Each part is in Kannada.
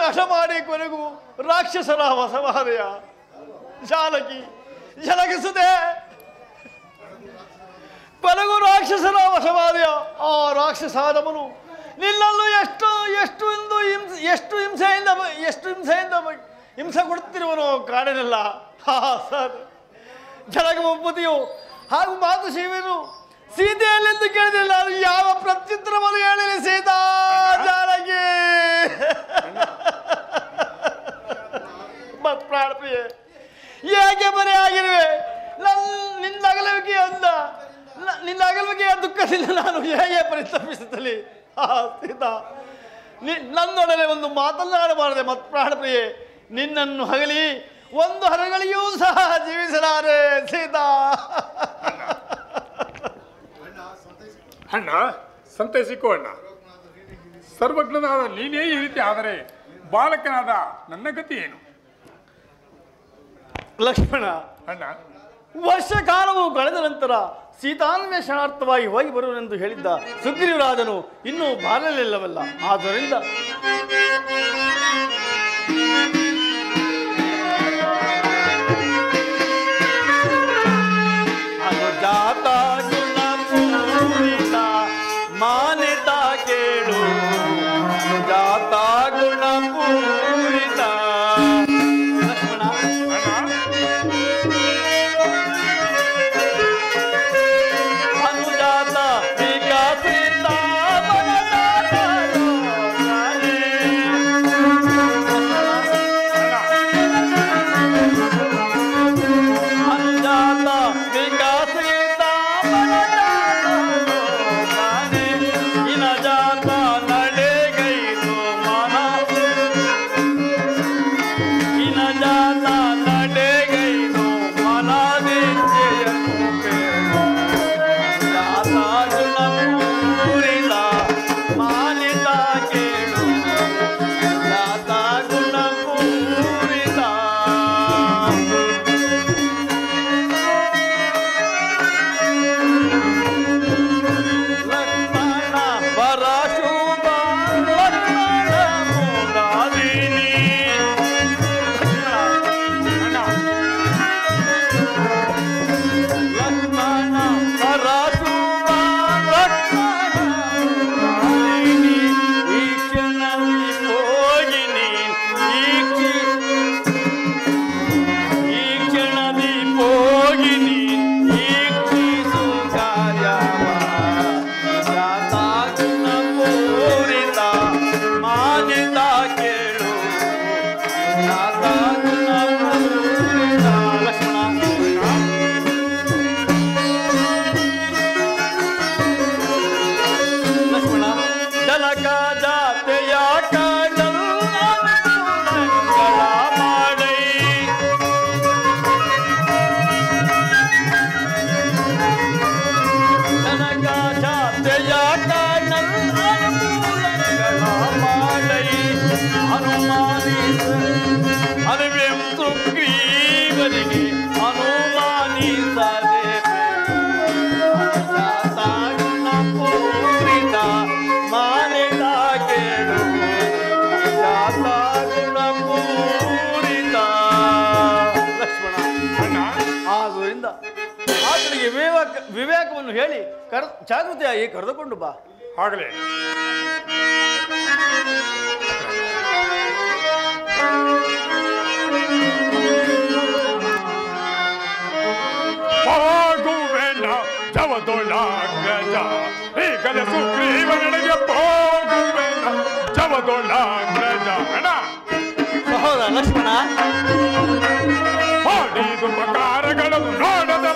ನಾಶ ಮಾಡಿ ಕೊನೆಗೂ ರಾಕ್ಷಸರ ವಸವಾದಯ ಜಾಲಕಿ ಜಲಗಿಸುತ್ತೆ ಕೊನೆಗೂ ರಾಕ್ಷಸರ ವಶವಾದಯ ಆ ರಾಕ್ಷಸಾದವನು ನಿನ್ನನ್ನು ಎಷ್ಟು ಎಷ್ಟು ಎಂದು ಹಿಂಸೆ ಎಷ್ಟು ಹಿಂಸೆಯಿಂದ ಬ- ಎಷ್ಟು ಹಿಂಸೆಯಿಂದ ಬ- ಹಿಂಸೆ ಕೊಡುತ್ತಿರುವನು ಕಾಡಿನಲ್ಲ ಹಾ ಸರ್ ಜಲಗಮಪತಿಯು ಹಾಗೂ ಮಾತು ಶಿವನು ಸೀತೆಯಲ್ಲೆಂದು ಕೇಳಿದಿಲ್ಲ ನಾನು ಯಾವ ಪ್ರತ್ಯುತ್ತರವನ್ನು ಹೇಳಿದೆ ಸೀತಾ ಜಾನಕಿ ಮ- ಪ್ರಾಣಪ್ರಿಯೆ ಹೇಗೆ ಬರೆ ಆಗಿರುವೆ ನನ್ ನಿನ್ನ ಅಗಲವಿಕೆಯ ಅಂದ ನ- ನಿನ್ನ ಅಗಲವಿಕೆಯ ದುಃಖದಿಂದ ನಾನು ಹೇಗೆ ಪರಿತಪಿಸುತ್ತಲಿ ಆ ಸೀತಾ ನಿ ನನ್ನೊಡನೆ ಒಂದು ಮಾತನಾಡಬಾರದೆ ಮತ್ ಪ್ರಾಣಪ್ರಿಯೆ ನಿನ್ನನ್ನು ಹಗಲಿ ಒಂದು ಹರಗಳಿಯೂ ಸಹ ಜೀವಿಸಲಾರೆ ಸೀತಾ ಅಣ್ಣ ಸಂತೈಸಿಕೋ ಅಣ್ಣ ಸರ್ವಜ್ಞನಾದ ನೀನೇ ಈ ರೀತಿ ಆದರೆ ಬಾಲಕನಾದ ನನ್ನ ಗತಿ ಏನು ಲಕ್ಷ್ಮಣ ಅಣ್ಣ ವರ್ಷ ಕಾಲವು ಕಳೆದ ನಂತರ ಸೀತಾನ್ವೇಷಣಾರ್ಥವಾಗಿ ಹೋಗಿ ಬರುವನೆಂದು ಹೇಳಿದ್ದ ಸುಗ್ರೀವರಾಜನು ಇನ್ನೂ ಬಾರಲಿಲ್ಲವಲ್ಲ ಆದ್ದರಿಂದ ಅನುಜಾತ ಗುಣಪೂರಿತ ಮಾನಿತ ಕೇಳು ಅನುಜಾತ ಗುಣಪೂರಿತ ಲಕ್ಷ್ಮಣ ಅಣ್ಣ ಅನುಜಾತ ವಿಕಸಿತ ಮನದಾತ ಲೋಕನೇ. ಅನುಜಾತ ವಿಕಸಿತ ಮನದಾತ ಲೋಕನೇ. ಇನಜಾತ ನಡೆಗೈದು ಮನ ಇನಜಾತ ನಡೆಗೈದು ಮನದಿಚ್ಛೆಯನ್ನು ಬೇಡು ಗುಣಪೂರಿತ ಮಾನಿತ ಕೇಳು ದಾತ ಗುಣಪೂರಿತ ಲಕ್ಷ್ಮಣ ಪರಶುಭ ಲಕ್ಷ್ಮಣ ಮೂಲಾದಿನಿ ಅಣ್ಣ ಲಕ್ಷ್ಮಣ ಪರಶುಭ ಲಕ್ಷ್ಮಣ ಮೂಲಾದಿನಿ ಈ ಕ್ಷಣದಲ್ಲಿ ಹೋಗಿ ನೀನ್ ಈ ಕ್ಷಿ- ಈ ಕ್ಷಣದಿ ಹೋಗಿ ನೀನ್ ಈಕ್ಷಿಸು ಕಾರ್ಯವ ಜಾತ ಗುಣಪೂರಿತ ಮಾನಿತ ಕೇಳು ಜಾತ ಗುಣಪೂರಿತ ಲಕ್ಷ್ಮಣ ಲಕ್ಷ್ಮಣ ಜನಕ ಜಾತೆಯ ಕಾಡಲು ಅನುಕೂಲಗಳ ಮಾಡೈ ಜನಕ ಜಾತೆಯ ಕಾಡಲು ಅನುಕೂಲಗಳ ಮಾಡೈ ಅನುಮಾನಿಸ ಅನುವೆಂ ಸುಗ್ರೀವನಿಗೆ ಅನುಮಾನಿಸದೆ ಪೂರಿತ ಮಾನಿತ ಕೇಳು ಜಾತ ಗುಣಪೂರಿತ ಲಕ್ಷ್ಮಣ ಅಣ್ಣ ಆದ್ದರಿಂದ ಆತನಿಗೆ ವಿವೇಕ ವಿವೇಕವನ್ನು ಹೇಳಿ ಕರ್ ಜಾಗೃತಿಯಾಗಿ ಕರೆದುಕೊಂಡು ಬಾ ಆಗಲೇ ಹೋಗುವೆನ ಜವದೊಳಗಜ ಈಗಲೇ ಸುಗ್ರೀವನಿಗೆ ಹೋಗುವೆನ ಜವದೊಳಗಜ ಅಣ್ಣ ಸಹೋದರ ಲಕ್ಷ್ಮಣ ಮಾಡಿದ ಪ್ರಕಾರಗಳನ್ನು ನೋಡದ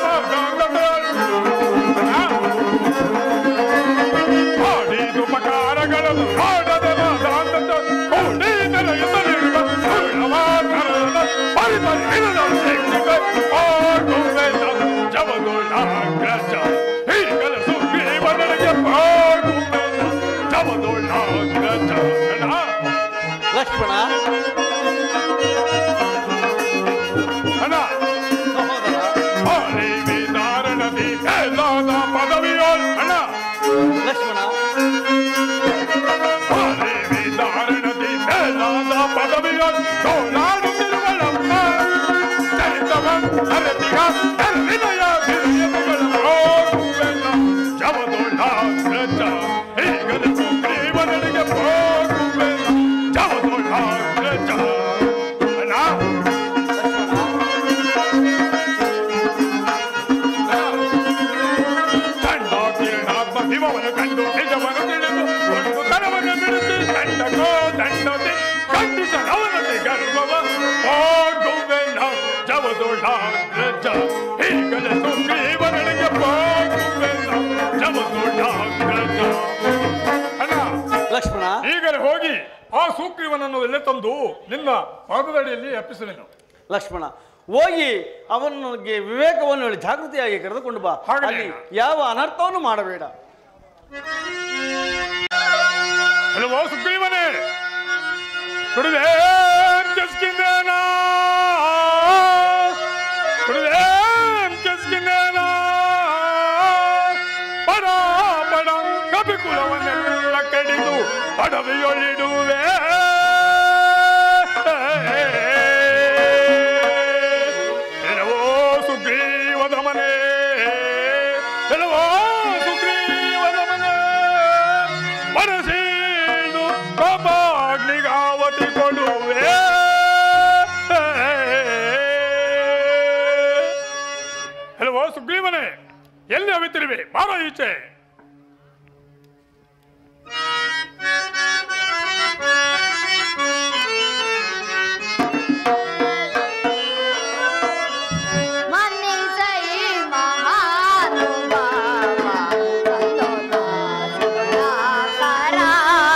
ಮಾಡಿದ ಉಪಕಾರಗಳನ್ನು ನೋಡದ ಮಾತಾಂತ ಕೋಟೀತರ ಎದುರಿರುವ ಸುಳ್ಳವಾಕರನ ಪರಿಪರಿಹಿರದ ಶಕ್ತಿಗೆ ಹೋಗುವೆನ ಜವದೊಳಗಜ ಈಗಲೇ ಸುಗ್ರೀವನಿಗೆ ಹೋಗುವೆನ ಜವದೊಳಗಜ ಅಣ್ಣ ಲಕ್ಷ್ಮಣ ಅಣ್ಣ ಸಹೋದರ ಆಳಿವಿ ಧಾರಣದಿ ಮೇಲಾದ ಪದವಿಯೋಳ್ ಅಣ್ಣ ಲಕ್ಷ್ಮಣ ಆಳಿವಿ ಧಾರಣದಿ ಮೇಲಾದ ಪದವಿಯೊಳ್ ಸೋಲಾಡುತ್ತಿರುವಳಮ್ಮ ಚರಿತವಂ ಅರತಿಗ ಅರವಿನಯ ವಿನಯಗಳ ಹೋಗುವೆಲ್ಲ ಜವದೊಳ್ಳಾಗ್ರಜ ಈಗಲೇ ಸುಗ್ರೀವನಿಗೆ ಹೋಗುವೆಲ್ಲ ಜವದೊಳ್ಳಾಗ್ರಜ ಅಣ್ಣ ಕಂಡ ಕಿರಣಾತ್ಮ ಹಿಮವನ್ನು ಕಂಡು ನಿಜವನ್ನು ತಿಳಿದು ಒಂದು ತನವನ್ನು ಬಿಡಿಸಿ ದಂಡಕೋ ದಂಡತೆ ಖಂಡಿತ ನವನತೆ ಗರ್ವವ ಹೋಗುವೆನ ಜವದೊಳ ರಜ ಈಗಲೇ ಸುಗ್ರೀವನಿಗೆ ಹೋಗುವೆನ ಜವದೊಳ ರಜ ಅಣ್ಣ ಲಕ್ಷ್ಮಣ ಈಗಲೇ ಹೋಗಿ ಆ ಸುಗ್ರೀವನನ್ನು ಎಲ್ಲೇ ತಂದು ನಿನ್ನ ಪಾದದಡಿಯಲ್ಲಿ ಅಪ್ಪಿಸು ನೀನು ಲಕ್ಷ್ಮಣ ಹೋಗಿ ಅವನಿಗೆ ವಿವೇಕವನ್ನು ಹೇಳಿ ಜಾಗೃತಿಯಾಗಿ ಕರೆದುಕೊಂಡು ಬಾ ಹಾಗಲೇ. ಅಲ್ಲಿ ಯಾವ ಅನರ್ಥವನ್ನು ಮಾಡಬೇಡ ಹಲೋ ಸುಗ್ರೀವನೇ ಕುಡಿದೆ ಕೆಸ್ಕಿಂದೇನ ಕುಡಿದೆ ಕೆಸ್ಕಿಂದೇನ ಪಡ ಪಡ ಕಪಿಕುಲವನ್ನೆಲ್ಲ ಕಡಿದು ಪಡವೆಯೊಳಿಡುವೆ ಎಲ್ಲವೋ ಸುಗ್ರೀವದ ಮನೆ ಎಲ್ಲವೋ ಸುಗ್ರೀವದ ಮನೆ ಮನಸ್ಸೀಳು ಕೋಪಾಗ್ನಿಗಾವತಿ ಕೊಡುವೆ ಎಲ್ಲವೋ ಸುಗ್ರೀವನೇ ಎಲ್ಲಿ ಅವಿತಿರುವೆ ಬಾರ ಈಚೆ ಮನ್ನಿಸೈ ಮಹಾನುಭಾವ ಸಂತೋಷ ಸುಗುಣಾಕಾರ.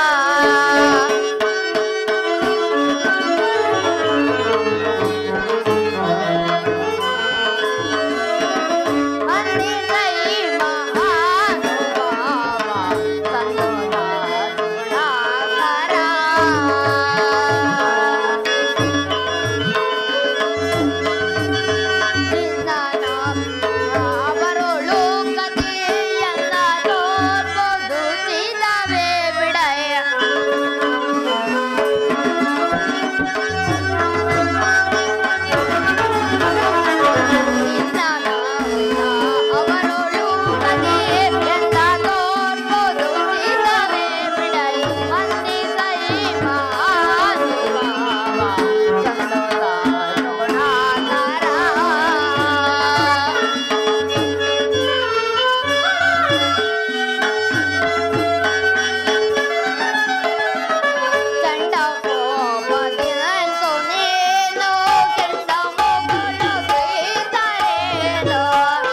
ಮನ್ನಿಸೈ ಮಹಾನುಭಾವ ಸಂತೋಷ ಸುಗುಣಾಕಾರ. ಅವರೊಳು ಕಥೆಯಲ್ಲ ತೋರ್ಬೋದು ಸೀತಾವೇ ಬಿಡಯ ಅವರೊಳು ಕಥೆಯಲ್ಲ ತೋರ್ಬೋದು ಸೀತಾವೇ ಬಿಡಯ ಮಂದಿ ಸೈ ಮಹಾನುಭಾವ ಸಂತೋಷ ಸುಗುಣಾಕಾರ ಚಂಡ ಕೋಪದಿಂತು ನೀನು ಕೆಂಡ ಮೊಗಳು ಗೈದರೇನು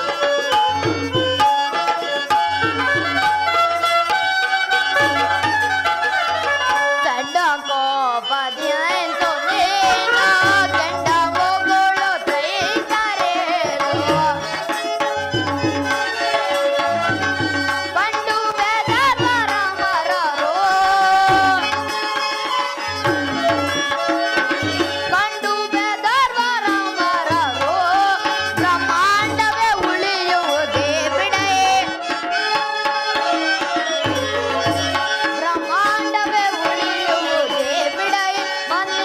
ಚಂಡ ಕೋಪದಿಂತು ನೀನು ಕೆಂಡ ಮೊಗಳು ಗೈದರೇನು ಕಂಡು ಬೆದರ ಮರರು ಕಂಡು ಬೆದರ್ವರ ಮರರು ಬ್ರಹ್ಮಾಂಡವೇ ಉಳಿಯುವುದೇ ಬಿಡೇ ಬ್ರಹ್ಮಾಂಡವೇ ಉಳಿಯುವುದೇ ಬಿಡೈ ಮಂದ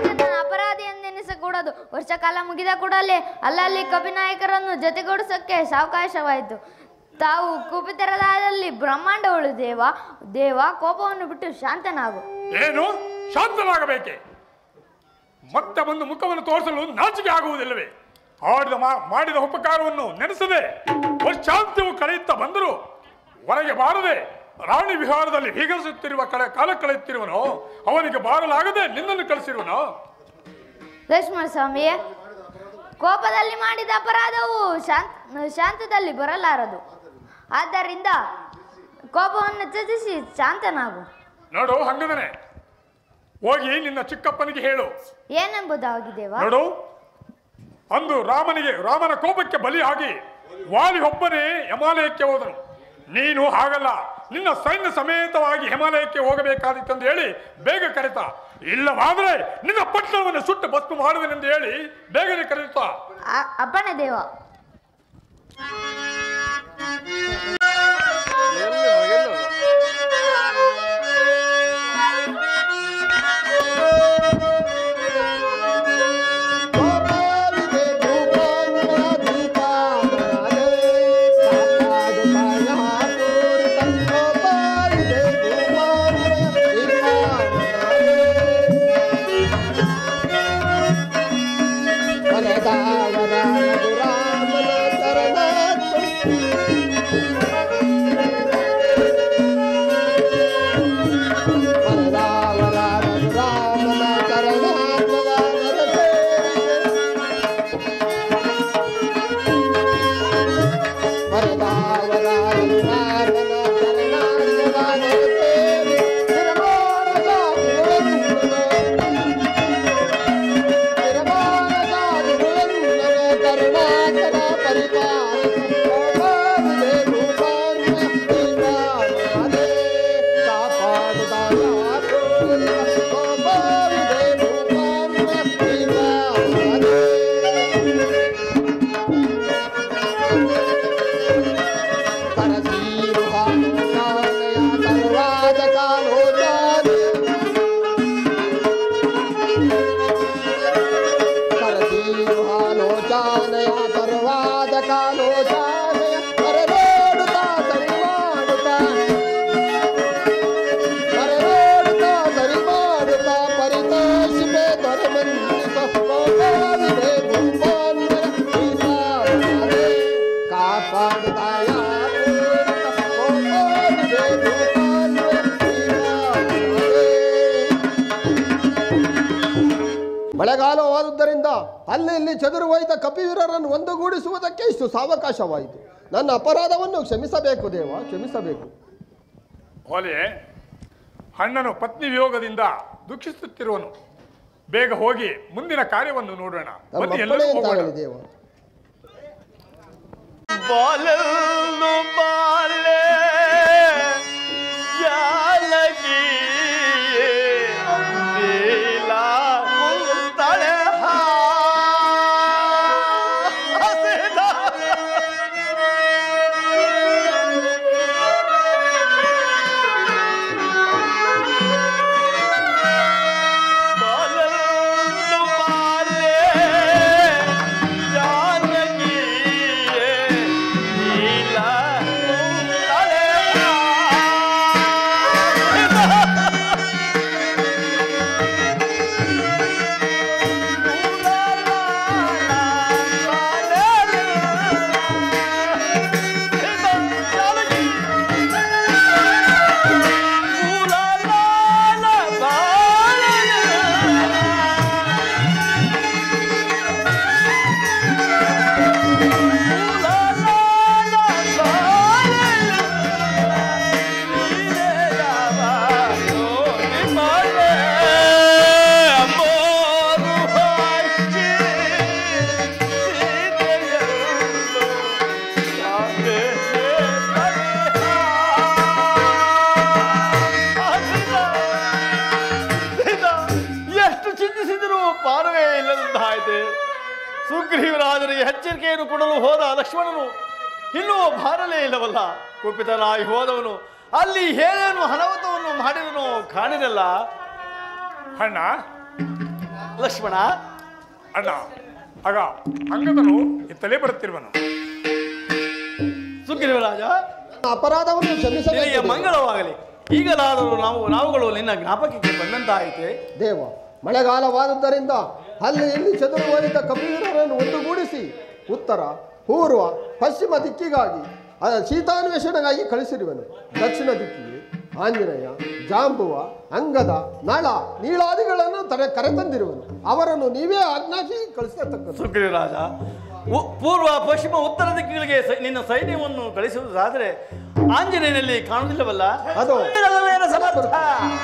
ರಾಕ್ಷಸನ ಅಪರಾಧಿ ಎಂದೆನಿಸಕೂಡದು ವರ್ಷ ಕಾಲ ಮುಗಿದ ಕೂಡಲೇ ಅಲ್ಲಲ್ಲಿ ಕಪಿನಾಯಕರನ್ನು ಜೊತೆಗೂಡಿಸೋಕೆ ಸಾವಕಾಶವಾಯಿತು ತಾವು ಕುಪಿತರದಲ್ಲಿ ಬ್ರಹ್ಮಾಂಡವಳು ದೇವ ದೇವ ಕೋಪವನ್ನು ಬಿಟ್ಟು ಶಾಂತನಾಗು ಏನು ಶಾಂತನಾಗಬೇಕೆ ಮತ್ತೆ ಬಂದು ಮುಖವನ್ನು ತೋರಿಸಲು ನಾಚಿಕೆ ಆಗುವುದಿಲ್ಲವೇ ಆಡಿದ ಮಾ- ಮಾಡಿದ ಉಪಕಾರವನ್ನು ನೆನೆಸದೆ ವರ್ಷಾಂತ್ಯವು ಕಳೆಯುತ್ತಾ ಬಂದರು ಹೊರಗೆ ಬಾರದೆ ರಾಣಿ ವಿಹಾರದಲ್ಲಿ ಹೀಗರಿಸುತ್ತಿರುವ ಕಡೆ ಕಾಲ ಕಳೆಯುತ್ತಿರುವನೋ ಅವನಿಗೆ ಬಾರಲಾಗದೆ ನಿನ್ನನ್ನು ಕಳಿಸಿರುವನೋ ಲಕ್ಷ್ಮಣ ಸ್ವಾಮಿಯೇ ಕೋಪದಲ್ಲಿ ಮಾಡಿದ ಅಪರಾಧವು ಶಾಂತ ಶಾಂತದಲ್ಲಿ ಬರಲಾರದು ಆದ್ದರಿಂದ ಕೋಪವನ್ನು ತ್ಯಜಿಸಿ ಶಾಂತನಾಗು ನೋಡು ಹಂಗದನೆ ಹೋಗಿ ನಿನ್ನ ಚಿಕ್ಕಪ್ಪನಿಗೆ ಹೇಳು ಏನೆಂಬುದಾಗಿದ್ದೇವಾ ನೋಡು ಅಂದು ರಾಮನಿಗೆ ರಾಮನ ಕೋಪಕ್ಕೆ ಬಲಿಯಾಗಿ ವಾಲಿ ಒಬ್ಬನೇ ಹಿಮಾಲಯಕ್ಕೆ ಹೋದನು ನೀನು ಹಾಗಲ್ಲ ನಿನ್ನ ಸೈನ್ಯ ಸಮೇತವಾಗಿ ಹಿಮಾಲಯಕ್ಕೆ ಹೋಗಬೇಕಾದಿತ್ತಂದು ಹೇಳಿ ಬೇಗ ಕರೆತ ಇಲ್ಲವಾದರೆ ನಿನ್ನ ಪಟ್ಟಣವನ್ನು ಸುಟ್ಟು ಭಸ್ಮ ಮಾಡುವೆನೆಂದು ಹೇಳಿ ಬೇಗನೆ ಕರೆಯುತ್ತ ಆ- ಅಪ್ಪಣೆ ದೇವ ಗೋಪಾಲಿಗೆ ಭೂಪಾಲ ದೀಪಾವಳಿ ಕಾಪಾಡು ಪಾಯಾಪುರ ಗೋಪಾಲಿಗೆ ಭೂಪಾಲ ದೀಪಾವಳಿ ವರದಾವರ ರಘುರಾಮನ ಶರಣಾರ್ಥಿ ವರದಾವರ ರಘುರಾಮನ ಶರಣಾರ್ಥವಾದರ ಸೇರಿದೆ ಕರಸೀರು ಹಾಲು ಕಾಲೆಯ ತರುವಾದ ಕಾಲೋ ಜಾನೆ ಕರಸೀರು ಹಾಲು ಜಾನೆಯ ತರುವಾದ ಕಾಲೋ ಜಾನೆಯ ಕರೆದೋಡುತ್ತಾ ಸರಿ ಮಾಡುತ್ತಾ ಕರೆದೋಡುತ್ತಾ ಸರಿ ಮಾಡುತ್ತಾ ಪರಿತೋಷಿಪೆ ದೊರೆಮನ್ನಿಸ ಗೋಪಾಲಿದೆ ಗೋಪಾಲರ ಶ್ರೀರಾಮನೇ ಕಾಪಾಡುತ್ತಾಯ ಗೋಪಾಲಿದೆ ಗೋಪಾಲರ ಶ್ರೀರಾಮನೇ ಮಳೆಗಾಲವಾದುದರಿಂದ ಅಲ್ಲಿ ಇಲ್ಲಿ ಚದುರು ಹೋಯ್ದ ಕಪಿವೀರರನ್ನು ಒಂದುಗೂಡಿಸುವುದಕ್ಕೆ ಇಷ್ಟು ಸಾವಕಾಶವಾಯಿತು ನನ್ನ ಅಪರಾಧವನ್ನು ಕ್ಷಮಿಸಬೇಕು ದೇವ ಕ್ಷಮಿಸಬೇಕು ಹೊಲೆ ಅಣ್ಣನು ಪತ್ನಿ ವಿಯೋಗದಿಂದ ದುಃಖಿಸುತ್ತಿರುವನು ಬೇಗ ಹೋಗಿ ಮುಂದಿನ ಕಾರ್ಯವನ್ನು ನೋಡೋಣ ನಮ್ಮ ಬನ್ನಿ ಅಪ್ಪಣೆ ಎಲ್ಲರೂ ಹೋಗೋಣ ಅಂತಾಗಲಿ ದೇವ ಬಾಲೆಲ್ಲು ಬಾಲೆ ಜಾಲಗಿ ನೀಲ ಕುಂತಳೆ ಹಾಸಿದ. ಬಾಲೆಲ್ಲು ಬಾಲೆ ಜಾನಕಿ ನೀಲ ಕುಂತಳೆ ಎಷ್ಟು ಚಿಂತಿಸಿದರೂ ಪಾರವೇ ಇಲ್ಲದಂತಾಯಿತೆ ಸುಗ್ರೀವರಾಜರಿಗೆ ಎಚ್ಚರಿಕೆಯನ್ನು ಕೊಡಲು ಹೋದ ಲಕ್ಷ್ಮಣನು ಇನ್ನೂ ಬಾರಲೇ ಇಲ್ಲವಲ್ಲ ಕುಪಿತನಾಗಿ ಹೋದವನು ಅಲ್ಲಿ ಏನೇನು ಅನಾಹುತವನ್ನು ಮಾಡಿದನೋ ಕಾಣಿರಲ್ಲ ಅಣ್ಣ ಲಕ್ಷ್ಮಣ ಅಣ್ಣ ಆಗ ಅಂಗದನು ಇತ್ತಲೇ ಬರುತ್ತಿರುವನು ಸುಗ್ರೀವರಾಜ ಅಪರಾಧವನ್ನು ನಿನಗೆ ಕ್ಷಮಿಸಬೇಕು ದೇವ. ಮಂಗಳವಾಗಲಿ ಈಗಲಾದರೂ ನಾವು ನಾವುಗಳು ನಿನ್ನ ಜ್ಞಾಪಕಕ್ಕೆ ಬಂದಂತಾಯಿತೆ ದೇವ ಮಳೆಗಾಲವಾದುದರಿಂದ ಅಲ್ಲಿ ಇಲ್ಲಿ ಚದುರು ಹೋಗಿದ್ದ ಕಪಿವೀರರನ್ನು ಒಂದುಗೂಡಿಸಿ ಉತ್ತರ ಪೂರ್ವ ಪಶ್ಚಿಮ ದಿಕ್ಕಿಗಾಗಿ ಆ ಸೀತಾನ್ವೇಷಣೆಗಾಗಿ ಕಳಿಸಿರುವನು ದಕ್ಷಿಣ ದಿಕ್ಕಿಗೆ ಆಂಜನೇಯ ಜಾಂಬುವ ಅಂಗದ ನಳ ನೀಳಾದಿಗಳನ್ನು ತರ ಕರೆತಂದಿರುವನು ಅವರನ್ನು ನೀವೇ ಆಜ್ಞಾಪಿಸಿ ಕಳಿಸತಕ್ಕದ್ದು ಸುಗ್ರೀವರಾಜ ಉ- ಪೂರ್ವ ಪಶ್ಚಿಮ ಉತ್ತರ ದಿಕ್ಕುಗಳಿಗೆ ಸೈ- ನಿನ್ನ ಸೈನ್ಯವನ್ನು ಕಳಿಸುವುದಾದರೆ ಆಂಜನೇಯನಲ್ಲಿ ಕಾಣುವುದಿಲ್ಲವಲ್ಲ ಅದು ಇರಲವೇನ ಸಮರ್ಥ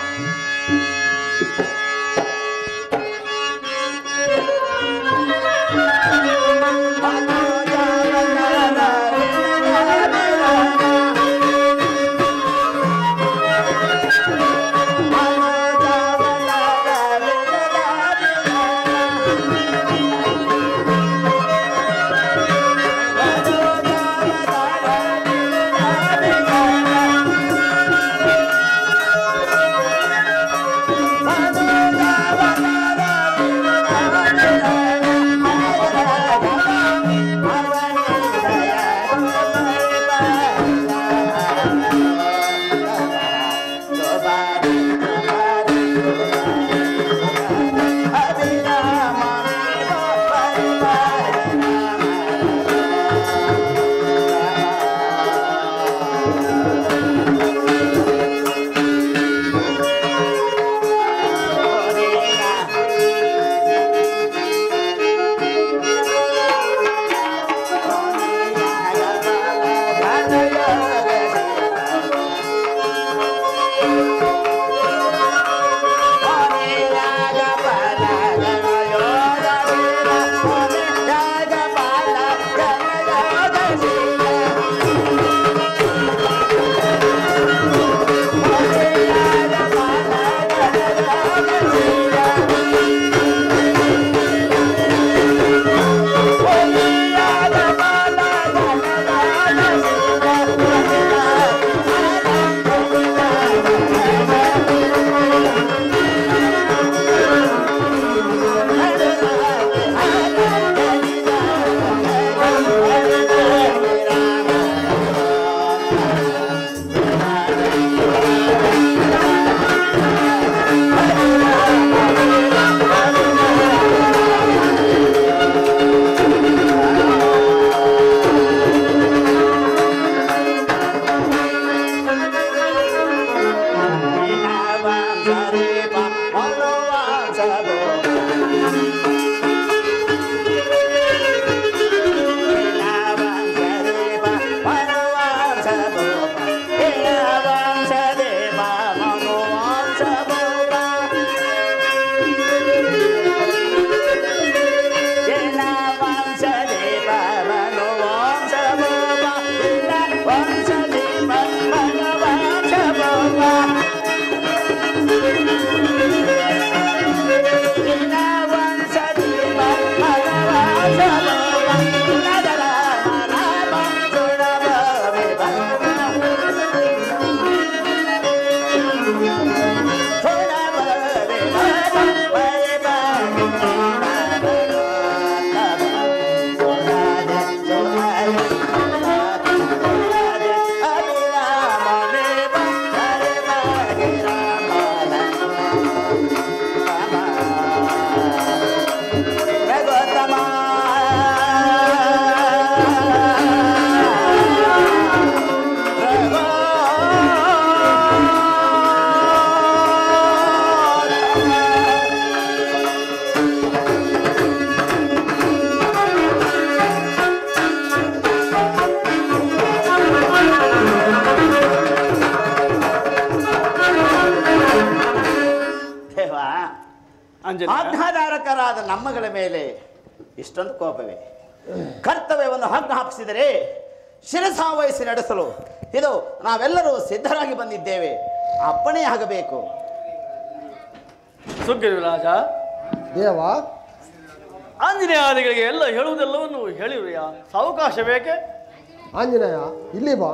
ದೇವ ಆಂಜನೇಯ ಆಜ್ಞಾಧಾರಕರಾದ ನಮ್ಮಗಳ ಮೇಲೆ ಇಷ್ಟೊಂದು ಕೋಪವೇ ಕರ್ತವ್ಯವನ್ನು ಆಜ್ಞಾಪಿಸಿದರೆ ಶಿರಸಾವಹಿಸಿ ನಡೆಸಲು ಇದು ನಾವೆಲ್ಲರೂ ಸಿದ್ಧರಾಗಿ ಬಂದಿದ್ದೇವೆ ಅಪ್ಪಣೆ ಆಗಬೇಕು ಸುಗ್ರೀವರಾಜ ದೇವ ಆಂಜನೇಯಾದಿಗಳಿಗೆ ಎಲ್ಲ ಹೇಳುವುದೆಲ್ಲವನ್ನು ಹೇಳಿರುವೆಯಾ ಸಾವಕಾಶ ಬೇಕೆ ಆಂಜನೇಯ ಇಲ್ಲಿ ಬಾ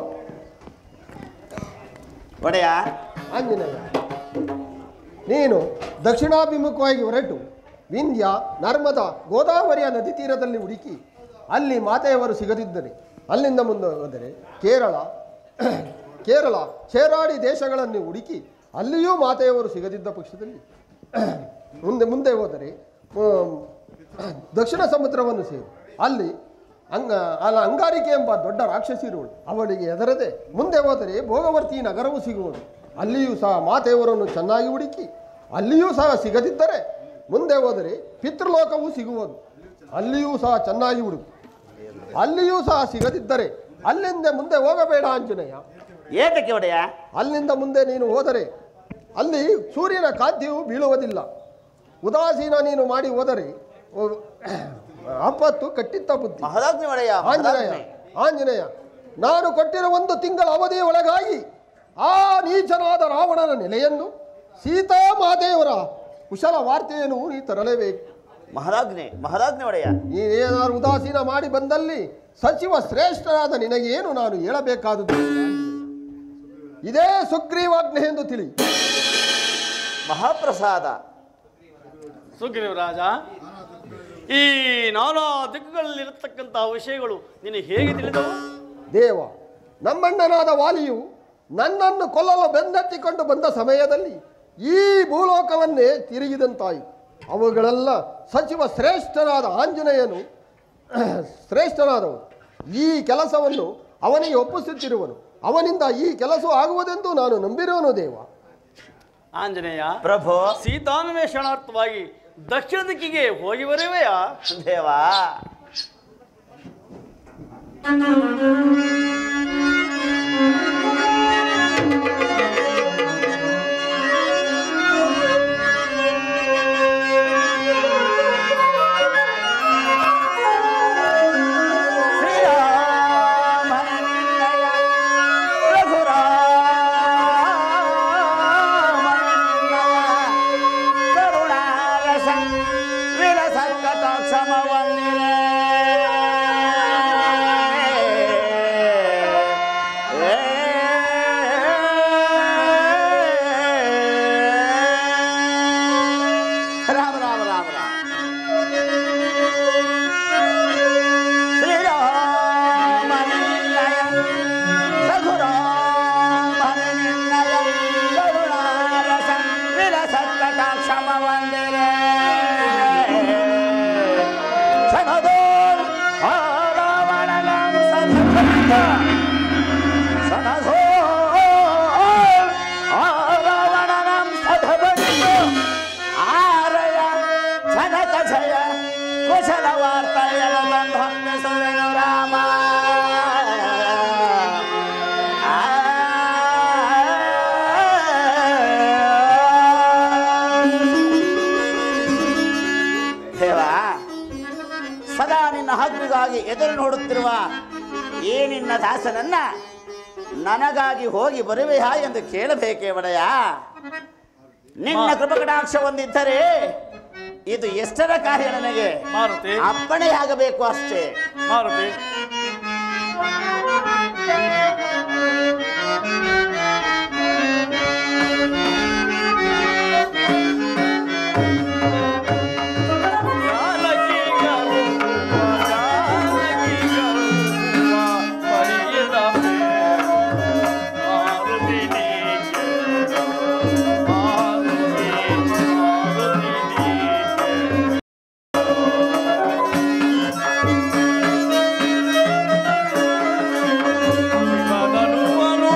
ಒಡೆಯ ಆಂಜನೇಯ ನೀನು ದಕ್ಷಿಣಾಭಿಮುಖವಾಗಿ ಹೊರಟು ವಿಂಧ್ಯ ನರ್ಮದಾ ಗೋದಾವರಿಯ ನದಿ ತೀರದಲ್ಲಿ ಹುಡುಕಿ ಅಲ್ಲಿ ಮಾತೆಯವರು ಸಿಗದಿದ್ದರೆ ಅಲ್ಲಿಂದ ಮುಂದೆ ಹೋದರೆ ಕೇರಳ ಕೇರಳ ಚೇರಾಡಿ ದೇಶಗಳನ್ನು ಹುಡುಕಿ ಅಲ್ಲಿಯೂ ಮಾತೆಯವರು ಸಿಗದಿದ್ದ ಪಕ್ಷದಲ್ಲಿ ಮುಂದೆ ಮುಂದೆ ಹೋದರೆ ಆಮ್, ದಕ್ಷಿಣ ಸಮುದ್ರವನ್ನು ಸೇರಿ ಅಲ್ಲಿ ಅಂಗ ಅಲ್ಲ ಅಂಗಾರಿಕೆ ಎಂಬ ದೊಡ್ಡ ರಾಕ್ಷಸಿ ಇರುವಳು ಅವಳಿಗೆ ಎದರದೆ ಮುಂದೆ ಹೋದರೆ ಭೋಗವರ್ತಿ ನಗರವು ಸಿಗುವುದು ಅಲ್ಲಿಯೂ ಸಹ ಮಾತೆಯವರನ್ನು ಚೆನ್ನಾಗಿ ಹುಡುಕಿ ಅಲ್ಲಿಯೂ ಸಹ ಸಿಗದಿದ್ದರೆ ಮುಂದೆ ಹೋದರೆ ಪಿತೃಲೋಕವೂ ಸಿಗುವುದು ಅಲ್ಲಿಯೂ ಸಹ ಚೆನ್ನಾಗಿ ಹುಡುಕು ಅಲ್ಲಿಯೂ ಸಹ ಸಿಗದಿದ್ದರೆ ಅಲ್ಲಿಂದ ಮುಂದೆ ಹೋಗಬೇಡ ಆಂಜನೇಯ ಏತಕ್ಕೆ ಒಡೆಯ ಅಲ್ಲಿಂದ ಮುಂದೆ ನೀನು ಹೋದರೆ ಅಲ್ಲಿ ಸೂರ್ಯನ ಕಾಂತಿಯು ಬೀಳುವುದಿಲ್ಲ ಉದಾಸೀನ ನೀನು ಮಾಡಿ ಹೋದರೆ ಓ- ಆಪತ್ತು ಕಟ್ಟಿತ್ತ ಬುದ್ಧಿ ಮಹದಾಗ್ನಿ ಒಡೆಯ ಆಂಜನೇಯ ಮಹದಾಗ್ನಿ. ಆಂಜನೇಯ ನಾನು ಕೊಟ್ಟಿರೋ ಒಂದು ತಿಂಗಳ ಅವಧಿಯ ಒಳಗಾಗಿ ಆ ನೀಚನಾದ ರಾವಣನ ನೆಲೆಯನ್ನು ಸೀತಾಮಾತೆಯವರ ಕುಶಲ ವಾರ್ತೆಯನ್ನು ನೀ ತರಲೇಬೇಕು ಮಹದಾಗ್ನಿ ಮಹದಾಗ್ನಿ ಒಡೆಯ ನೀನೇನಾದ್ರು ಉದಾಸೀನ ಮಾಡಿ ಬಂದಲ್ಲಿ ಸಚಿವ ಶ್ರೇಷ್ಠರಾದ ನಿನಗೇನು ನಾನು ಹೇಳಬೇಕಾದದ್ದು ಇದೇ ಸುಗ್ರೀವಾಜ್ಞೆ ಎಂದು ತಿಳಿ ಮಹಾಪ್ರಸಾದ ಸುಗ್ರೀವರಾಜ ಈ ನಾನಾ ದಿಕ್ಕುಗಳಲ್ಲಿರತಕ್ಕಂತಹ ವಿಷಯಗಳು ನಿನಗೆ ಹೇಗೆ ತಿಳಿದವು ದೇವ ನಮ್ಮಣ್ಣನಾದ ವಾಲಿಯು ನನ್ನನ್ನು ಕೊಲ್ಲಲು ಬೆನ್ನಟ್ಟಿಕೊಂಡು ಬಂದ ಸಮಯದಲ್ಲಿ ಈ ಭೂಲೋಕವನ್ನೇ ತಿರುಗಿದಂತಾಯಿತು ಅವುಗಳೆಲ್ಲ ಸಚಿವ ಶ್ರೇಷ್ಠನಾದ ಆಂಜನೇಯನು ಶ್ರೇಷ್ಠನಾದವನು ಈ ಕೆಲಸವನ್ನು ಅವನಿಗೆ ಒಪ್ಪಿಸುತ್ತಿರುವನು ಅವನಿಂದ ಈ ಕೆಲಸ ಆಗುವುದೆಂದು ನಾನು ನಂಬಿರುವನು ದೇವ ಆಂಜನೇಯ ಪ್ರಭು ಸೀತಾನ್ವೇಷಣಾರ್ಥವಾಗಿ ದಕ್ಷಿಣ ದಿಕ್ಕಿಗೆ ಹೋಗಿ ಬರುವೆಯಾ ದೇವಾ ಶ್ರೀರಾಮನಿನ್ನಯ ರಘುರಾಮನಿನ್ನಯ ಕರುಣಾರಸ ವಿರಸಕ್ಕಟಾಕ್ಷಮ ವಂದಿರೆ ರಾಮ ರಾಮ ರಾಮ ರಾಮ ಶ್ರೀರಾಮನಿನ್ನಯ ರಘುರಾಮನಿನ್ನಯ ಕರುಣಾರಸ ವಿರಸಕ್ಕಟಾಕ್ಷಮ ವಂದಿರೆ ಸನದೋರ್ ಆರಾವಣನಂ ಸಧಭಕ್ತ ಸನದೋರ್ ಆರಾವಣನಂ ಸಧಭಕ್ತ ಆರಯ ಜನಕ ಜಯ ಕುಶಲ ವಾರ್ತೆಯಲ ಬಂಧನ್ವಿಸುವೆನು ರಾಮ ದೇವ ಸದಾ ನಿನ್ನ ಹಕ್ಕಿಗಾಗಿ ಎದುರು ನೋಡುತ್ತಿರುವ ಈ ನಿನ್ನ ದಾಸನನ್ನ ನನಗಾಗಿ ಹೋಗಿ ಬರುವೆಯಾ ಎಂದು ಕೇಳಬೇಕೇ ಒಡೆಯ ನಿನ್ನ ಕೃಪಕಟಾಕ್ಷ ಒಂದಿದ್ದರೆ ಇದು ಎಷ್ಟರ ಕಾರ್ಯ ನನಗೆ ಮಾರುತಿ ಅಪ್ಪಣೆಯಾಗಬೇಕು ಅಷ್ಟೇ ಮಾರುತಿ ಜಾನಕಿ ಗರುವ, ಜಾನಕಿ ಗರುವ, ಪರಿಯದ ಮಾರುತಿ ನೀಕೆ, ಮಾರುತಿ, ಮಾರುತಿ ನೀಕೆ. ಶಿವಧನುವನು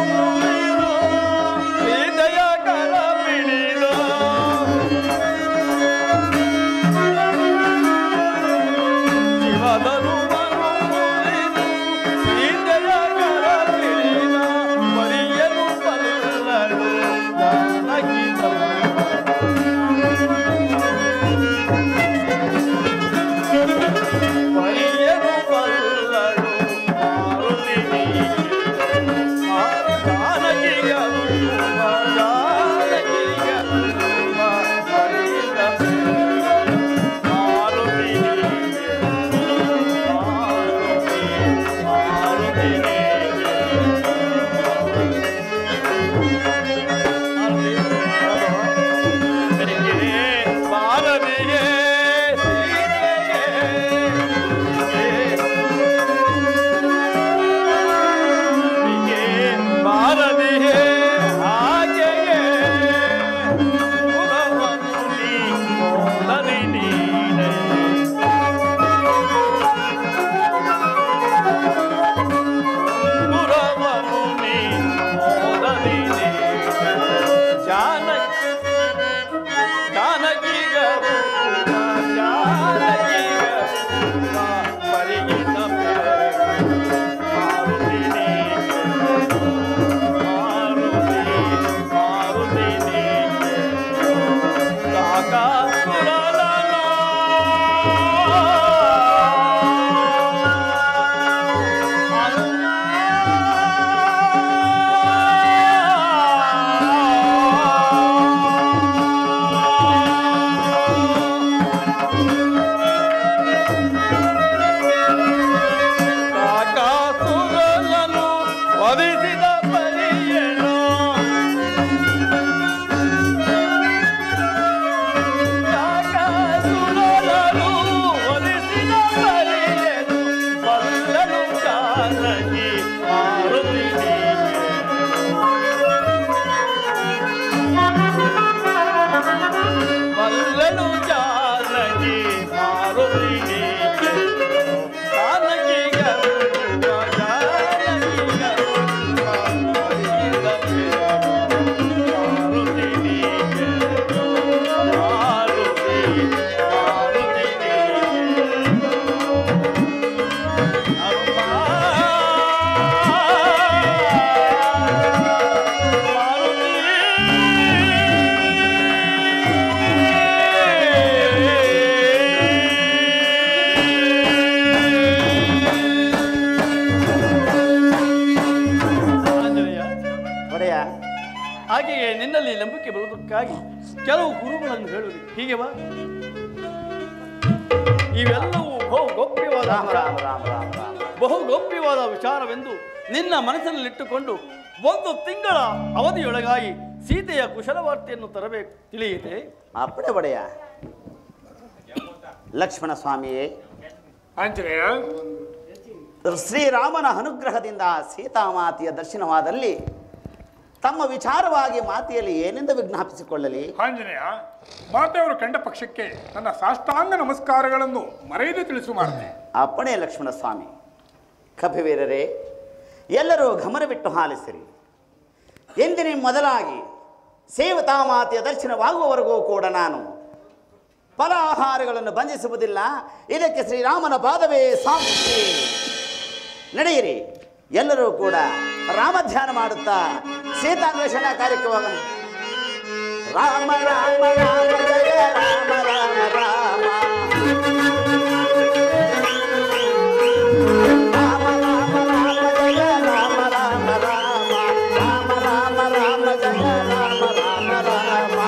ವಿಚಾರಕ್ಕಾಗಿ ಕೆಲವು ಗುರುಗಳನ್ನು ಹೇಳುವುದು ಹೀಗೆ ಬಾ ಇವೆಲ್ಲವೂ ಬಹು ಗೌಪ್ಯವಾದ ರಾಮ ವಿಚಾರ. ರಾಮ ರಾಮ ರಾಮ ರಾಮ ಬಹು ಗೌಪ್ಯವಾದ ವಿಚಾರವೆಂದು ನಿನ್ನ ಮನಸ್ಸಿನಲ್ಲಿಟ್ಟುಕೊಂಡು ಒಂದು ತಿಂಗಳ ಅವಧಿಯೊಳಗಾಗಿ ಸೀತೆಯ ಕುಶಲವಾರ್ತೆಯನ್ನು ತರಬೇಕು ತಿಳಿಯಿತೆ ಅಪ್ಪಡೆ ಬಡೆಯ ಲಕ್ಷ್ಮಣ ಸ್ವಾಮಿಯೇ ಆಂಜನೇಯ ಶ್ರೀರಾಮನ ಅನುಗ್ರಹದಿಂದ ಸೀತಾಮಾತೆಯ ದರ್ಶನವಾದಲ್ಲಿ ತಮ್ಮ ವಿಚಾರವಾಗಿ ಮಾತೆಯಲ್ಲಿ ಏನೆಂದು ವಿಜ್ಞಾಪಿಸಿಕೊಳ್ಳಲಿ ಆಂಜನೇಯ ಮಾತೆಯವರು ಕಂಡ ಪಕ್ಷಕ್ಕೆ ನನ್ನ ಸಾಷ್ಟಾಂಗ ನಮಸ್ಕಾರಗಳನ್ನು ಮರೆಯದೆ ತಿಳಿಸು ಮಾಡ್ತೀನಿ ಅಪ್ಪಣೆ ಲಕ್ಷ್ಮಣ ಸ್ವಾಮಿ ಕಪಿವೀರರೇ ಎಲ್ಲರೂ ಗಮನವಿಟ್ಟು ಆಲಿಸಿರಿ ಎಂದಿನ ಮೊದಲಾಗಿ ಸೇವತಾಮಾತೆಯ ದರ್ಶನವಾಗುವವರೆಗೂ ಕೂಡ ನಾನು ಫಲಾಹಾರಗಳನ್ನು ಬಂಧಿಸುವುದಿಲ್ಲ ಇದಕ್ಕೆ ಶ್ರೀರಾಮನ ಪಾದವೇ ಸಾಕ್ಷಿ ನಡೆಯಿರಿ ಎಲ್ಲರೂ ಕೂಡ ರಾಮಧ್ಯಾನ ಮಾಡುತ್ತಾ ಸೀತಾನ್ವೇಷಣ ಕಾರ್ಯಕ್ರಮ ರಾಮ ರಾಮ ರಾಮ ಜಯ ರಾಮ ರಾಮ ರಾಮ ರಾಮ ರಾಮ ರಾಮ ಜಯ ರಾಮ ರಾಮ ರಾಮ ರಾಮ ರಾಮ ರಾಮ ಜಯ ರಾಮ ರಾಮ ರಾಮ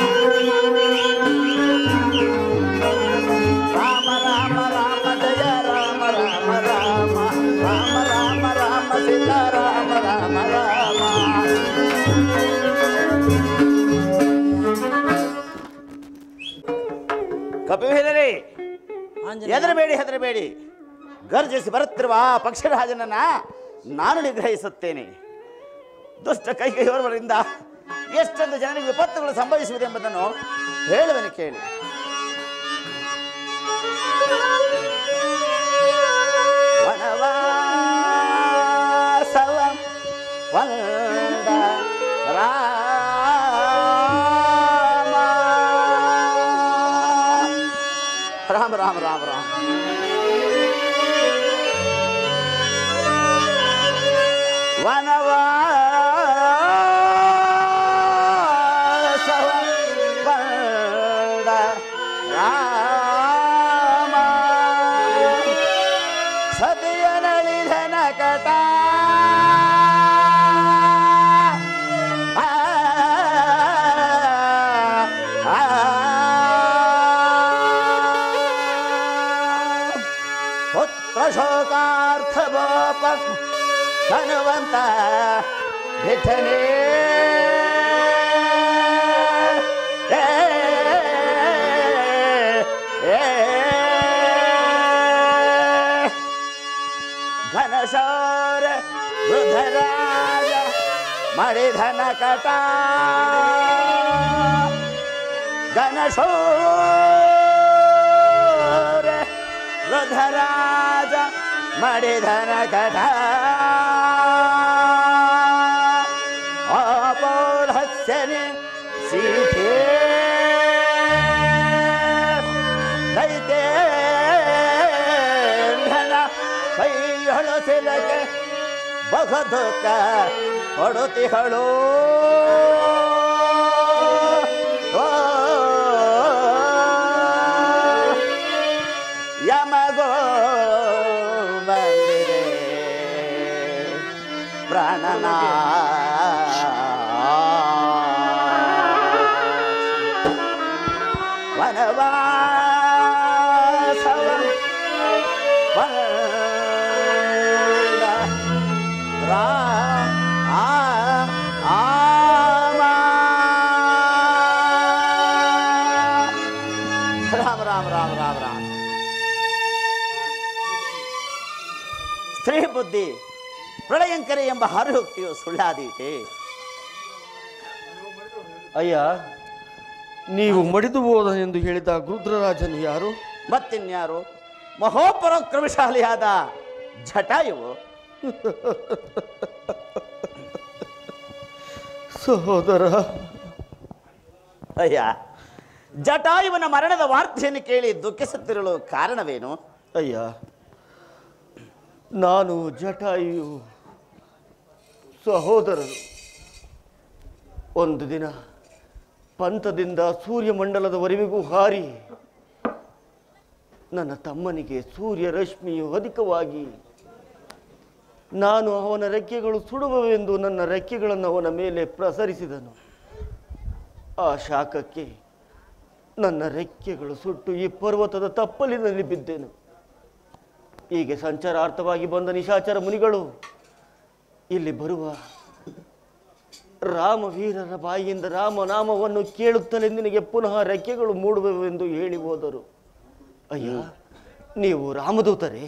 ರಾಮ ರಾಮ ರಾಮ ಜಯ ರಾಮ ರಾಮ ರಾಮ ರಾಮ ರಾಮ ರಾಮ ಸೀತಾ ರಾಮ ರಾಮ ರಾಮ ಕಪಿವೀರರೇ ಹೆದರಬೇಡಿ ಹೆದರಬೇಡಿ ಗರ್ಜಿಸಿ ಬರುತ್ತಿರುವ ಆ ಪಕ್ಷಿರಾಜನನ್ನ ನಾನು ನಿಗ್ರಹಿಸುತ್ತೇನೆ ದುಷ್ಟ ಕೈಗೆಯವರಿಂದ ಎಷ್ಟೊಂದು ಜನರಿಗೆ ವಿಪತ್ತುಗಳು ಸಂಭವಿಸುವುದೆಂಬುದನ್ನು ಹೇಳುವೆನು ಕೇಳಿ ವನವಾಸವ ವಂದ ರಾಮ ರಾಮ ರಾಮ ರಾಮ ರಾಮ ವನವಾಸವ ವಂದ ರಾಮ ಸತಿಯ ನಳಿಧನ ಕಟ ಆ, ಆ, ಪುತ್ರ ಶೋಕಾರ್ಥ ಗೋಪ ಧನವಂತ ವಿಠಲೇ ಏ, ಏ, ಘನಶೌರ ವೃದ್ಧರಾಜ ಮಣಿಧನ ಕಟ ಘನಶೌರ ವೃದ್ಧರಾಜ ಮಣಿಧನ ಕಟ ಅಪೌರಸ್ಯನೆ ಸೀತೆ ದೈತೇಂದ್ರನ ಕೈಯೊಳು ಸಿಲಕೆ ಬಹುದುಃಖ ಕೊಡುತಿಹಳು ಓ, ಯಮಗೋ ಬಂದಿದೆ ಪ್ರಾಣನ ವನವಾಸವ ವಂದ ರಾ ಆ ಆಮ. ರಾಮ ರಾಮ ರಾಮ ರಾಮ ರಾಮ ಸ್ತ್ರೀ ಬುದ್ಧಿ ಪ್ರಳಯಂಕರಿ ಎಂಬ ಹರಿಯುಕ್ತಿಯು ಸುಳ್ಳಾದೀತೆ ಅಯ್ಯ ನೀವು ಮಡಿದು ಹೋದ ಎಂದು ಹೇಳಿದ ಗೃದ್ರರಾಜನು ಯಾರು ಮತ್ತಿನ್ಯಾರು ಮಹೋಪರಾಕ್ರಮಶಾಲಿಯಾದ ಜಟಾಯುವು ಸಹೋದರ ಅಯ್ಯ ಜಟಾಯುವನ ಮರಣದ ವಾರ್ತೆಯನ್ನು ಕೇಳಿ ದುಃಖಿಸುತ್ತಿರಲು ಕಾರಣವೇನು ಅಯ್ಯ ನಾನು ಜಟಾಯು ಸಹೋದರರು ಒಂದು ದಿನ ಪಂಥದಿಂದ ಸೂರ್ಯಮಂಡಲದವರೆವಿಗೂ ಹಾರಿ ನನ್ನ ತಮ್ಮನಿಗೆ ಸೂರ್ಯ ರಶ್ಮಿಯು ಅಧಿಕವಾಗಿ ನಾನು ಅವನ ರೆಕ್ಕೆಗಳು ಸುಡುವವೆಂದು ನನ್ನ ರೆಕ್ಕೆಗಳನ್ನು ಅವನ ಮೇಲೆ ಪ್ರಸರಿಸಿದನು ಆ ಶಾಖಕ್ಕೆ ನನ್ನ ರೆಕ್ಕೆಗಳು ಸುಟ್ಟು ಈ ಪರ್ವತದ ತಪ್ಪಲಿನಲ್ಲಿ ಬಿದ್ದೆನು ಹೀಗೆ ಸಂಚಾರಾರ್ಥವಾಗಿ ಬಂದ ನಿಶಾಚರ ಮುನಿಗಳು ಇಲ್ಲಿ ಬರುವ ರಾಮವೀರರ ಬಾಯಿಯಿಂದ ರಾಮನಾಮವನ್ನು ಕೇಳುತ್ತಲೇ ನಿನಗೆ ಪುನಃ ರೆಕ್ಕೆಗಳು ಮೂಡುವೆವೆಂದು ಹೇಳಿ ಹೋದರು ಅಯ್ಯ ನೀವು ರಾಮದೂತರೇ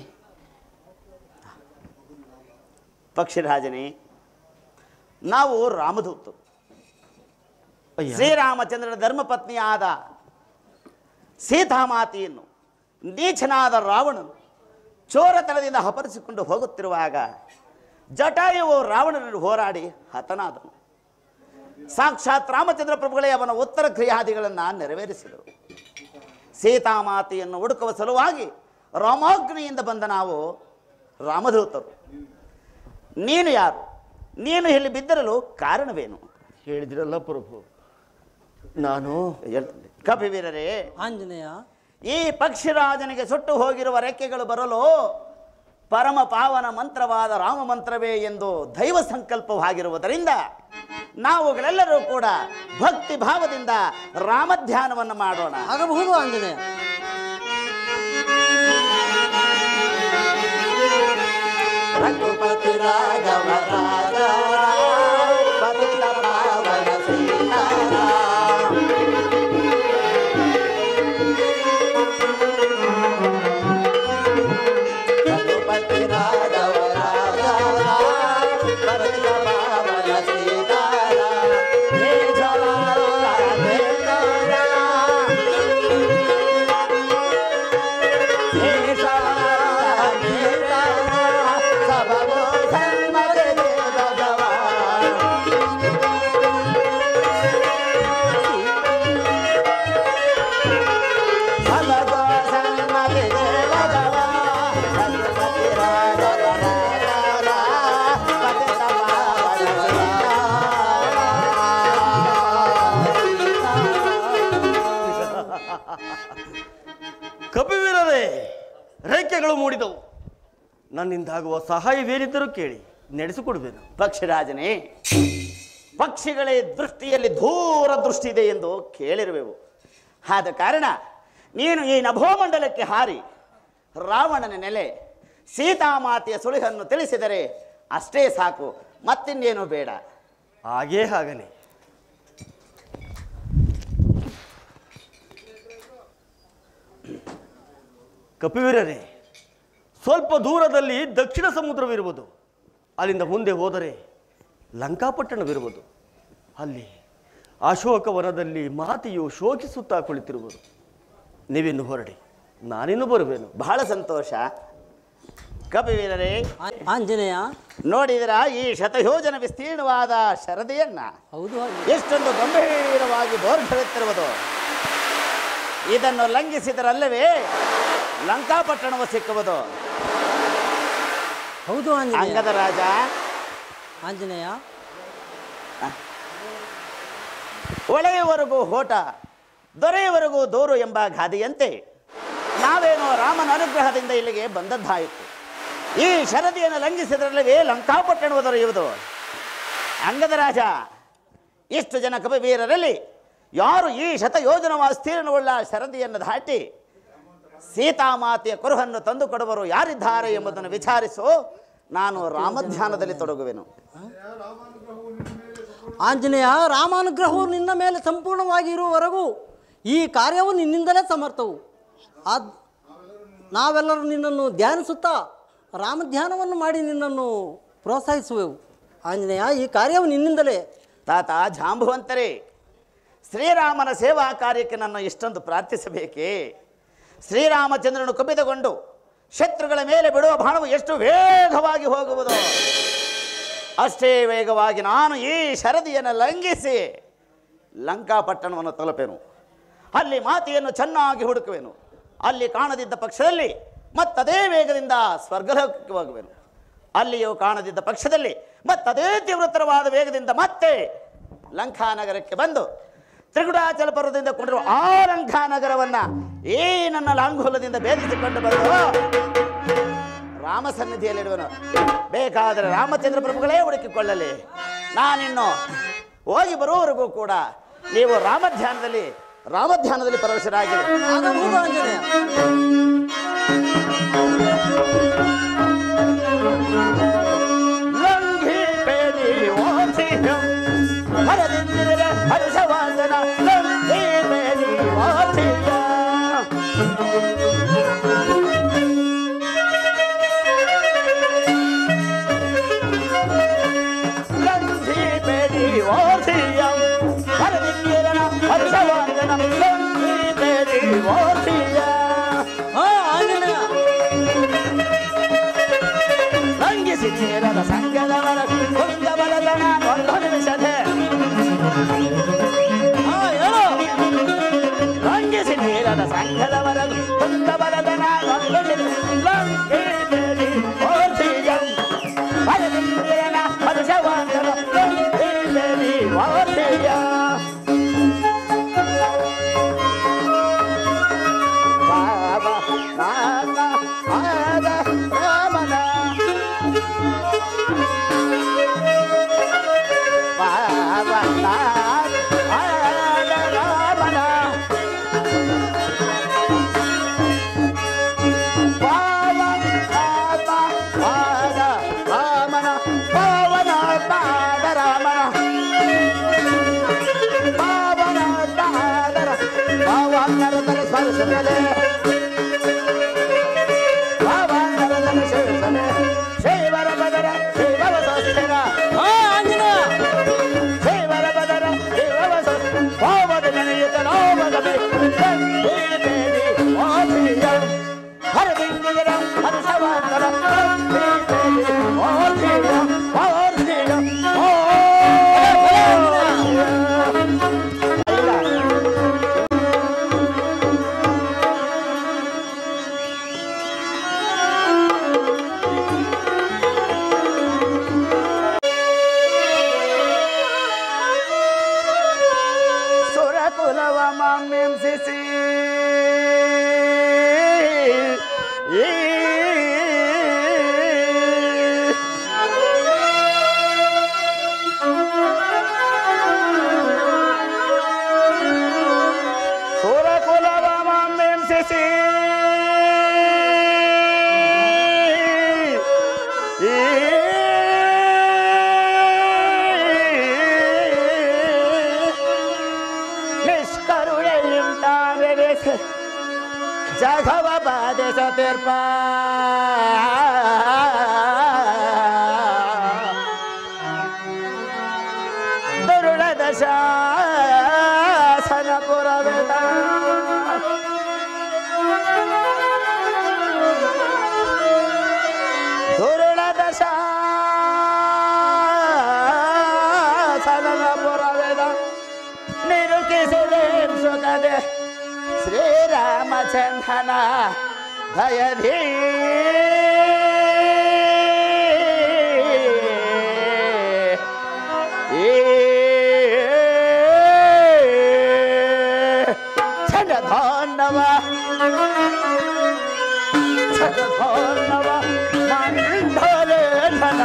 ಪಕ್ಷಿರಾಜನೇ ನಾವು ರಾಮದೂತರು ಅಯ್ಯ ಶ್ರೀರಾಮಚಂದ್ರನ ಧರ್ಮಪತ್ನಿಯಾದ ಸೀತಾಮಾತೆಯನ್ನು ನೀಚನಾದ ರಾವಣನು ಚೋರತನದಿಂದ ಅಪಹರಿಸಿಕೊಂಡು ಹೋಗುತ್ತಿರುವಾಗ ಜಟಾಯುವು ರಾವಣನನ್ನು ಹೋರಾಡಿ ಹತನಾದನು ಸಾಕ್ಷಾತ್ ರಾಮಚಂದ್ರ ಪ್ರಭುಗಳೇ ಅವನ ಉತ್ತರ ಕ್ರಿಯಾದಿಗಳನ್ನು ನೆರವೇರಿಸಿದರು ಸೀತಾಮಾತೆಯನ್ನು ಹುಡುಕುವ ಸಲುವಾಗಿ ರಾಮಾಗ್ನಿಯಿಂದ ಬಂದ ನಾವು ರಾಮದೂತರು ನೀನು ಯಾರು ನೀನು ಇಲ್ಲಿ ಬಿದ್ದಿರಲು ಕಾರಣವೇನು ಹೇಳಿದಿರಲ್ಲ ಪ್ರಭು ನಾನು ಹೇಳ್ತೀನಿ ಕಪಿವೀರರೇ ಆಂಜನೇಯ ಈ ಪಕ್ಷಿರಾಜನಿಗೆ ಸುಟ್ಟು ಹೋಗಿರುವ ರೆಕ್ಕೆಗಳು ಬರಲು ಪರಮ ಪಾವನ ಮಂತ್ರವಾದ ರಾಮ ಮಂತ್ರವೇ ಎಂದು ದೈವ ಸಂಕಲ್ಪವಾಗಿರುವುದರಿಂದ ನಾವುಗಳೆಲ್ಲರೂ ಕೂಡ ಭಕ್ತಿ ಭಾವದಿಂದ ರಾಮಧ್ಯಾನವನ್ನು ಮಾಡೋಣ ಆಗಬಹುದು ಆಂಜನೇಯ ರಘುಪತಿ ರಾಘವ ರಾಜ ಪತಿತ ಪಾವನ ಸೀತಾರಾಮ. ರಘುಪತಿ ರಾಘವ ರಾಜ ಪತಿತ ಪಾವನ ಸೀತಾರಾಮ. ಹೇ ಜಲಾಲ, ಹೇ ಜಲಾಲ. ಕಪಿವೀರರೇ ರೆಕ್ಕೆಗಳು ಮೂಡಿದವು ನನ್ನಿಂದಾಗುವ ಸಹಾಯವೇನಿದ್ದರೂ ಕೇಳಿ ನಡೆಸಿಕೊಡುವೆನು ಪಕ್ಷಿರಾಜನೇ ಪಕ್ಷಿಗಳೇ ದೃಷ್ಟಿಯಲ್ಲಿ ದೂರ ದೃಷ್ಟಿ ಇದೆ ಎಂದು ಕೇಳಿರುವೆವು ಆದ ಕಾರಣ ನೀನು ಈ ನಭೋಮಂಡಲಕ್ಕೆ ಹಾರಿ ರಾವಣನ ನೆಲೆ ಸೀತಾಮಾತೆಯ ಸುಳಿಹನ್ನು ತಿಳಿಸಿದರೆ ಅಷ್ಟೇ ಸಾಕು ಮತ್ತಿನ್ನೇನು ಬೇಡ ಹಾಗೇ ಆಗಲಿ ಕಪಿವೀರರೇ ಸ್ವಲ್ಪ ದೂರದಲ್ಲಿ ದಕ್ಷಿಣ ಸಮುದ್ರವಿರುವುದು ಅಲ್ಲಿಂದ ಮುಂದೆ ಹೋದರೆ ಲಂಕಾಪಟ್ಟಣವಿರುವುದು ಅಲ್ಲಿ ಅಶೋಕವನದಲ್ಲಿ ಮಾತೆಯು ಶೋಕಿಸುತ್ತಾ ಕುಳಿತಿರುವುದು ನೀವಿನ್ನು ಹೊರಡಿ ನಾನಿನ್ನು ಬರುವೆನು ಬಹಳ ಸಂತೋಷ ಕಪಿವೀರರೇ ಆ- ಆಂಜನೇಯ ನೋಡಿದಿರಾ ಈ ಶತಯೋಜನ ವಿಸ್ತೀರ್ಣವಾದ ಶರದಿಯನ್ನ ಹೌದು ಆಂಜನೇಯ. ಎಷ್ಟೊಂದು ಗಂಭೀರವಾಗಿ ಬೋರ್ಗಳೆತ್ತಿರುವುದು ಇದನ್ನು ಲಂಘಿಸಿದರಲ್ಲವೇ ಲಂಕಾಪಟ್ಟಣವು ಸಿಕ್ಕುವುದು ಹೌದು ಆಂಜನೇಯ ಅಂಗದ ರಾಜ ಆಂಜನೇಯ ಒಳೆಯವರೆಗೂ ಹೋಟ ದೊರೆಯವರೆಗೂ ದೂರು ಎಂಬ ಗಾದೆಯಂತೆ ನಾವೇನೋ ರಾಮನ ಅನುಗ್ರಹದಿಂದ ಇಲ್ಲಿಗೆ ಬಂದದ್ದಾಯಿತು ಈ ಶರದಿಯನ್ನು ಲಂಘಿಸಿದ್ರಲ್ಲವೇ ಲಂಕಾಪಟ್ಟಣವು ದೊರೆಯುವುದು ಅಂಗದ ರಾಜ ಇಷ್ಟು ಜನ ಕಪಿವೀರರಲ್ಲಿ ಯಾರು ಈ ಶತಯೋಜನ ವಿಸ್ತೀರ್ಣವುಳ್ಳ ಶರದಿಯನ್ನು ದಾಟಿ ಸೀತಾಮಾತೆಯ ಕುರುಹನ್ನು ತಂದುಕೊಡುವರು ಯಾರಿದ್ದಾರೆ ಎಂಬುದನ್ನು ವಿಚಾರಿಸು ನಾನು ರಾಮಧ್ಯಾನದಲ್ಲಿ ತೊಡಗುವೆನು ಆಂಜನೇಯ ರಾಮಾನುಗ್ರಹವು ನಿನ್ನ ಮೇಲೆ ಸಂಪೂರ್ಣವಾಗಿ ಇರುವವರೆಗೂ ಈ ಕಾರ್ಯವು ನಿನ್ನಿಂದಲೇ ಸಮರ್ಥವು ಆದ್ ನಾವೆಲ್ಲರೂ ನಿನ್ನನ್ನು ಧ್ಯಾನಿಸುತ್ತಾ ರಾಮಧ್ಯಾನವನ್ನು ಮಾಡಿ ನಿನ್ನನ್ನು ಪ್ರೋತ್ಸಾಹಿಸುವೆವು ಆಂಜನೇಯ ಈ ಕಾರ್ಯವು ನಿನ್ನಿಂದಲೇ ತಾತ ಜಾಂಬುವಂತರೇ ಶ್ರೀರಾಮನ ಸೇವಾ ಕಾರ್ಯಕ್ಕೆ ನನ್ನ ಇಷ್ಟೊಂದು ಪ್ರಾರ್ಥಿಸಬೇಕೇ ಶ್ರೀರಾಮಚಂದ್ರನು ಕುಪಿತಗೊಂಡು ಶತ್ರುಗಳ ಮೇಲೆ ಬಿಡುವ ಬಾಣವು ಎಷ್ಟು ವೇಗವಾಗಿ ಹೋಗುವುದು ಅಷ್ಟೇ ವೇಗವಾಗಿ ನಾನು ಈ ಶರದಿಯನ್ನು ಲಂಘಿಸಿ ಲಂಕಾಪಟ್ಟಣವನ್ನು ತಲುಪೆನು ಅಲ್ಲಿ ಮಾತೆಯನ್ನು ಚೆನ್ನಾಗಿ ಹುಡುಕುವೆನು ಅಲ್ಲಿ ಕಾಣದಿದ್ದ ಪಕ್ಷದಲ್ಲಿ ಮತ್ತದೇ ವೇಗದಿಂದ ಸ್ವರ್ಗಲೋಕಕ್ಕೆ ಹೋಗುವೆನು ಅಲ್ಲಿಯೂ ಕಾಣದಿದ್ದ ಪಕ್ಷದಲ್ಲಿ ಮತ್ತದೇ ತೀವ್ರತರವಾದ ವೇಗದಿಂದ ಮತ್ತೆ ಲಂಕಾನಗರಕ್ಕೆ ಬಂದು ತ್ರಿಗುಡಾಚಲ ಪರ್ವತದಿಂದ ಕೊಂಡಿರುವ ಆ ಲಂಕಾನಗರವನ್ನ ಈ ನನ್ನ ಲಾಂಘೂಲದಿಂದ ಭೇದಿಸಿಕೊಂಡು ಬಂದು ರಾಮ ಸನ್ನಿಧಿಯಲ್ಲಿಡುವನು ಬೇಕಾದರೆ ರಾಮಚಂದ್ರ ಪ್ರಭುಗಳೇ ಹುಡುಕಿಕೊಳ್ಳಲಿ ನಾನಿನ್ನು ಹೋಗಿ ಬರುವವರೆಗೂ ಕೂಡ ನೀವು ರಾಮಧ್ಯಾನದಲ್ಲಿ ರಾಮಧ್ಯಾನದಲ್ಲಿ ಪರವಶರಾಗಿರಿ ಆಗಬಹುದು ಆಂಜನೇಯ ಲಂಘಿಪೇರಿ ವಾಸಿಹಂ ಹರದಿಂದಿರ ಹರ್ಷವಾದನ ಲಂಘಿಪೇರಿ ವಾಸಿಯ ಲಂಘಿಪೇರಿ ವಾಸಿಯಂ ಹರದಿಂದಿರ ಹರ್ಷವಾದನ ಲಂಘಿಪೇರಿ ವಾಸಿಯ ಹಾ ಆಂಜನೇಯ ರಂಗಿಸಿ ಚೇರದ ಸಂಘದವರ ಕುಂದ ಬಲದನ ಒಂದು ನಿಮಿಷದೆ ಹಾ ಹೇಳು ರಂಗಿಸಿ ನೀರದ ಸಂಘದವರ ಕುಂದ ಬಲದನ ಒಂದು ನಿಮಿಷ ಲಂಕೇರಿ ಓರ್ತಿಯಂ ಬಲದಿಂದಿರನ ಹರ್ಷವಾದನ ಲಂಕೇರಿ ಓರ್ತಿಯ ಬಾಬಾ ನಾನ ಆದ ರಾಮನ ಸ್ಪರ್ಶದಲ್ಲಿ ಶೈವರ ಬದರ ಶೈವರ ಸ್ವಸ್ಥಿರ ಹಾ ಆಂಜನೇಯ ದೇವರ ಬದರ ದೇವರ ಹೋಮದ ನೆನೆಯುತ್ತ ನೋವದಲ್ಲಿ ಬೇಡಿ ಓದಿಯ ಹರದಿಂದಿರ ಹರಸವಾದರ ಬೇಡಿ ಓದಿಯ ಓದಿಯ ಸುರಕುಲವ ಮಾಂಸಿಸಿ ಸುರಕುಲವ ಮಾಂಸಿಸಿ ನಿಷ್ಕರುಣೆയും ತಾವೆರೆಸ ಜಗವ ಬಾಧಿಸ ತೀರ್ಪ ದುರುಳದ ಶಾಸನ ಪುರವೇದ ದುರುಳದ ಶಾಸನ ಪುರವೇದ ನಿರುಕಿಸಿದೆ ಸುಖದೆ ಶ್ರೀರಾಮಚಂದ್ರನ ಭಯಧೀ ಛಡಧಾನವ ಛಡಧಾನವ ಮಂಡಲೇಶನ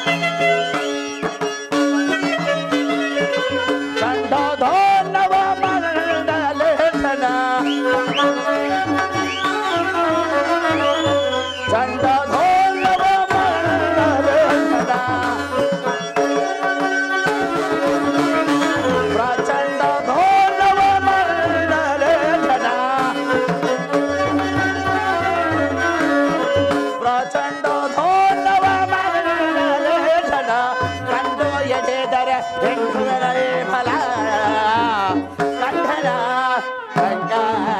ಚಂಡಧಾನವ ಮಂಡಲೇಶನ ಚಂಡಧಾನವ ಮಂಡಲೇಶನ ಪ್ರಚಂಡ ಧೋನವ ಮಂಡಲೇಶನ ಪ್ರಚಂಡ ಧೋನವ ಮಂಡಲೇಶನ ಕಂಡು ಎದೆದರ ಹೆಂಗರೇ ಫಲ ಕಂಠನ ಕಂಗ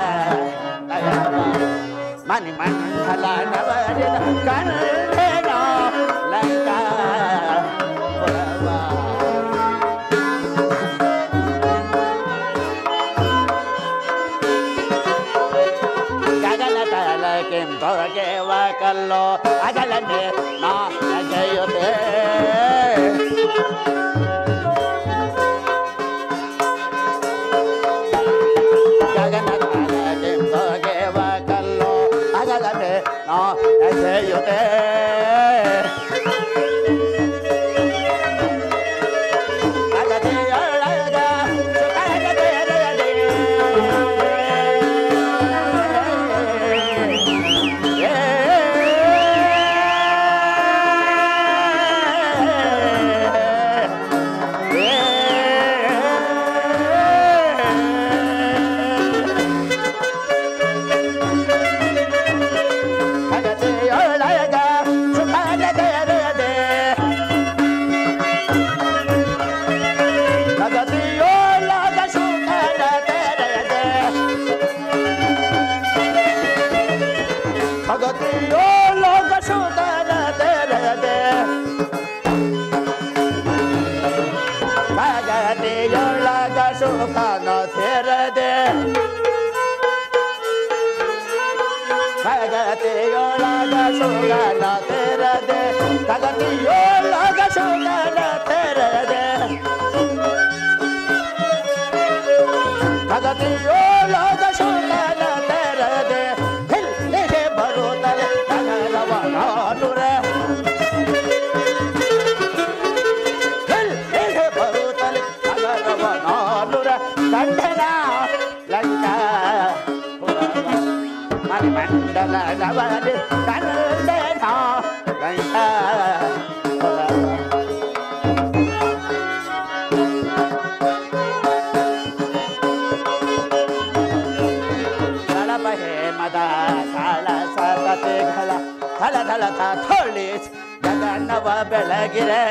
ಮನಿ ಮಂಡಲ ನವರಿನ ಕಂಠನ ಲಂಕಾ ಪುರವಾ ಗಗನ ತಲ ಕೆಂಪಗೆ ಕಲ್ಲೋ ಅಗಲನೆ ನಾ ಅಜಯುತೆ ಗಗನ ತಲ ಕೆಂಪಗೆ ಕಲ್ಲೋ ಅಗಲನೆ ನಾ ಅಜಯುತೆ ಅಗದೆಯೊಳಗ ಸುಖದ ಭಗತಿಯೋ ಲೋಕ ಸುತನ ತೆರೆದೆ ಭಗತಿಯೊಳಗ ಸುಖನ ತೆರೆದೆ ಭಗತಿಯೊಳಗ ಸುಖನ ತೆರೆದೆ ಭಗತಿಯೊಳಗ ಸುಖನ ತೆರೆದೆ ಭಗತಿಯೊಳಗ ಸುಖನ ತೆರೆದೆ ಇಲ್ಲಿಗೆ ಬರುತ್ತದೆ ನಗರವ ನಾನುರೆ ಇಲ್ಲಿಗೆ ಬರುತ್ತದೆ ನಗರವ ನಾನುರ ಕಂಠನ ಲಂಕ ಮಣಿಮಂಡಲ ನವರಿ ಕಂಡನ ಲಂಕ ಗಣಪ ಹೇಮದ ಸಾಳ ಸತತೆ ಘಳ ಥಳ ಥಳ ಥಳಿ ಗಗನವ ಬೆಳಗಿರೆ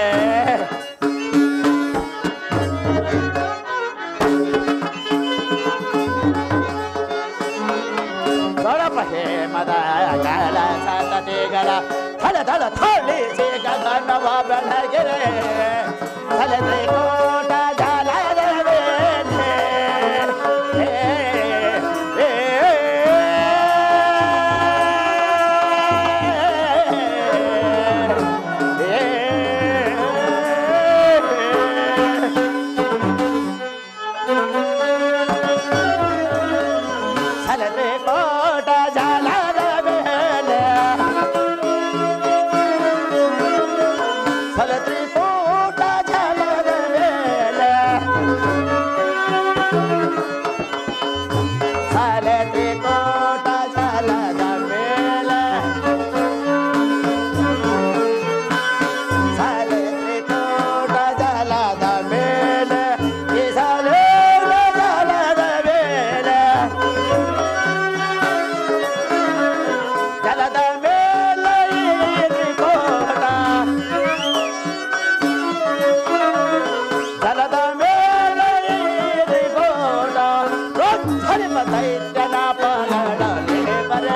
ಗಣಪ ಹೇಮದ ಗಾಳ ಸತತೆ ಗಳ ಥಳ ಥಳ ಥಳಿ ಗಗನವ ಬೆಳಗಿರೆ ಥಲತೆ ಕೋಟ ಜಾಲದ ವೇಳೆ ಸಲದೆ ಕೋಟ ಜಾಲದ ಮೇಲೆ ಸಲತ್ರಿ ಕೋಟ ಜಾಲದ ಮೇಲೆ ಸಲತ್ರಿ ಕೋಟ ಜಾಲದ ಮೇಲೆ ಸಲತ್ರಿ ಕೋಟ ಜಾಲದ ಮೇಲೆ ಈ ಸಲೇನ ಜಾಲದ ಮೇಲೆ ಜಲದ ಮೇಲೆ ಏರಿ ಕೋಟ ಜಲದ ಮೇಲೆ ಏರಿ ಕೋಟ ರೋದ್ಧರಿಮ ದೈತ್ಯನ ಪಾಲಡಲೆ ಬರೆ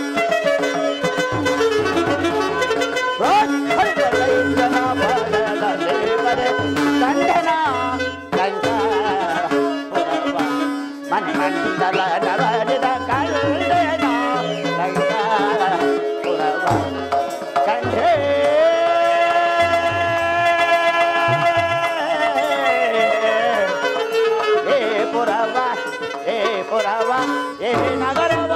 ರೋದ್ಧರಿಮ ದೈತ್ಯನ ಪಾಲಡಲೆ ಬರೆ ಕಂಡನ ಲಂಕ ಮನೆ ಮಂಡಲ ನವರಿದ ಕಳ್ಳನ ಲಂಕ ಪುರವ ಕಂಠೇ ಏ ಪುರವ ಏ ಪುರವ ಏ ನಗರವ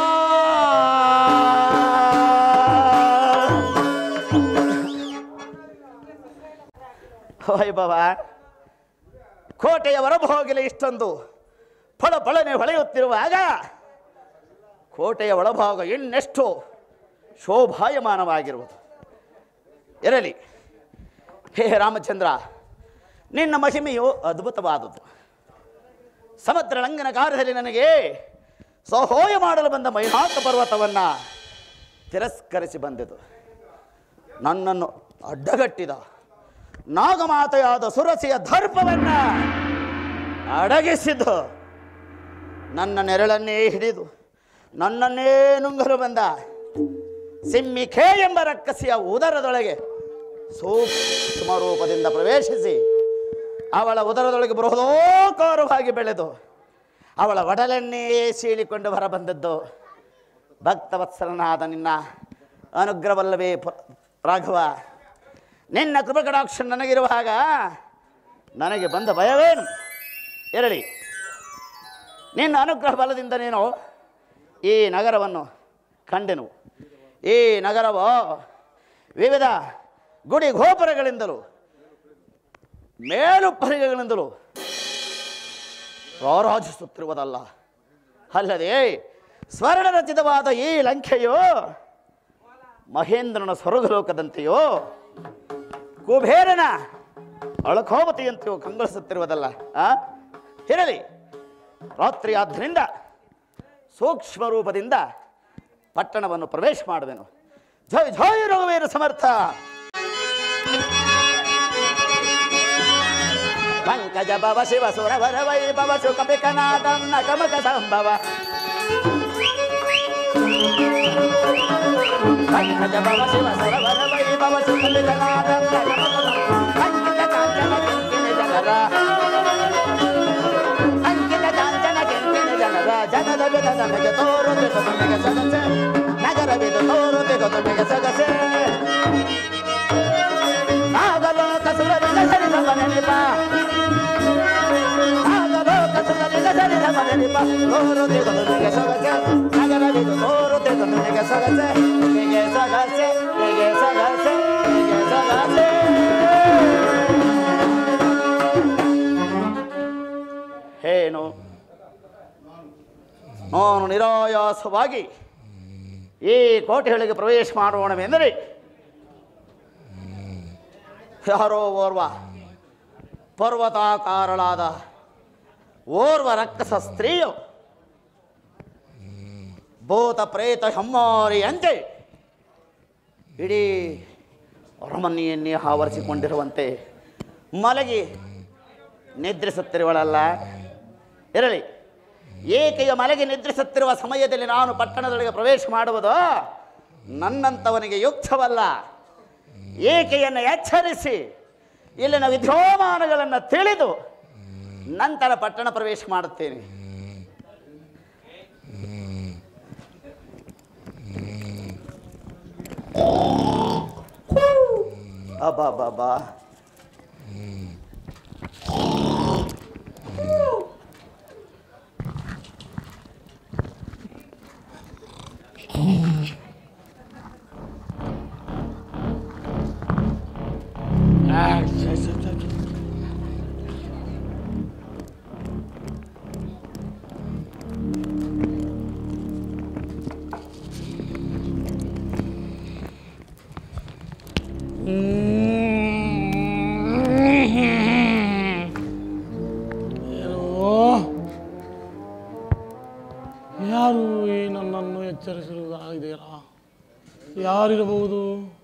ವೈಭವ ಕೋಟೆಯ ಹೊರಭೋಗಿಲೆ ಇಷ್ಟೊಂದು ಫಳ ಫಳನೆ ಹೊಳೆಯುತ್ತಿರುವಾಗ ಕೋಟೆಯ ಒಳಭಾಗ ಇನ್ನೆಷ್ಟು ಶೋಭಾಯಮಾನವಾಗಿರುವುದು ಇರಲಿ ಹೇ ರಾಮಚಂದ್ರ ನಿನ್ನ ಮಹಿಮೆಯು ಅದ್ಭುತವಾದುದು ಸಮುದ್ರ ಲಂಘನ ಕಾರ್ಯದಲ್ಲಿ ನನಗೆ ಸಹೋಯ ಮಾಡಲು ಬಂದ ಮೈನಾಕ ಪರ್ವತವನ್ನು ತಿರಸ್ಕರಿಸಿ ಬಂದಿತು ನನ್ನನ್ನು ಅಡ್ಡಗಟ್ಟಿದ ನಾಗಮಾತೆಯಾದ ಸುರಸಿಯ ದರ್ಪವನ್ನು ಅಡಗಿಸಿದ್ದು ನನ್ನ ನೆರಳನ್ನೇ ಹಿಡಿದು ನನ್ನನ್ನೇ ನುಂಗಲು ಬಂದ ಸಿಮ್ಮಿಖೇ ಎಂಬ ರಕ್ಕಸಿಯ ಉದರದೊಳಗೆ ಸೂಕ್ಷ್ಮ ರೂಪದಿಂದ ಪ್ರವೇಶಿಸಿ ಅವಳ ಉದರದೊಳಗೆ ಬೃಹದೋಕಾರವಾಗಿ ಬೆಳೆದು ಅವಳ ಒಡಲನ್ನೇ ಸೀಳಿಕೊಂಡು ಹೊರಬಂದದ್ದು ಭಕ್ತವತ್ಸಲನಾದ ನಿನ್ನ ಅನುಗ್ರಹವಲ್ಲವೇ ಪ- ರಾಘವ ನಿನ್ನ ಕೃಪಕಟಾಕ್ಷ ನನಗಿರುವಾಗ ನನಗೆ ಬಂದ ಭಯವೇನು ಇರಲಿ ನಿನ್ನ ಅನುಗ್ರಹ ಬಲದಿಂದ ನೀನು ಈ ನಗರವನ್ನು ಕಂಡೆನು ಈ ನಗರವು ವಿವಿಧ ಗುಡಿ ಗೋಪುರಗಳಿಂದಲೂ ಮೇಲುಪ್ಪರಿಗೆಗಳಿಂದಲೂ ರಾರಾಜಿಸುತ್ತಿರುವುದಲ್ಲ ಅಲ್ಲದೆ ಸ್ವರ್ಣ ರಚಿತವಾದ ಈ ಲಂಕೆಯು ಮಹೇಂದ್ರನ ಸ್ವರ್ಗಲೋಕದಂತೆಯೋ ಕುಬೇರನ ಅಳಕೋಮತಿಯಂತೆಯೋ ಕಂಗೊಳಿಸುತ್ತಿರುವುದಲ್ಲ ಆ ಇರಲಿ ರಾತ್ರಿ ಆದ್ದರಿಂದ ಸೂಕ್ಷ್ಮ ರೂಪದಿಂದ ಪಟ್ಟಣವನ್ನು ಪ್ರವೇಶ ಮಾಡುವೆನು ಜಯ ಜಯ ರಘುವೀರ ಸಮರ್ಥ ಪಂಕಜ ಭವ ಶಿವ ಸುರವರ ವೈಭವ ಸುಖಪಿಕನಾದನ್ನ ಕಮಕ ಸಂಭವ ಪಂಕಜ ಭವ ಶಿವ ಸರವರ ವೈಭವ ಸುಕಲಿತ ನಾದಂಗ ಅಂಕಿತ ಕಾಂಚನ ಕೆಂಪಿನ ಜನರ ಅಂಕಿತ ಕಾಂಚನ ಕೆಂಪಿನ ಜನರ ಜನದ ವಿಧ ನಮಗೆ ತೋರುತ್ತಿತು ನಮಗೆ ಸೊಗಸೆ ನಗರವಿದು ತೋರುತ್ತಿತು ನಮಗೆ ಸೊಗಸೆ ನಾಗಲೋಕ ಸುರವಿನ ಸರಿಸಮ ನೆನಪ ನಾಗಲೋಕ ಸುರವಿನ ಸರಿಸಮ ನೆನಪ ತೋರುತ್ತಿತು ನಮಗೆ ಸೊಗಸೆ ನಗರವಿದು ತೋರುತ್ತಿತು ನಮಗೆ ಸೊಗಸೆ ನಿಮಗೆ ಸೊಗಸೆ ನಿಮಗೆ ಸೊಗಸೆ ನಿಮಗೆ ಸೊಗಸೆ ಏನು ನಾನು ನಿರಾಯಾಸವಾಗಿ ಈ ಕೋಟೆಯೊಳಗೆ ಪ್ರವೇಶ ಮಾಡೋಣವೆಂದರೆ ಯಾರೋ ಓರ್ವ ಪರ್ವತಾಕಾರಳಾದ ಓರ್ವ ರಕ್ಕಸ ಸ್ತ್ರೀಯು ಭೂತ ಪ್ರೇತ ಹೆಮ್ಮಾರಿಯಂತೆ ಇಡೀ ಅರಮನೆಯನ್ನೇ ಆವರಿಸಿಕೊಂಡಿರುವಂತೆ ಮಲಗಿ ನಿದ್ರಿಸುತ್ತಿರುವಳಲ್ಲ ಇರಲಿ ಏಕೆಯ ಮಲಗಿ ನಿದ್ರಿಸುತ್ತಿರುವ ಸಮಯದಲ್ಲಿ ನಾನು ಪಟ್ಟಣದೊಳಗೆ ಪ್ರವೇಶ ಮಾಡುವುದು ನನ್ನಂಥವನಿಗೆ ಯುಕ್ತವಲ್ಲ ಏಕೆಯನ್ನು ಎಚ್ಚರಿಸಿ ಇಲ್ಲಿನ ವಿದ್ಯಮಾನಗಳನ್ನು ತಿಳಿದು ನಂತರ ಪಟ್ಟಣ ಪ್ರವೇಶ ಮಾಡುತ್ತೇನೆ ಅಬ್ಬಾ ಏನೋ ಯಾರು ಈ ನನ್ನನ್ನು ಎಚ್ಚರಿಸಿರುವುದಾಗಿದೆಯಲ್ಲ ಯಾರಿರಬಹುದು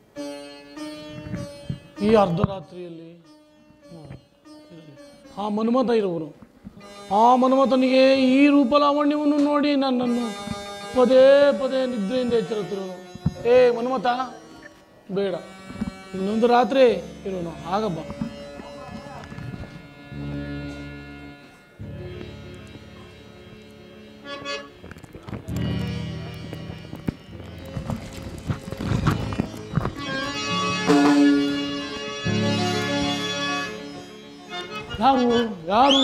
ಈ ಅರ್ಧರಾತ್ರಿಯಲ್ಲಿ ಹ್ಮ್, ಇರಲಿ. ಆ ಮನ್ಮಥ ಇರುವನು ಆ ಮನ್ಮಥನಿಗೆ ಈ ರೂಪಲಾವಣ್ಯವನ್ನು ನೋಡಿ ನನ್ನನ್ನು ಪದೇ ಪದೇ ನಿದ್ರೆಯಿಂದ ಎಚ್ಚರಿಸಿರುವನು ಏ ಮನ್ಮಥ ಬೇಡ ಇನ್ನೊಂದು ರಾತ್ರಿ ಇರೋನು ಆಗಬ್ಬ ಯಾರು ಯಾರು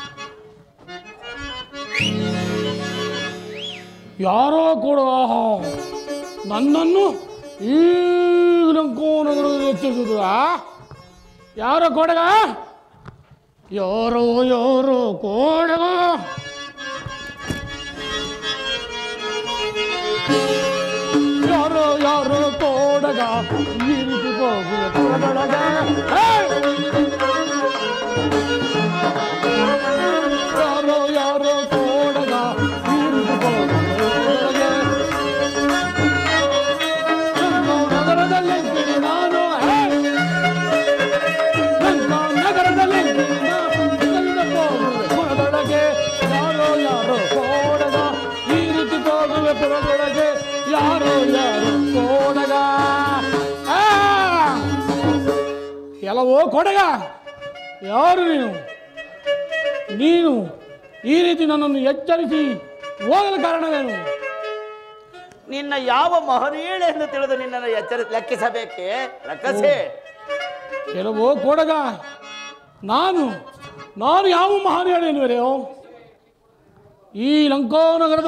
ಯಾರೋ ಕೂಡ ಆಹಾ, ನನ್ನನ್ನು ಈ ಲಂಕೋನಗರದಲ್ಲಿ ಎಚ್ಚರಿಸಿದ್ರು ಯಾರೋ ಕೊಡಗ ಯಾರೋ ಯಾರೋ ಕೊಡಗ ಯಾರೋ ಯಾರೋ ಕೊಡಗ ಈ ರೀತಿ ಹೋಗುವ ಕೊಡಗ ಯಾರೋ ಯಾರೋ ಕೊಡಗ ಈ ರೀತಿ ಹೋಗುವ ನಗರದಲ್ಲಿ ನಾನು ಹೇ! ಲಂಕಾ ನಗರದಲ್ಲಿ ಪುರದೊಳಗೆ ಯಾರೋ ಯಾರೋ ಕೋಡಗ ಈ ರೀತಿ ಹೋಗುವೆ ಪುರದೊಳಗೆ ಯಾರೋ ಯಾರೋ ಕೋಡಗ ಆ! ಎಲ್ಲವೋ ಕೊಡಗ ಯಾರು ನೀನು ನೀನು ಈ ರೀತಿ ನನ್ನನ್ನು ಎಚ್ಚರಿಸಿ ಹೋಗಲು ಕಾರಣವೇನು ನಿನ್ನ ಯಾವ ಮಹನೀಯಳೆ ಎಂದು ತಿಳಿದು ನಿನ್ನನ್ನು ಎಚ್ಚರಿ ಲೆಕ್ಕಿಸಬೇಕೆ ಲೆಕ್ಕಸೆ ಕೆಲವೋ ಕೊಡಗ ನಾನು ನಾನು ಯಾವ ಮಹಾನ್ ಹೇಳೇನುವರೆಯೋ ಈ ಲಂಕಾನಗರದ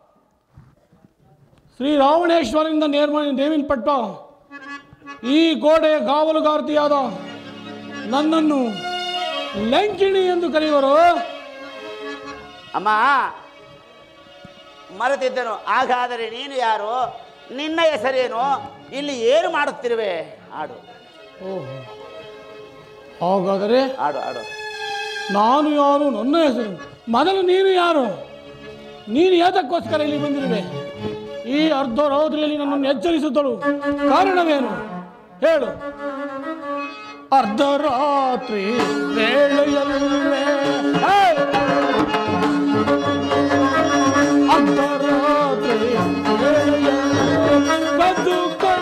ಶ್ರೀ ರಾವಣೇಶ್ವರನಿಂದ ನೇರ್ಮ ನೇಮಿಲ್ಪಟ್ಟ ಈ ಕೋಟೆಯ ಕಾವಲುಗಾರ್ತಿಯಾದ ನನ್ನನ್ನು ಲಂಕಿಣಿ ಎಂದು ಕರೆಯುವರು ಅಮ್ಮ ಮರೆತಿದ್ದನು ಹಾಗಾದರೆ ನೀನು ಯಾರು ನಿನ್ನ ಹೆಸರೇನು ಇಲ್ಲಿ ಏನು ಮಾಡುತ್ತಿರುವೆ ಆಡು ಓಹೋ ಹಾಗಾದರೆ ಆಡು ಆಡು ನಾನು ಯಾರು ನನ್ನ ಹೆಸರು ಮೊದಲು ನೀನು ಯಾರು ನೀನು ಏತಕ್ಕೋಸ್ಕರ ಇಲ್ಲಿ ಬಂದಿರುವೆ ಈ ಅರ್ಧರಾತ್ರಿಯಲ್ಲಿ ನನ್ನನ್ನು ಎಚ್ಚರಿಸುತ್ತಳು ಕಾರಣವೇನು ಹೇಳು ಅರ್ಧರಾತ್ರಿ ವೇಳೆಯಲ್ಲೇ ಹೇ! ಅರ್ಧರಾತ್ರಿ ವೇಳೆಯಲ್ಲೇ ಕದ್ದು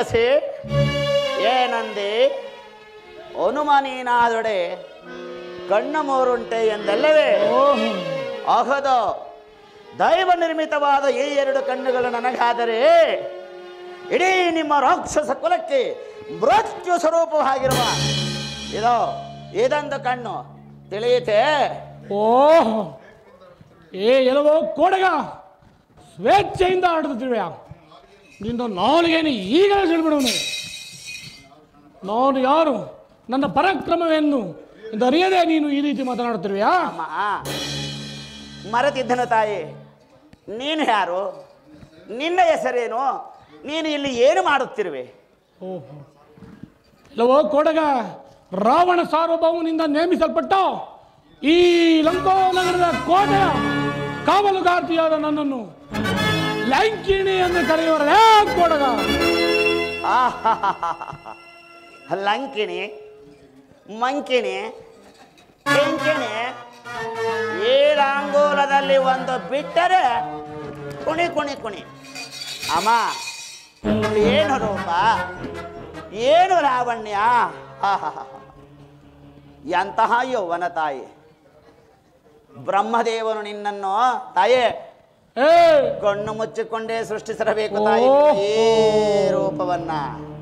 ರಕ್ಕಸಿ ಏನಂದೆ ಹನುಮನೀನಾದೊಡೆ ಕಣ್ಣ ಮೂರುಂಟೆ ಎಂದಲ್ಲವೇ ಓಹೋ ಅಹದ ದೈವ ನಿರ್ಮಿತವಾದ ಈ ಎರಡು ಕಣ್ಣುಗಳು ನನಗಾದರೆ ಇಡೀ ನಿಮ್ಮ ರಾಕ್ಷಸ ಕುಲಕ್ಕೆ ಮೃತ್ಯು ಸ್ವರೂಪವಾಗಿರುವ ಇದು ಇದೊಂದು ಕಣ್ಣು ತಿಳಿಯುತ್ತೆ ಓಹೋ ಏ ಎಲ್ಲವೋ ಕೋಡಗ ಸ್ವೇಚ್ಛೆಯಿಂದ ಆಡುತ್ತಿರುವೆ ನಿನ್ನ ನಾಲಿಗೆಯನ್ನು ಈಗಲೇ ತಿಳಿಬಿಡುವನು ನಾನು ಯಾರು ನನ್ನ ಪರಾಕ್ರಮವೇನು ಎಂದು ಅರಿಯದೆ ನೀನು ಈ ರೀತಿ ಮಾತನಾಡುತ್ತಿರುವೆಯಾ ಅಮ್ಮ ಮರೆತಿದ್ದನು ತಾಯಿ ನೀನು ಯಾರು ನಿನ್ನ ಹೆಸರೇನು ನೀನು ಇಲ್ಲಿ ಏನು ಮಾಡುತ್ತಿರುವೆ ಓಹೋ ಇಲ್ಲವೋ ಕೋಡಗ ರಾವಣ ಸಾರ್ವಭೌಮನಿಂದ ನೇಮಿಸಲ್ಪಟ್ಟ ಈ ಲಂಕೋ ನಗರದ ಕೋಟೆಯ ಕಾವಲುಗಾರ್ತಿಯಾದ ನನ್ನನ್ನು ಲಂಕಿಣಿ ಎಂದು ಕರೆಯುವರೇ ಕೋಡಗ ಆಹಾಹಾಹಾಹಾ. ಲಂಕಿಣಿ ಮಂಕಿಣಿ ಕೆಂಕಿಣಿ ಏಳಾಂಗೋಲದಲ್ಲಿ ಒಂದು ಬಿಟ್ಟರೆ ಕುಣಿ ಕುಣಿ ಕುಣಿ ಅಮ್ಮ ಏನು ರೂಪ ಏನು ಲಾವಣ್ಯ ಆಹಾಹಾಹಾ. ಎಂತಹ ಯೌವನ ತಾಯಿ ಬ್ರಹ್ಮದೇವನು ನಿನ್ನನ್ನು ತಾಯೇ ಏ ಕಣ್ಣು ಮುಚ್ಚಿಕೊಂಡೇ ಸೃಷ್ಟಿಸಿರಬೇಕು ತಾಯಿ ಓಹೋ. ಈ ರೂಪವನ್ನ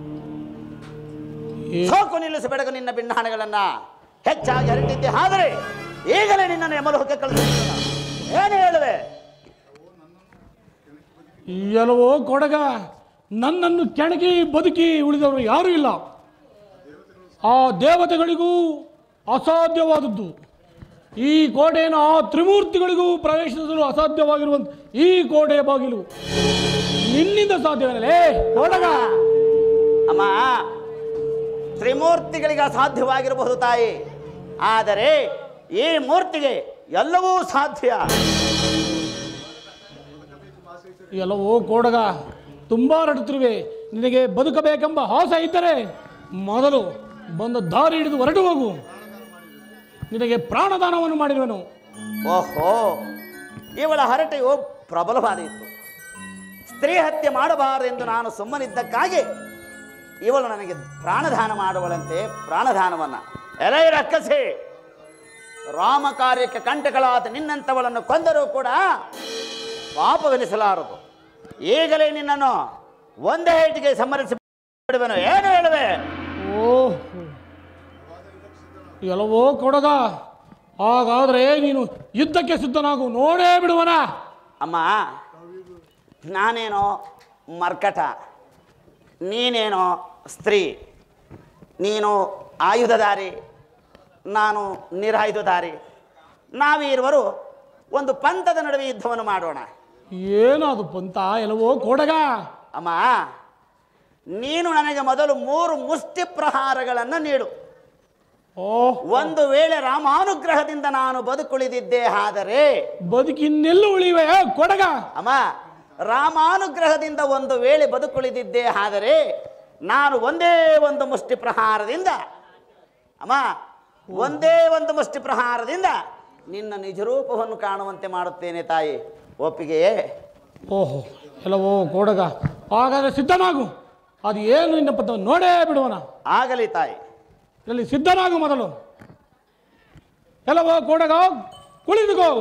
ಏ- ಸೋಕು ನಿಲ್ಲಿಸಬೇಡಗ ನಿನ್ನ ಬಿನ್ನಾಣಗಳನ್ನ ಹೆಚ್ಚಾಗಿ ಹರಟಿದ್ದೆ ಆದರೆ ಈಗಲೇ ನಿನ್ನನ್ನು ಯಮಲೋಕಕ್ಕೆ ಕಳಿಸುತ್ತೇನೆ ಏನು ಹೇಳುವೆ ಎಲ್ಲವೋ ಕೊಡಗ ನನ್ನನ್ನು ಕೆಣಕಿ ಬದುಕಿ ಉಳಿದವರು ಯಾರೂ ಇಲ್ಲ ಆ ದೇವತೆಗಳಿಗೂ ಅಸಾಧ್ಯವಾದದ್ದು ಈ ಕೋಟೆಯನ್ನು ಆ ತ್ರಿಮೂರ್ತಿಗಳಿಗೂ ಪ್ರವೇಶಿಸಲು ಅಸಾಧ್ಯವಾಗಿರುವಂತ ಈ ಕೋಟೆಯ ಬಾಗಿಲು ನಿನ್ನಿಂದ ಸಾಧ್ಯವೇನಲೇ ಕೊಡಗ ಅಮ್ಮ ತ್ರಿಮೂರ್ತಿಗಳಿಗೆ ಅಸಾಧ್ಯವಾಗಿರಬಹುದು ತಾಯಿ ಆದರೆ ಈ ಮೂರ್ತಿಗೆ ಎಲ್ಲವೂ ಸಾಧ್ಯ ಎಲ್ಲವೋ ಕೋಡಗ ತುಂಬಾ ರಡುತ್ತಿರುವೆ ನಿನಗೆ ಬದುಕಬೇಕೆಂಬ ಆಸೆ ಇದ್ದರೆ ಮೊದಲು ಬಂದ ದಾರಿ ಹಿಡಿದು ಹೊರಟು ಹೋಗು ನಿನಗೆ ಪ್ರಾಣದಾನವನ್ನು ಮಾಡಿರುವೆನು ಓಹೋ ಇವಳ ಹರಟೆಯು ಪ್ರಬಲವಾದಿತ್ತು ಸ್ತ್ರೀ ಹತ್ಯೆ ಮಾಡಬಾರದೆಂದು ನಾನು ಸುಮ್ಮನಿದ್ದಕ್ಕಾಗಿ ಇವಳು ನನಗೆ ಪ್ರಾಣದಾನ ಮಾಡುವಳಂತೆ ಪ್ರಾಣದಾನವನ್ನ ಎಲೈ ರಕ್ಕಸಿ ರಾಮ ಕಾರ್ಯಕ್ಕೆ ಕಂಟಕಳಾದ ನಿನ್ನಂಥವಳನ್ನು ಕೊಂದರೂ ಕೂಡ ಪಾಪವೆನಿಸಲಾರದು ಈಗಲೇ ನಿನ್ನನ್ನು ಒಂದೇ ಏಟಿಗೆ ಸಮ್ಮರಿಸಿ ಬಿಡುವೆನು ಏನು ಹೇಳುವೆ ಓಹ್ ಎಲ್ಲವೋ ಕೊಡಗ ಹಾಗಾದ್ರೆ ನೀನು ಯುದ್ಧಕ್ಕೆ ಸಿದ್ಧನಾಗು ನೋಡೇ ಬಿಡುವನ ಅಮ್ಮ ನಾನೇನೋ ಮರ್ಕಟ ನೀನೇನೋ ಸ್ತ್ರೀ ನೀನು ಆಯುಧಧಾರಿ ನಾನು ನಿರಾಯುಧಧಾರಿ ನಾವಿರುವರು ಒಂದು ಪಂಥದ ನಡುವೆ ಯುದ್ಧವನ್ನು ಮಾಡೋಣ ಏನದು ಪಂತ ಎಲ್ಲವೋ ಕೊಡಗ ಅಮ್ಮ ನೀನು ನನಗೆ ಮೊದಲು ಮೂರು ಮುಷ್ಟಿ ಪ್ರಹಾರಗಳನ್ನು ನೀಡು ಓಹ್ ಒಂದು ವೇಳೆ ರಾಮಾನುಗ್ರಹದಿಂದ ನಾನು ಬದುಕುಳಿದಿದ್ದೆ ಆದರೆ ಬದುಕಿನ್ನೆಲ್ಲೂ ಉಳಿವೆ ಕೊಡಗ ಅಮ್ಮ ರಾಮಾನುಗ್ರಹದಿಂದ ಒಂದು ವೇಳೆ ಬದುಕುಳಿದಿದ್ದೆ ಆದರೆ ನಾನು ಒಂದೇ ಒಂದು ಮುಷ್ಟಿ ಪ್ರಹಾರದಿಂದ ಅಮ್ಮ ಒಂದೇ ಒಂದು ಮುಷ್ಟಿ ಪ್ರಹಾರದಿಂದ ನಿನ್ನ ನಿಜರೂಪವನ್ನು ಕಾಣುವಂತೆ ಮಾಡುತ್ತೇನೆ ತಾಯಿ ಒಪ್ಪಿಗೆಯೇ ಓಹೋ ಎಲ್ಲವೋ ಕೊಡಗ ಹಾಗಾದ್ರೆ ಸಿದ್ಧನಾಗು ಅದು ಏನು ನಿನ್ನ ಪದ ನೋಡೇ ಬಿಡುವನ ಆಗಲಿ ತಾಯಿ ಇಲ್ಲಿ ಸಿದ್ಧನಾಗು ಮೊದಲು ಎಲ್ಲವೋ ಕೊಡಗ ಕುಳಿತುಕೋ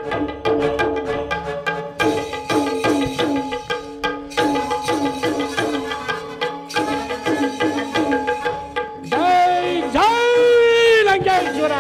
ಜೈ ಜೈ ಲಂಕೇಶ್ವರ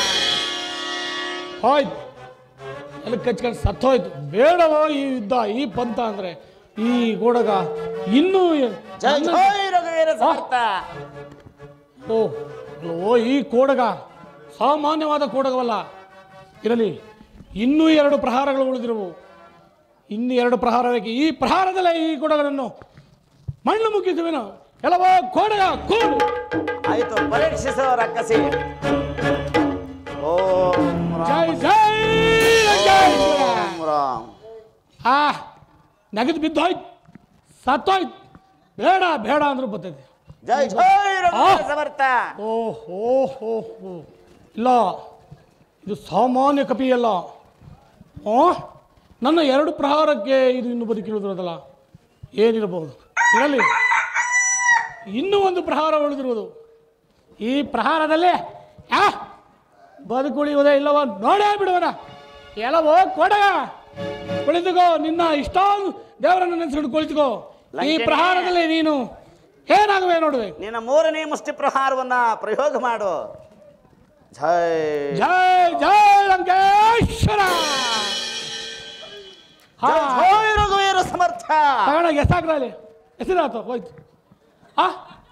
ಹೋಯ್ತು ಅಲ್ಲಿ ಕಚ್ಕೊಂಡು ಸತ್ತೋಯ್ತು ಬೇಡವೋ ಈ ಯುದ್ಧ ಈ ಪಂಥ ಅಂದ್ರೆ ಈ ಗೋಡಗ ಇನ್ನೂ ಜೈ ನನ್ನ- ಜೈ ರಘುವೀರ ಸಮರ್ಥ ಓ ಓ ಈ ಕೋಡಗ ಸಾಮಾನ್ಯವಾದ ಕೋಡಗವಲ್ಲ ಇರಲಿ ಇನ್ನೂ ಎರಡು ಪ್ರಹಾರಗಳು ಉಳಿದಿರುವು ಇನ್ನು ಎರಡು ಪ್ರಹಾರ ಬೇಕು ಈ ಪ್ರಹಾರದಲ್ಲೇ ಈ ಕೋಡಗನನ್ನು ಮಣ್ಣು ಮುಗಿಸುವೆನು ಎಲ್ಲವೋ ಕೋಡಗ ಕೂಡು ಆಯಿತು ಪರೀಕ್ಷಿಸೋ ರಕ್ಕಸಿ ಓಂ ಜೈ ರಾಮ ಜೈ ಲಂಕೇಶ್ವರ. ಓಂ ರಾಮ್ ಆ ನಗದು ಬಿದ್ದೋಯ್ತು ಸತ್ತೋಯ್ತು ಬೇಡ ಬೇಡ ಅಂದ್ರೂ ಬರ್ತೈತೆ ಜೈ ಜೈ ರಘುವೀರ ಆ. ಸಮರ್ಥ ಓ ಹೋ ಹೋ ಹೋ ಇಲ್ಲ ಇದು ಸಾಮಾನ್ಯ ಕಪಿಯಲ್ಲ ಆ ನನ್ನ ಎರಡು ಪ್ರಹಾರಕ್ಕೆ ಇದು ಇನ್ನು ಬದುಕಿರುವುದಿರೋದಲ್ಲ ಏನಿರಬಹುದು ಇರಲಿ ಇನ್ನೂ ಒಂದು ಪ್ರಹಾರ ಉಳಿದಿರುವುದು ಈ ಪ್ರಹಾರದಲ್ಲಿ ಆ ಬದುಕುಳಿಯುವುದೇ ಇಲ್ಲವೋ ನೋಡೇ ಬಿಡುವನ ಎಲ್ಲವೋ ಕೊಡಗ ಕುಳಿತುಕೋ ನಿನ್ನ ಇಷ್ಟ ದೇವರನ್ನು ನೆನೆಸ್ಕೊಂಡು ಕುಳಿತುಕೋ ಈ ಲಂಕೆನೇ. ಪ್ರಹಾರದಲ್ಲಿ ನೀನು ಏನಾಗುವೆ ನೋಡುವೆ ನಿನ್ನ ಮೂರನೇ ಮುಷ್ಟಿ ಪ್ರಹಾರವನ್ನ ಪ್ರಯೋಗ ಮಾಡು ಜೈ ಜೈ ಜೈ ಲಂಕೇಶ್ವರ ಹಾ ಜೈ ರಘುವೀರ ಸಮರ್ಥ ತಗೊಂಡ ಎಸಾಕ್ರಲ್ಲಿ ಹೆಸರಾತು ಹೋಯ್ತು ಆ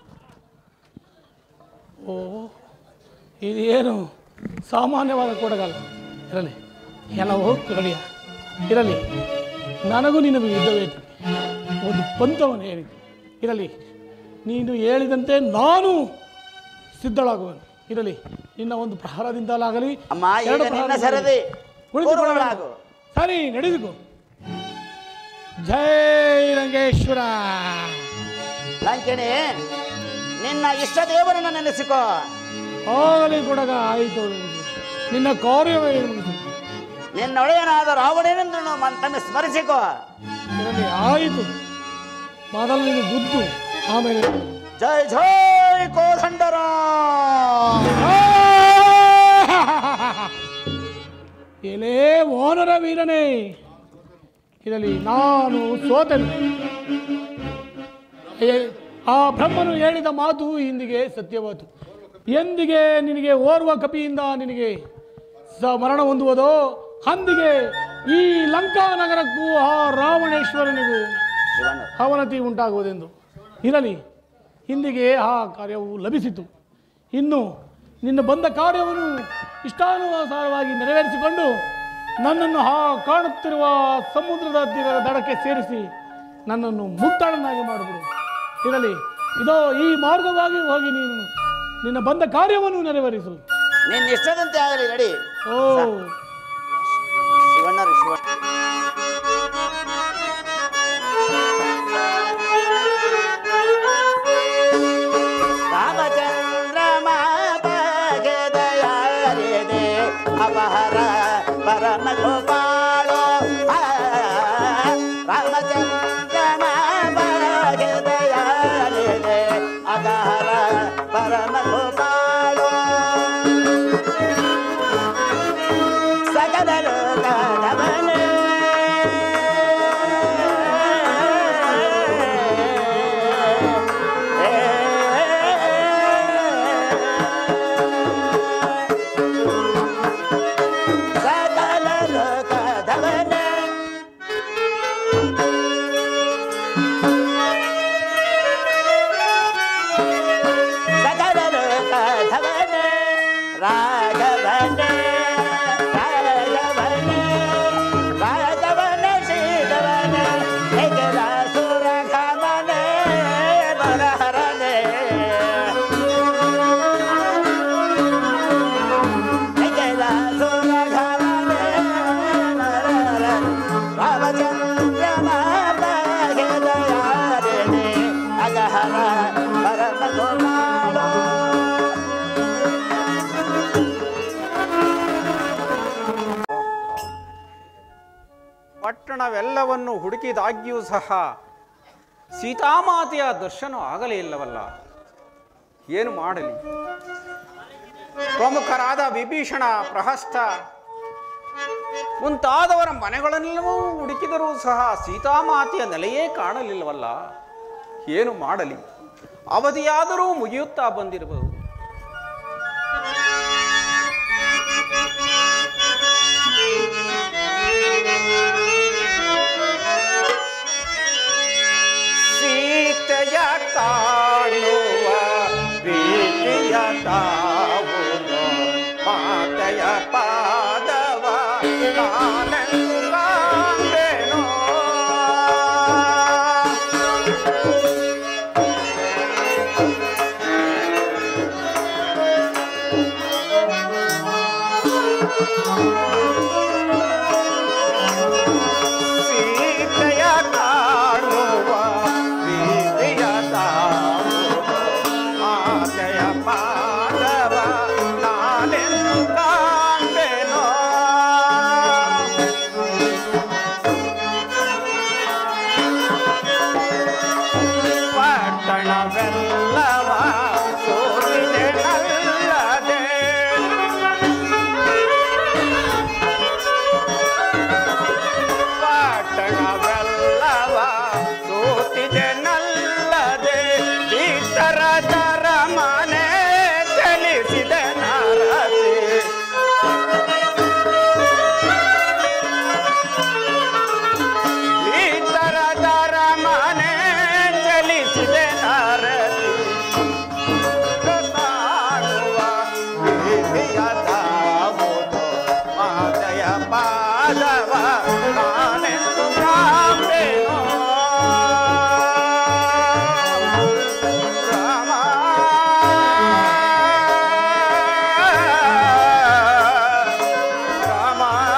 ಓ ಇದು ಏನು ಸಾಮಾನ್ಯವಾದ ಕೊಡಗಲ್ಲ ಇರಲಿ ಎಲ್ಲವೋ ಕಡಿಯ ಇರಲಿ ನನಗೂ ನಿನಗೂ ಯುದ್ಧವೇತು ಒಂದು ಪಂಥವನ್ನು ಹೇಳಿ ಇರಲಿ ನೀನು ಹೇಳಿದಂತೆ ನಾನು ಸಿದ್ಧಳಾಗುವನು ಇರಲಿ ನಿನ್ನ ಒಂದು ಪ್ರಹಾರದಿಂದಲಾಗಲಿ ಅಮ್ಮ ಈಗ ಎರಡು ನಿನ್ನ ಪ್ರಹಾರದಿಂದಲಾಗಲಿ. ಸರದಿ ಕುಳಿತುಕೊಳ್ಳೋಣ. ಪೂರ್ವಳಾಗು. ಸರಿ ನಡೆದುಕೋ ಜೈ ರಂಗೇಶ್ವರ ಲಂಕಿಣಿ ನಿನ್ನ ಇಷ್ಟ ದೇವರನ್ನ ನೆನೆಸಿಕೋ ಆಗಲಿ ಕೊಡಗ ಆಯಿತು ನಿನ್ನ ಕಾರ್ಯವೇ ಮುಗಿದು. ನಿನ್ನ ಒಡೆಯನಾದ ರಾವಣನೆಂದು ಮಂತನ್ನು ಸ್ಮರಿಸಿಕೋ ಇರಲಿ ಆಯಿತು ಮೊದಲು ನೀನು ಬುದ್ಧು ಆಮೇಲೆ ಜೈ ಜೈ ಕೋದಂಡರ ಎಲೇ ವಾನರ ವೀರನೇ ಇರಲಿ ನಾನು ಸೋತನು ಏ- ಆ ಬ್ರಹ್ಮನು ಹೇಳಿದ ಮಾತು ಇಂದಿಗೆ ಸತ್ಯವಾತು ಎಂದಿಗೆ ನಿನಗೆ ಓರ್ವ ಕಪಿಯಿಂದ ನಿನಗೆ ಸ ಮರಣ ಹೊಂದುವುದೋ ಅಂದಿಗೆ ಈ ಲಂಕಾ ನಗರಕ್ಕೂ ಆ ರಾವಣೇಶ್ವರನಿಗೂ ಶಿವಣ್ಣ ಅವನತಿ ಉಂಟಾಗುವುದೆಂದು ಇರಲಿ ಇಂದಿಗೆ ಆ ಕಾರ್ಯವು ಲಭಿಸಿತು ಇನ್ನು ನಿನ್ನ ಬಂದ ಕಾರ್ಯವನ್ನು ಇಷ್ಟಾನುಸಾರವಾಗಿ ನೆರವೇರಿಸಿಕೊಂಡು ನನ್ನನ್ನು ಆ ಕಾಣುತ್ತಿರುವ ಸಮುದ್ರದ ತೀರದ ದಡಕ್ಕೆ ಸೇರಿಸಿ ನನ್ನನ್ನು ಮುಕ್ತಾಳನ್ನಾಗಿ ಮಾಡಿಬಿಡು ಇರಲಿ ಇದೋ ಈ ಮಾರ್ಗವಾಗಿ ಹೋಗಿ ನೀನು ನಿನ್ನ ಬಂದ ಕಾರ್ಯವನ್ನು ನೆರವೇರಿಸು ನಿನ್ನ ಇಷ್ಟದಂತೆ ಆಗಲಿ ನಡಿ ಓ ಶಿವಣ್ಣ ರೀ ಶಿವಣ್ಣ ರಾಮಚಂದ್ರ ಮಾಪಗದಯಾರಿದೆ ಅಪಹರ ಪರಮ ಗೋಪಾಳೋ ಆ, ರಾಮಚಂದ್ರ ಮಾಪಗದಯಾರಿದೆ ಅಪಹರ ಪರಮ ಗೋಪಾಳೋ ಸಕಲ ಲೋಕದವನೇ ಸಕಲ ಲೋಕದವನೇ ಸಕಲ ಲೋಕದವನೇ ರಾಘವನೇ ರಾಘವನೇ ರಾಘವನ ಶ್ರೀಧವನೇ ನಿಖಿಲ ಸುರಘಮನೇ ಬರಹರನೇ ನಿಖಿಲ ಸುರಘಮನೇ ಬರಹರನೇ ರಾಮಚಂದ್ರನ ಭಾಗ್ಯದಯಾರಿಣಿ ಅಗಹರ ಪರಮ ಗೋಪಾಲೋ ಪಟ್ಟಣವೆಲ್ಲವನ್ನು ಹುಡುಕಿದಾಗ್ಯೂ ಸಹ ಸೀತಾಮಾತೆಯ ದರ್ಶನ ಆಗಲೇ ಇಲ್ಲವಲ್ಲ ಏನು ಮಾಡಲಿ ಪ್ರಮುಖರಾದ ವಿಭೀಷಣ ಪ್ರಹಸ್ತ ಮುಂತಾದವರ ಮನೆಗಳನ್ನೆಲ್ಲವೂ ಹುಡುಕಿದರೂ ಸಹ ಸೀತಾಮಾತೆಯ ನೆಲೆಯೇ ಕಾಣಲಿಲ್ಲವಲ್ಲ ಏನು ಮಾಡಲಿ ಅವಧಿಯಾದರೂ ಮುಗಿಯುತ್ತಾ ಬಂದಿರಬಹುದು ಸೀತೆಯ ಕಾಣುವ ಪ್ರೀತಿಯ ತಾವುನು ಮಾತೆಯ ಪಾದವ ನಾನೆಂದು ಕಾಣೆನೋ. ಸೀತೆಯ ಕಾಣುವ ಪ್ರೀತಿಯ ತಾವುನು ಮಾತೆಯ ಪಾದವ ನಾನೆಂದು ಕಾಣೆನೋ. ಪಟ್ಟಣವೆಲ್ಲ ಪದವ ನಾನೆಂದು ಕಾಂಬೆನೋ ರಾಮ ರಾಮ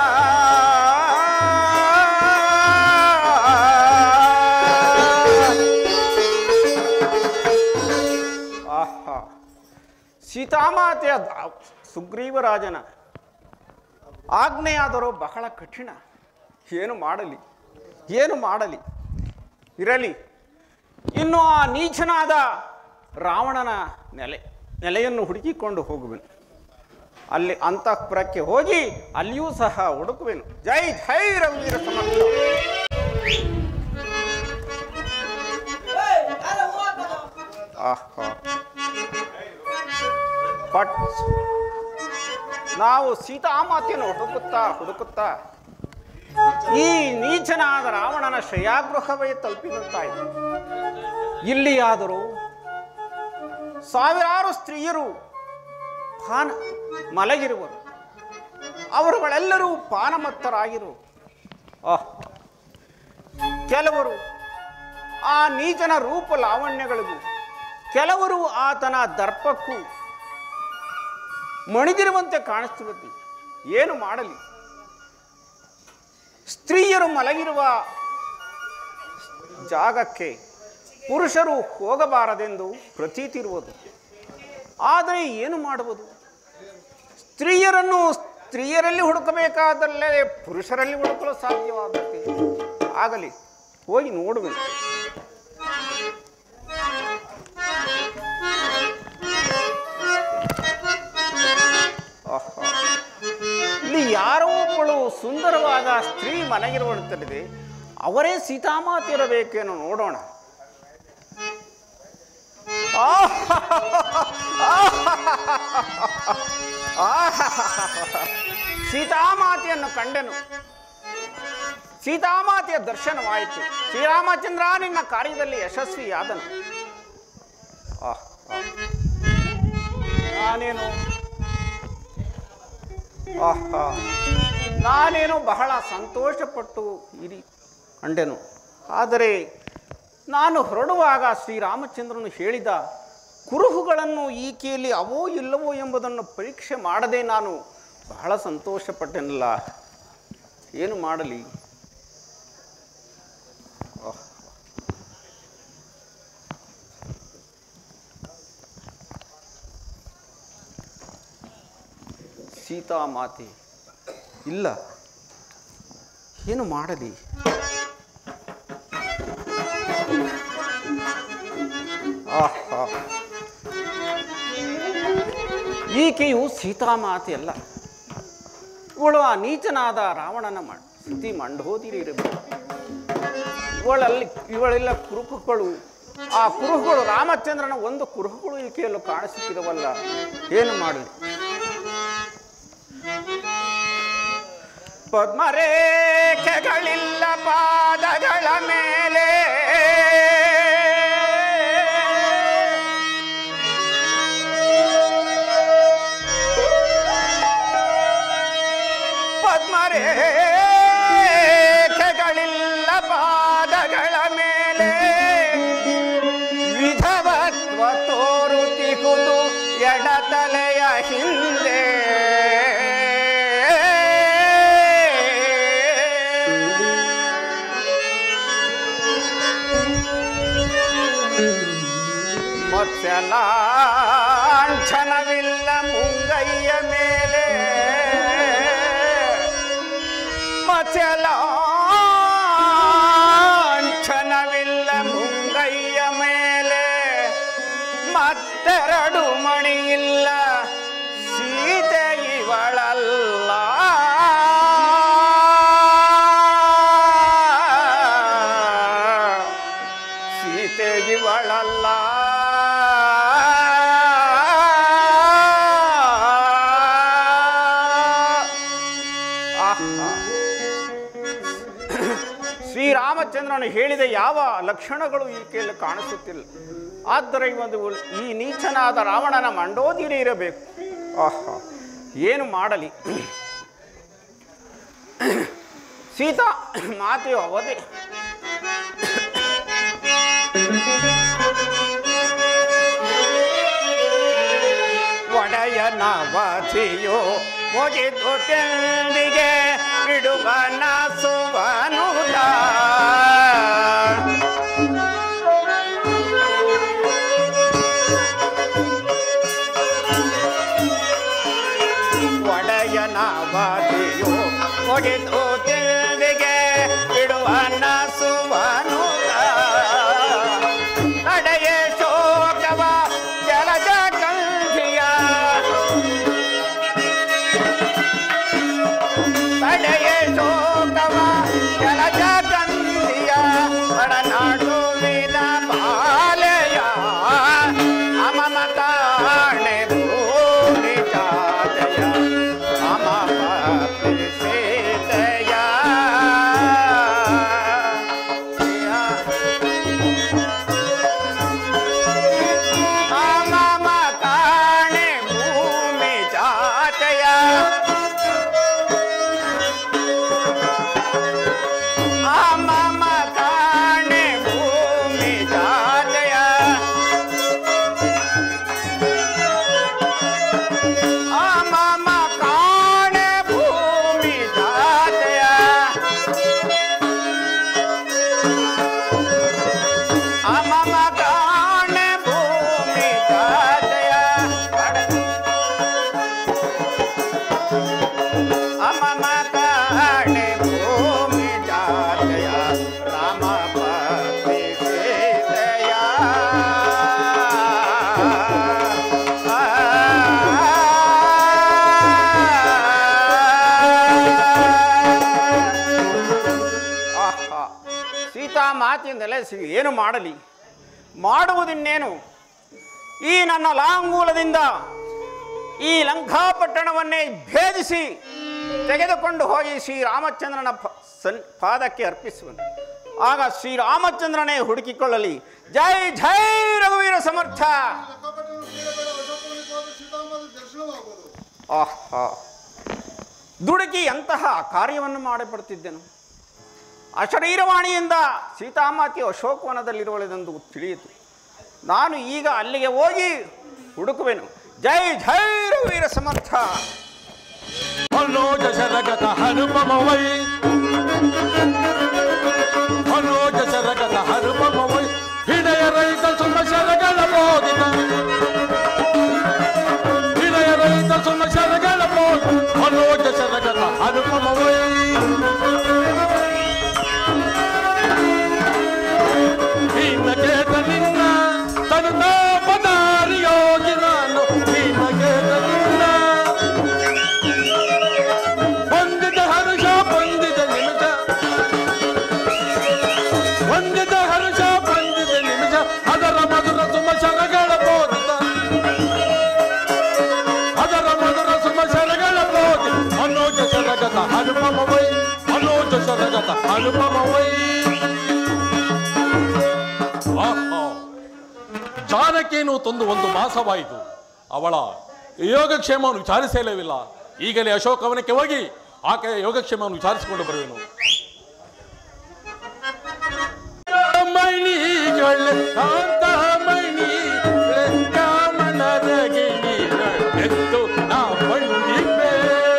ಆಹಾ ಸೀತಾಮಾತೆಯ ದ- ಸುಗ್ರೀವರಾಜನ ಆಜ್ಞೆಯಾದರೂ ಬಹಳ ಕಠಿಣ ಏನು ಮಾಡಲಿ ಏನು ಮಾಡಲಿ ಇರಲಿ ಇನ್ನು ಆ ನೀಚನಾದ ರಾವಣನ ನೆಲೆ ನೆಲೆಯನ್ನು ಹುಡುಕಿಕೊಂಡು ಹೋಗುವೆನು ಅಲ್ಲಿ ಅಂತಃಪುರಕ್ಕೆ ಹೋಗಿ ಅಲ್ಲಿಯೂ ಸಹ ಹುಡುಕುವೆನು ಜೈ ಜೈ ರವೀರ ಸಮರ್ಥ ಆಹಾ ಪಟ್ ನಾವು ಸೀತಾಮಾತೆಯನ್ನು ಹುಡುಕುತ್ತಾ ಹುಡುಕುತ್ತಾ ಈ ನೀಚನಾದ ರಾವಣನ ಶಯಾಗೃಹವೇ ತಲುಪಿರುತ್ತಾಯಿತು ಇಲ್ಲಿಯಾದರೂ ಸಾವಿರಾರು ಸ್ತ್ರೀಯರು ಪಾನ ಮಲಗಿರುವರು ಅವರುಗಳೆಲ್ಲರೂ ಪಾನಮತ್ತರಾಗಿರು ಆಹ್ ಕೆಲವರು ಆ ನೀಚನ ರೂಪ ಲಾವಣ್ಯಗಳಿಗೂ ಕೆಲವರು ಆತನ ದರ್ಪಕ್ಕೂ ಮಣಿದಿರುವಂತೆ ಕಾಣಿಸ್ತಿರುತ್ತೆ ಏನು ಮಾಡಲಿ ಸ್ತ್ರೀಯರು ಮಲಗಿರುವ ಜಾಗಕ್ಕೆ ಪುರುಷರು ಹೋಗಬಾರದೆಂದು ಪ್ರತೀತಿ ಇರುವುದು ಆದರೆ ಏನು ಮಾಡುವುದು ಸ್ತ್ರೀಯರನ್ನು ಸ್ತ್ರೀಯರಲ್ಲಿ ಹುಡುಕಬೇಕಾದಲ್ಲೇ ಪುರುಷರಲ್ಲಿ ಹುಡುಕಲು ಸಾಧ್ಯವಾಗುತ್ತೆ ಆಗಲಿ ಹೋಗಿ ನೋಡುವೆನು ಆಹಾ. ಇಲ್ಲಿ ಯಾರೋ ಒಬ್ಬಳು ಸುಂದರವಾದ ಸ್ತ್ರೀ ಮನೆಗಿರುವಂತಲ್ಲಿದೆ ಅವರೇ ಸೀತಾಮಾತೆ ಇರಬೇಕೇನೋ ನೋಡೋಣ ಆಹಾ. ಆಹಾ. ಸೀತಾಮಾತೆಯನ್ನು ಕಂಡೆನು ಸೀತಾಮಾತೆಯ ದರ್ಶನವಾಯಿತು ಶ್ರೀರಾಮಚಂದ್ರ ನಿನ್ನ ಕಾರ್ಯದಲ್ಲಿ ಯಶಸ್ವಿಯಾದನು ಆಹ್, ಆಹ್. ನಾನೇನು ಆಹಾ ನಾನೇನು ಬಹಳ ಸಂತೋಷಪಟ್ಟು ಇರಿ ಕಂಡೆನು ಆದರೆ ನಾನು ಹೊರಡುವಾಗ ಶ್ರೀರಾಮಚಂದ್ರನು ಹೇಳಿದ ಕುರುಹುಗಳನ್ನು ಈಕೆಯಲ್ಲಿ ಅವೋ ಇಲ್ಲವೋ ಎಂಬುದನ್ನು ಪರೀಕ್ಷೆ ಮಾಡದೆ ನಾನು ಬಹಳ ಸಂತೋಷಪಟ್ಟೆನಲ್ಲ ಏನು ಮಾಡಲಿ ಆಹ್. ಸೀತಾಮಾತೆ ಇಲ್ಲ ಏನು ಮಾಡಲಿ ಆಹಾ ಈಕೆಯು ಸೀತಾಮಾತೆ ಅಲ್ಲ ಇವಳು ಆ ನೀಚನಾದ ರಾವಣನ ಮ ಸ್ಥಿತಿ ಮಂಡೋದಿರಿ ಇರಬೇಕು ಇವಳಲ್ಲಿ ಇವಳೆಲ್ಲ ಕುರುಹುಗಳು ಆ ಕುರುಹುಗಳು ರಾಮಚಂದ್ರನ ಒಂದು ಕುರುಹುಗಳು ಈಕೆಯಲ್ಲೂ ಕಾಣಿಸುತ್ತಿರವಲ್ಲ ಏನು ಮಾಡಲಿ ಪದ್ಮರೇಖೆಗಳಿಲ್ಲ ಪಾದಗಳ ಮೇಲೆ ಪದ್ಮರೇಖೆಗಳಿಲ್ಲ ಪಾದಗಳ ಮೇಲೆ ವಿಧವತ್ವ ತೋರುತ್ತಿಹುದು ಎಡತಲೆಯ ಹಿಂದೆ ಮತ್ಸ್ಯಲಾಂಛನವಿಲ್ಲ ಮುಂಗೈಯ ಮೇಲೆ ಮತ್ಸ್ಯಲಾಂಛನವಿಲ್ಲ ಮುಂಗೈಯ ಮೇಲೆ ಮತ್ತೆರಡು ಮಣಿಯಿಲ್ಲ ಸೀತೆ ಇವಳಲ್ಲ ಸೀತೆ ಇವಳಲ್ಲ ಆಹಾ. ಶ್ರೀರಾಮಚಂದ್ರನು ಹೇಳಿದ ಯಾವ ಲಕ್ಷಣಗಳು ಈಕೆಯಲ್ಲಿ ಕಾಣಿಸುತ್ತಿಲ್ಲ ಆದರೆ ಒಂದು ಈ ನೀಚನಾದ ರಾವಣನ ಮಂಡೋದಿರಿ ಇರಬೇಕು ಆಹಾ ಏನು ಮಾಡಲಿ ಸೀತಾ ಮಾತೆಯು ಅವಧಿ ಒಡೆಯನ ವಾಸಿಯು ಮುಗಿದು ತೆಂದಿಗೆ ಇಡುವನ ಸುವನುತ ಒಡೆಯನ ವಾಸಿಯು ಮುಗಿದು ತೆಂದಿಗೆ ಇಡುವನ ಸುವನುತ ನಡೆಯೇ ಶೋಕವ ಜಲಜ ಕಂಠಿಯ ತಡೆಯೇ ಶೋಕವ ಜಲಜ ಕಂಠಿಯ ಒಡನಾಡುವಿನ ಬಾಲೆಯ ಅಮಮತಾಣೆ ಭೂಮಿ ಜಾತೆಯ ಅಮ ಪತ್ನಿ ಸೀತೆಯ ಅಮಮ ಕಾಣೆ ಭೂಮಿ ಜಾತೆಯ ಅಮಮ ಕಾಣೆ ಭೂಮಿ ಜಾತೆಯ ಅಮಮ ಕಾಣೆ ಭೂಮಿ ಜಾತೆಯ ಅಮಮ ಕಾಣೆ ಭೂಮಿ ಜಾತೆಯ ಅಮಮ ಕಾಣೆ ಭೂಮಿ ಜಾತೆಯ ರಾಮ ಪತಿ ಸೀತೆಯ ಆಹಾ ಸೀತಾ ಮಾತಿಂದಲೇ ಸಿ ಏನು ಮಾಡಲಿ ಮಾಡುವುದಿನ್ನೇನು ಈ ನನ್ನ ಲಾಂಗೂಲದಿಂದ ಈ ಲಂಕಾಪಟ್ಟಣವನ್ನೇ ಭೇದಿಸಿ ತೆಗೆದುಕೊಂಡು ಹೋಗಿ ಶ್ರೀರಾಮಚಂದ್ರನ ಪ- ಸನ್ ಪಾದಕ್ಕೆ ಅರ್ಪಿಸುವನು ಆಗ ಶ್ರೀರಾಮಚಂದ್ರನೇ ಹುಡುಕಿಕೊಳ್ಳಲಿ ಜೈ ಜೈ ರಘುವೀರ ಸಮರ್ಥ ಆಹಾ ದುಡುಕಿ ಅಂತಹ ಕಾರ್ಯವನ್ನು ಮಾಡಿಬಿಡ್ತಿದ್ದೆನು ಅಶರೀರವಾಣಿಯಿಂದ ಸೀತಾಮಾತೆಯು ಅಶೋಕವನದಲ್ಲಿರುವಳೆಂದು ತಿಳಿಯಿತು ನಾನು ಈಗ ಅಲ್ಲಿಗೆ ಹೋಗಿ ಹುಡುಕುವೆನು ಜೈ ಜೈ ರಘುವೀರ ಸಮರ್ಥ ಮನೋಜ ಶರಗತ ಹನುಮವೈ ಮನೋಜ ಶರಗತ ಹನುಮವೈ ಹಿಡಯ ರೈತ ಸುಮ ಶರಗಳ ಬೋದಿತ ಹಿಡಯ ರೈತ ಸುಮ ಶರಗಳ ಬೋದ ಮನೋಜ ಶರಗತ ಹನುಮವೈ ಹೀನಕೇತ ನಿನ್ನ ತನು ತಾಪದಾರಿ ಯೋಗಿ ನಾನು ಹೀನಕೇತ ನಿನ್ನ ಹೊಂದಿದ ಹರುಷ ಹೊಂದಿದ ನಿಮಿಷ ಹೊಂದಿದ ಹರುಷ ಹೊಂದಿದ ನಿಮಿಷ ಅದರ ಮಧುರ ಸುಮ ಶರಗಳ ಬೋಧಿತ ಅದರ ಮಧುರ ಸುಮ ಶರಗಳ ಬೋಧಿ ಮನೋಜ ಶರಗತ ಹನುಮವೈ ಮನೋಜ ಶರಗತ ಹನುಮವೈ ಆಹಾ ಜಾನಕೇನು ತಂದು ಒಂದು ಮಾಸವಾಯಿತು ಅವಳ ಯೋಗಕ್ಷೇಮವನ್ನು ವಿಚಾರಿಸಲೇವಿಲ್ಲ ಈಗಲೇ ಅಶೋಕವನಕ್ಕೆ ಹೋಗಿ ಆಕೆಯ ಯೋಗಕ್ಷೇಮವನ್ನು ವಿಚಾರಿಸಿಕೊಂಡು ಬರುವೆನು ಮಣಿಗಳ ಕಾಂತ ಮಣಿಗಳ ಕಾಮನದ ಗಿಣಿಗಳ ಎತ್ತು ನಾ ಬಂದಿದ್ದೆ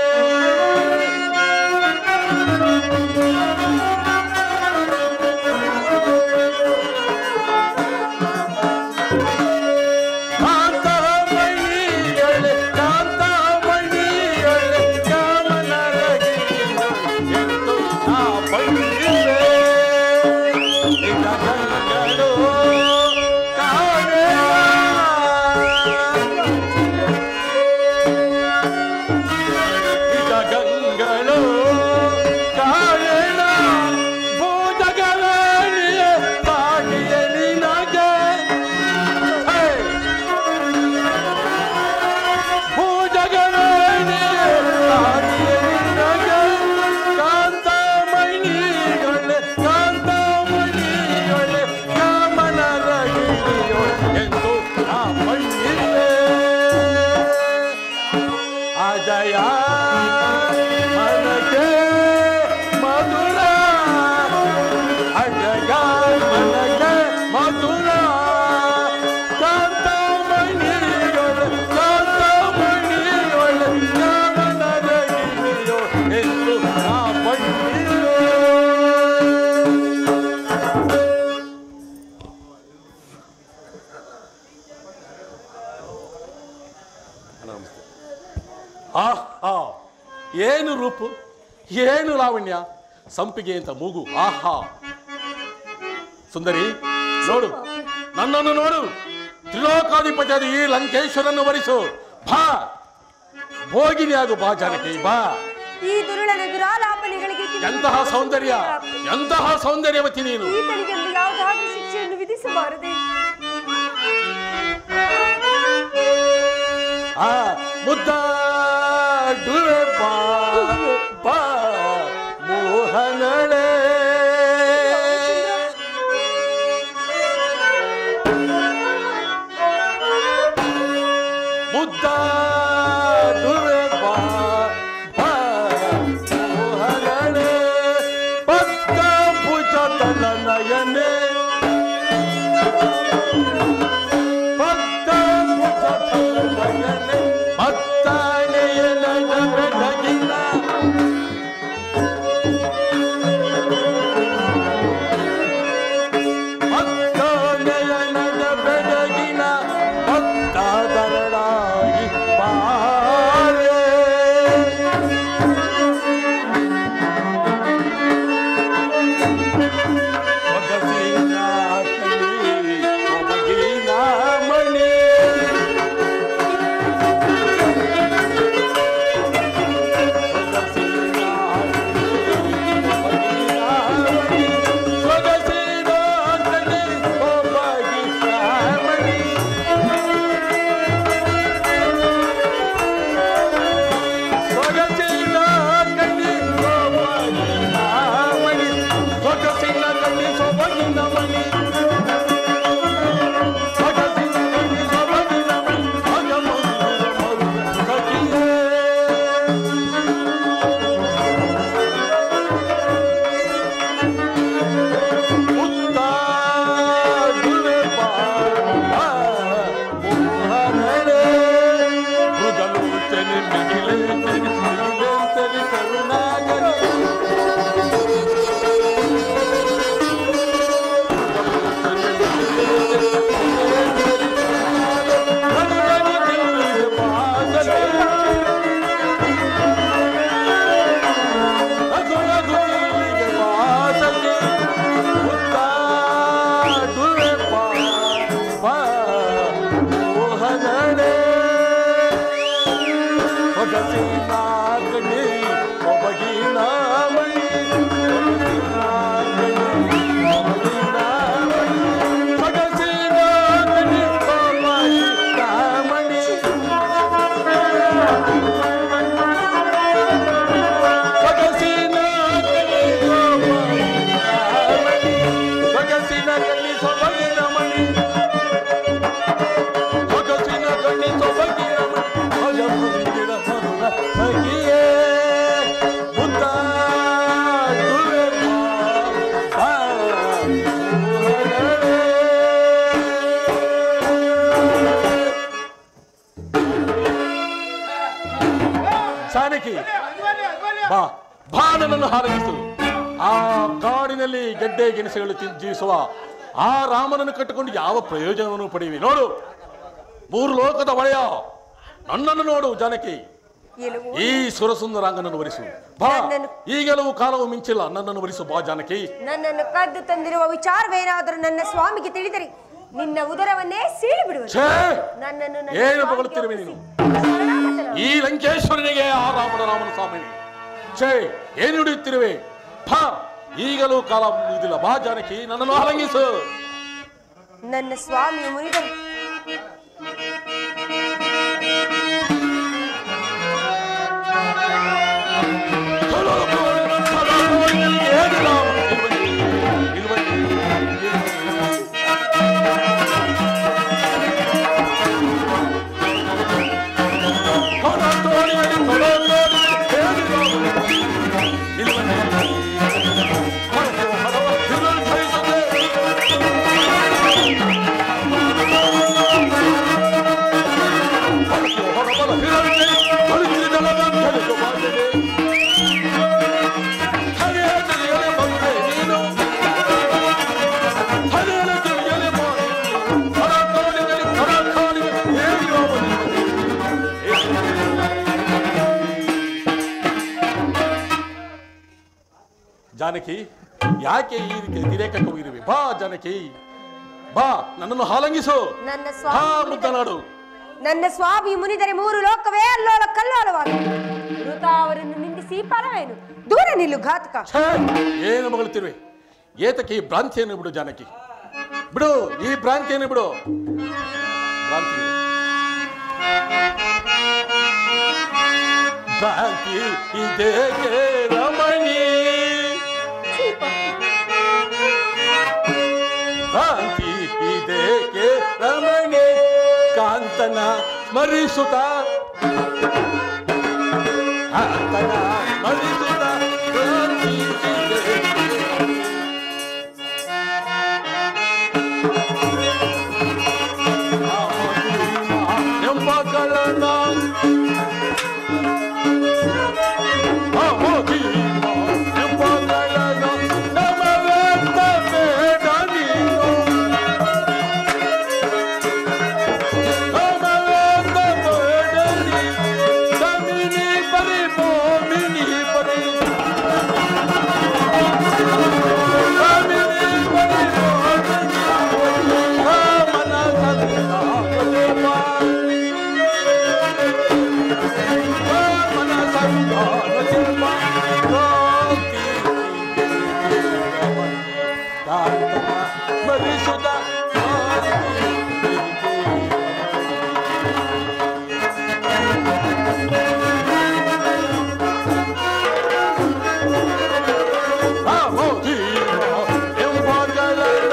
ಕಾಂತ ಮಣಿಗಳ ಕಾಂತ ಮಣಿಗಳ ಕಾಮನದ ಗಿಣಿಗಳ ಎತ್ತು ನಾ ಬಂದಿದ್ದೆ ಗಗನಗಳು ಕಾಣೆ ಗಂಗಳು ಕಾರಣ ಭೂಜಗರಣಿಯ ಪಾಡಿಯಲಿ ನಗೆ ಭೂಜಗರಣಿಯ ಪಾಡಿಯಲಿ ನಗೆ ಕಾಂತಮಣಿಗಳೇ ಕಾಂತಮಣಿಗಳೇ ಕಾಮನರ ಗಿಳಿಯೋ ಎಂದು ಆ ಮಣ್ಣಿದೆ ನಮಸ್ತೆ ಆಹಾ ಏನು ರೂಪು ಏನು ಲಾವಣ್ಯ ಸಂಪಿಗೆ ಅಂತ ಮೂಗು ಆಹಾ ಸುಂದರಿ ನೋಡು ನನ್ನನ್ನು ನೋಡು ತ್ರಿಲೋಕಾಧಿಪತಿಯಾದ ಈ ಲಂಕೇಶ್ವರನ್ನು ವರಿಸು ಬಾ ಭೋಗಿನಿ ಆಗು ಬಾ ಜಾನಕಿ ಬಾ ಈ ದುರುಳನ ದುರಾಲಾಪನೆಗಳಿಗೆ ಕಿವಿ ಎಂತಹ ಸೌಂದರ್ಯ ಎಂತಹ ಸೌಂದರ್ಯವತಿ ನೀನು ಈತನಿಗೆಂದು ಯಾವುದಾದ್ರೂ ಶಿಕ್ಷೆಯನ್ನು ವಿಧಿಸಬಾರದೆ ಆ ಮುದ್ದಾಡುವೆ ಬಾ ಬಾ ಮೋಹನಳೆ ಮುದ್ದಾಡುವೆ ಬಾ ಬಾ ಮೋಹನಳೆ ಪಕ್ಕ ಭುಜ ತನ ನಯನೆ ಪಕ್ಕ ಭುಜ ತನ ನಯನೆ ಮತ್ತಾಳೆಯ ನಡಬೆಡಗಿನ ಮತ್ತಾಳೆಯ ನಡಬೆಡಗಿನ ಭಕ್ತಾದರಳಾಗಿ ಬಾಳೆ ಒಗಸಿನ ಕಲಿ, ಒಬಗಿನ ಮಣಿ ಸೊಗಸಿನ ಕಣ್ಣಿ ಸೊಬಗಿನ ಮಣಿ ಸೊಗಸಿನ ಕಣ್ಣಿ ಸೊಬಗಿನ ಮಣಿ ಭಜ ಮುಂದಿನ ಮರುಳ ಸಖಿಯೇ ಮುದ್ದಾಡುವೆ ಬಾ, ಜಾನಕಿ ಬಾ ಬಾ ನನ್ನನ್ನು ಹಾರೈಸು ಆ ಕಾಡಿನಲ್ಲಿ ಗೆಡ್ಡೆ ಗೆಣಸುಗಳು ತಿನ್- ಜೀವಿಸುವ ಆ ರಾಮನನ್ನು ಕಟ್ಟಿಕೊಂಡು ಯಾವ ಪ್ರಯೋಜನವನ್ನು ಪಡೆಯುವಿ ನೋಡು ಮೂರು ಲೋಕದ ಒಳೆಯ ನನ್ನನ್ನು ನೋಡು ಜಾನಕಿ ಎಲುವು ಈ ಸುರಸುಂದರಾಂಗನನ್ನು ವರಿಸು ಬಾ ಈಗಲೂ ಕಾಲವು ಮಿಂಚಿಲ್ಲ ನನ್ನನ್ನು ವರಿಸು ಬಾ ಜಾನಕಿ ನನ್ನನ್ನು ಕದ್ದು ತಂದಿರುವ ವಿಚಾರವೇನಾದರೂ ನನ್ನ ಸ್ವಾಮಿಗೆ ತಿಳಿದರೆ ನಿನ್ನ ಉದರವನ್ನೇ ಸೀಳಿ ಬಿಡುವನು ಛೇ ನನ್ನನ್ನು ನನ್ನ ಏನು ಸ್ವಾಮಿಗೆ ಬಗಳುತ್ತಿರುವೆ ನೀನು ಶರಣಾಗತನಾಗು. ಈ ಲಂಕೇಶ್ವರನಿಗೆ ಆ ರಾಮನ ರಾಮನ ಸ್ವಾಮಿನಿ ಛೇ ಏನು ಹಿಡಿಯುತ್ತಿರುವೆ ಭಾ ಈಗಲೂ ಕಾಲ ಮುಗಿದಿಲ್ಲ ಬಾ ಜಾನಕಿ ನನ್ನನ್ನು ಆಲಂಗಿಸು ನನ್ನ ಸ್ವಾಮಿಯು ಮುನಿದರು ನಿಲ್ವ ಜಾನಕಿ ಯಾಕೆ ಈ ರೀತಿ ತಿರೇಕಕ್ಕೆ ಹೋಗಿರುವೆ ಬಾ ಜಾನಕಿ ಬಾ ನನ್ನನ್ನು ಹಾಲಂಗಿಸು ನನ್ನ ಹಾ ಸ್ವಾಮಿ ಮುದ್ದನಾಡು ನನ್ನ ಸ್ವಾಮಿ ಮುನಿದರೆ ಮೂರು ಲೋಕವೇ ಅಲ್ಲೋಲ ಕಲ್ಲೋಲವಾಗಿದೆ ಮೃತ ಅವರನ್ನು ನಿಂದಿಸಿ ಫಲವೇನು ದೂರ ನಿಲ್ಲು ಘಾತಕ ಛೇ, ಏನು ಮಗಳುತ್ತಿರುವೆ ಏತಕ್ಕೆ ಈ ಭ್ರಾಂತಿಯನ್ನು ಬಿಡು ಜಾನಕಿ ಬಿಡು ಈ ಭ್ರಾಂತಿಯನ್ನು ಬಿಡು ಭ್ರಾಂತಿ ಬಿಡು. ಭ್ರಾಂತಿ ಇದೇಕೆ ರಮಣಿ ಭ್ರಾಂತಿ ಇದೇಕೆ ರಮಣಿ ಕಾಂತನ ಸ್ಮರಿಸುತ್ತ ಕಾಂತನ ಸ್ಮರಿಸುತ್ತ ಭ್ರಾಂತಿ ಇದೇಕೆ ಎಂಬ ಕಳ್ಳನ ಅಮೋಘೀಮ ಎಂಬ ಕಳ್ಳನ ನಮವೆಂದ ಬೇಡ ನೀನು ನಮವೆಂದ ಬೇಡ ನೀ ಕಮಿನಿ ಪರಿ ಮೋಮಿನಿ ಪರಿ ಕಮಿನಿ ಪರಿ ಮೋಮಿನಿ ಮನ ಸಂತಾಪದೇವ ಮನ ಸಂತಾಪದೇವ ಕಾಂತನ ಸ್ಮರಿಸುತ್ತ ಎಂಬ ಕಳ್ಳನ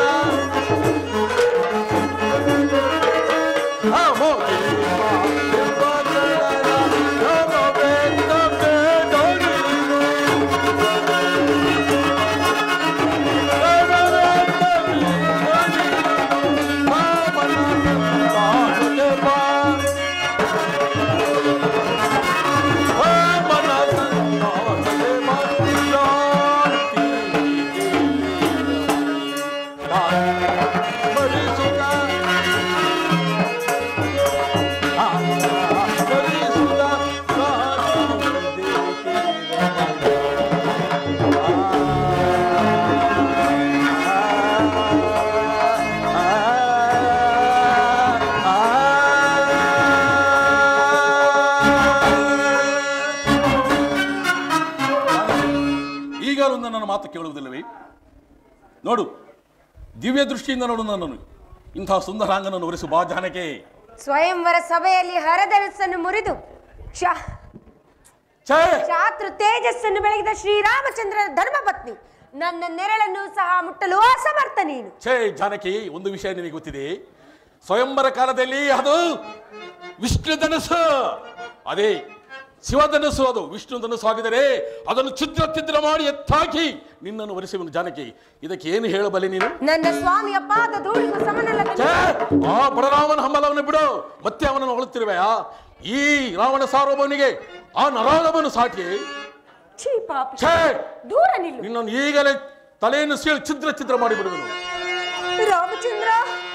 ಈಗಲೂ ನನ್ನ ಮಾತು ಕೇಳುವುದಿಲ್ಲವೇ ನೋಡು ದಿವ್ಯ ದೃಷ್ಟಿಯಿಂದ ನೋಡು ನನ್ನನ್ನು ಇಂತಹ ಸುಂದರಾಂಗನನ್ನು ಒರೆಸು ಬಾ ಜಾನಕೆ ಸ್ವಯಂವರ ಸಭೆಯಲ್ಲಿ ಹರಧನಸ್ಸನ್ನು ಮುರಿದು ಶಾ- ಛೇ ಶಾತ್ರು ತೇಜಸ್ಸನ್ನು ಬೆಳಗಿದ ಶ್ರೀರಾಮಚಂದ್ರನ ಧರ್ಮಪತ್ನಿ ನನ್ನ ನೆರಳನ್ನು ಸಹ ಮುಟ್ಟಲು ಅಸಮರ್ಥ ನೀನು ಛೇ ಜಾನಕಿ ಒಂದು ವಿಷಯ ನಿನಗೆ ಗೊತ್ತಿದೆ ಸ್ವಯಂವರ ಕಾಲದಲ್ಲಿ ಅದು ವಿಷ್ಣು ಧನಸ್ಸು ಅದೇ ಶಿವಧನಸ್ಸು ಅದು ವಿಷ್ಣು ಧನಸ್ಸು ಆಗಿದರೆ ಅದನ್ನು ಛಿದ್ರ ಛಿದ್ರ ಮಾಡಿ ಎತ್ತಾಕಿ ನಿನ್ನನ್ನು ಒರೆಸುವನು ಜಾನಕಿ ಇದಕ್ಕೆ ಏನು ಹೇಳಬಲ್ಲೆ ನೀನು ನನ್ನ ಸ್ವಾಮಿಯ ಪಾದ ಧೂಳಿಗೂ ಸಮನಲ್ಲ ಛೇ, ಆ ಬಡರಾಮನ ಹಂಬಲವನ್ನು ಬಿಡು ಮತ್ತೆ ಅವನನ್ನು ಹೊಳುತ್ತಿರುವೆಯಾ ಈ ರಾವಣ ಸಾರ್ವಭೌಮನಿಗೆ ಆ ನರಾಧಮನು ಸಾಟಿ ಛೀ ಪಾಪಿ ಛೇ ದೂರ ನಿಲ್ಲು ನಿನ್ನನ್ನು ಈಗಲೇ ತಲೆಯನ್ನು ಸೀಳಿ ಛಿದ್ರ ಛಿದ್ರ ಮಾಡಿ ಬಿಡುವನು ರಾಮಚಂದ್ರ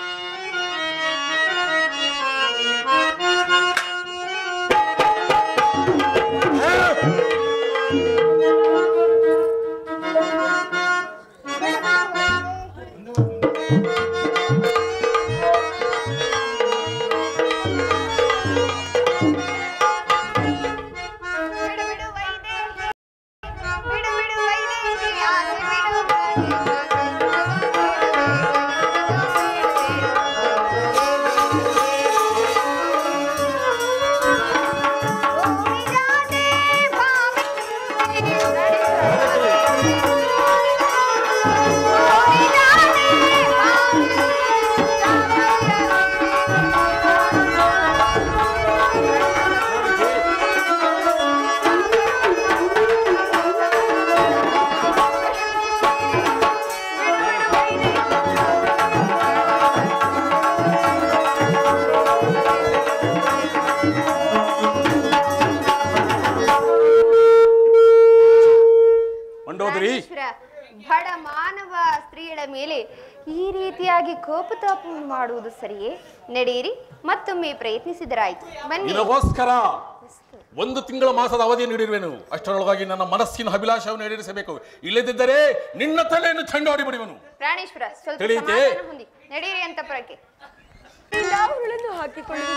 ಮಂಡೋದರಿ ಜ್ಞಾನೇಶ್ವರ, ಬಡ ಮಾನವ ಸ್ತ್ರೀಯರ ಮೇಲೆ ಈ ರೀತಿಯಾಗಿ ಕೋಪತಾಪ ಮಾಡುವುದು ಸರಿಯೇ ನಡೆಯಿರಿ ಮತ್ತೊಮ್ಮೆ ಪ್ರಯತ್ನಿಸಿದರಾಯ್ತು ಬನ್ನಿ ನಿನಗೋಸ್ಕರ ಒಂದು ತಿಂಗಳ ಮಾಸದ ಅವಧಿ ನೀಡಿರುವೆನು ಅಷ್ಟರೊಳಗಾಗಿ ನನ್ನ ಮನಸ್ಸಿನ ಅಭಿಲಾಷವನ್ನು ಈಡೇರಿಸಬೇಕು ಇಲ್ಲದಿದ್ದರೆ ನಿನ್ನ ತಲೆಯನ್ನು ಚಂಡಾಡಿ ಬಿಡುವನು ಪ್ರಾಣೇಶ್ವರ ಸ್ವಲ್ಪ ತಿಳಿಯಿತೆ? ಸಮಾಧಾನ ಹೊಂದಿ ನಡೀರಿ ಅಂತಪುರಕ್ಕೆ ಎಲ್ಲವುಗಳನ್ನು ಹಾಕಿಕೊಳ್ಳಿ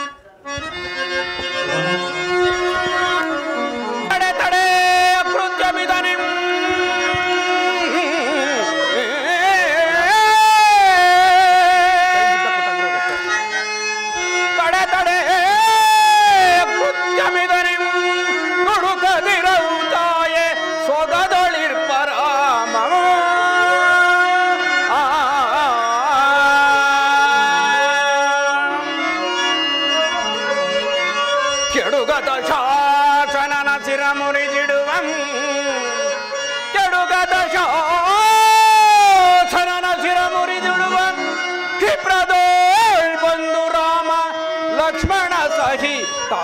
ತಡೆ ತಡೆ ಕೃತ್ಯಮಿದನಿಂ ತಡೆ ತಡೆ ಕೃತ್ಯಮಿದನಿಂ ನುಡುಕದಿರವು ತಾಯೆ ಸೊಗದೊಳಿರ್ಪರಾಮ ಕೆಡುಗದ ಶಾಸನನ ಸಿರ ಮುರಿದಿಡುವಂ ಕೆಡುಗದ ಶಾಸನನ ಸಿರ ಮುರಿದಿಡುವಂ ಕ್ಷಿಪ್ರದೋಳ್ ಬಂದು ರಾಮ ಲಕ್ಷ್ಮಣ ಸಹಿತ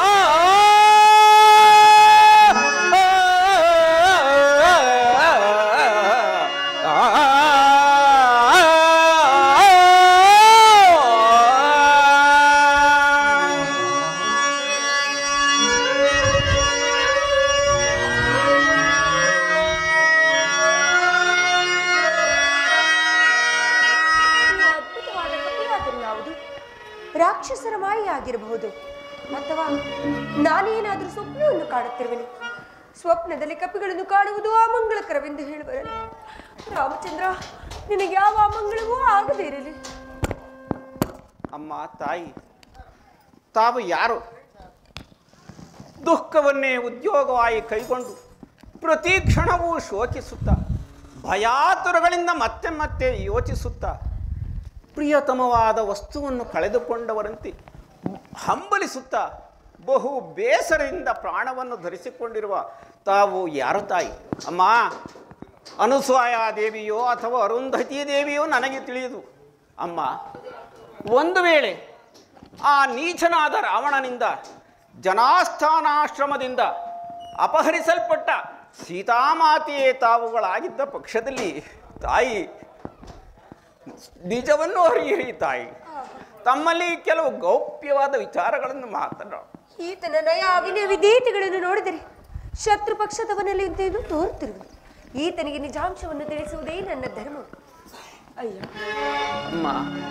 ಈ ಅದ್ಭುತವಾದ ಕಥೆಯಾದರೂ ಯಾವುದು ರಾಕ್ಷಸರ ಮಾಯೆ ಆಗಿರಬಹುದು ಅಥವಾ ನಾನೇನಾದರೂ ಸ್ವಪ್ನವನ್ನು ಕಾಣುತ್ತಿರುವೆನು ಸ್ವಪ್ನದಲ್ಲಿ ಕಪಿಗಳನ್ನು ಕಾಣುವುದು ಅಮಂಗಳಕರವೆಂದು ಹೇಳುವರಲ್ಲ ರಾಮಚಂದ್ರ ನಿನಗೆ ಯಾವ ಅಮಂಗಳವೂ ಆಗದೇ ಇರಲಿ ಅಮ್ಮ ತಾಯಿ ತಾವು ಯಾರು ದುಃಖವನ್ನೇ ಉದ್ಯೋಗವಾಗಿ ಕೈಗೊಂಡು ಪ್ರತಿ ಕ್ಷಣವೂ ಶೋಕಿಸುತ್ತಾ ಭಯಾತುರಗಳಿಂದ ಮತ್ತೆ ಮತ್ತೆ ಯೋಚಿಸುತ್ತಾ ಪ್ರಿಯತಮವಾದ ವಸ್ತುವನ್ನು ಕಳೆದುಕೊಂಡವರಂತೆ ಹಂಬಲಿಸುತ್ತಾ ಬಹು ಬೇಸರದಿಂದ ಪ್ರಾಣವನ್ನು ಧರಿಸಿಕೊಂಡಿರುವ ತಾವು ಯಾರು ತಾಯಿ ಅಮ್ಮ ಅನುಸೂಯ ದೇವಿಯೋ ಅಥವಾ ಅರುಂಧತಿ ದೇವಿಯೋ ನನಗೆ ತಿಳಿಯದು ಅಮ್ಮ ಒಂದು ವೇಳೆ ಆ ನೀಚನಾದ ರಾವಣನಿಂದ ಜನಾಸ್ಥಾನಾಶ್ರಮದಿಂದ ಅಪಹರಿಸಲ್ಪಟ್ಟ ಸೀತಾಮಾತೆಯೇ ತಾವುಗಳಾಗಿದ್ದ ಪಕ್ಷದಲ್ಲಿ ತಾಯಿ ನಿಜವನ್ನು ಅರಿಯಿರಿ ತಾಯಿ ತಮ್ಮಲ್ಲಿ ಕೆಲವು ಗೌಪ್ಯವಾದ ವಿಚಾರಗಳನ್ನು ಮಾತನಾಡ ಈತನ ನಯ ಅವಿನಯ ವಿಧೇಯತೆಗಳನ್ನು ನೋಡಿದರೆ ಶತ್ರು ಪಕ್ಷದವನಲ್ಲಿ ಎಂದು ತೋರುತ್ತಿರುವುದು ಈತನಿಗೆ ನಿಜಾಂಶವನ್ನು ತಿಳಿಸುವುದೇ ನನ್ನ ಧರ್ಮ ಅಯ್ಯ ಅಮ್ಮ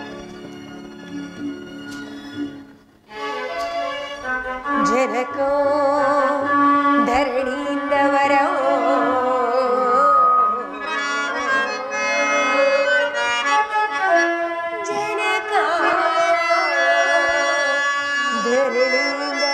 ಜನಕೋ ಧರಣಿಯಿಂದ ವರವೋ ಜನಕ ಧರಣಿಯಿಂದ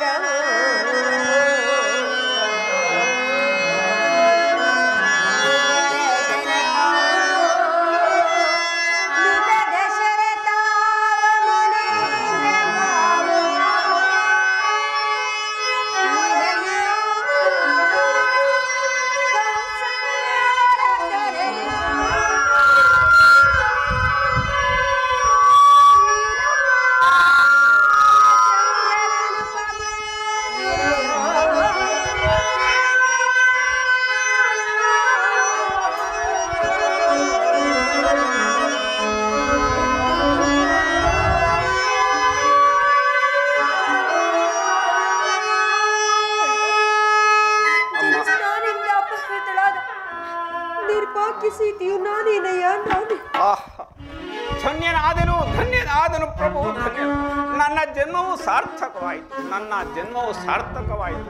ಜನಸ್ನಾನಿಂದ ಅಪಹೃತಳಾದ ನಿರ್ಭಾಗ್ಯ ಸೀತೆಯು ನಾನೇನಯ್ಯ ನಾನೇ ಆಹಾ ಧನ್ಯನಾದನು ಧನ್ಯನಾದನು ಪ್ರಭು ಧನ್ಯ ನನ್ನ ಜನ್ಮವು ಸಾರ್ಥಕವಾಯಿತು ನನ್ನ ಜನ್ಮವು ಸಾರ್ಥಕವಾಯಿತು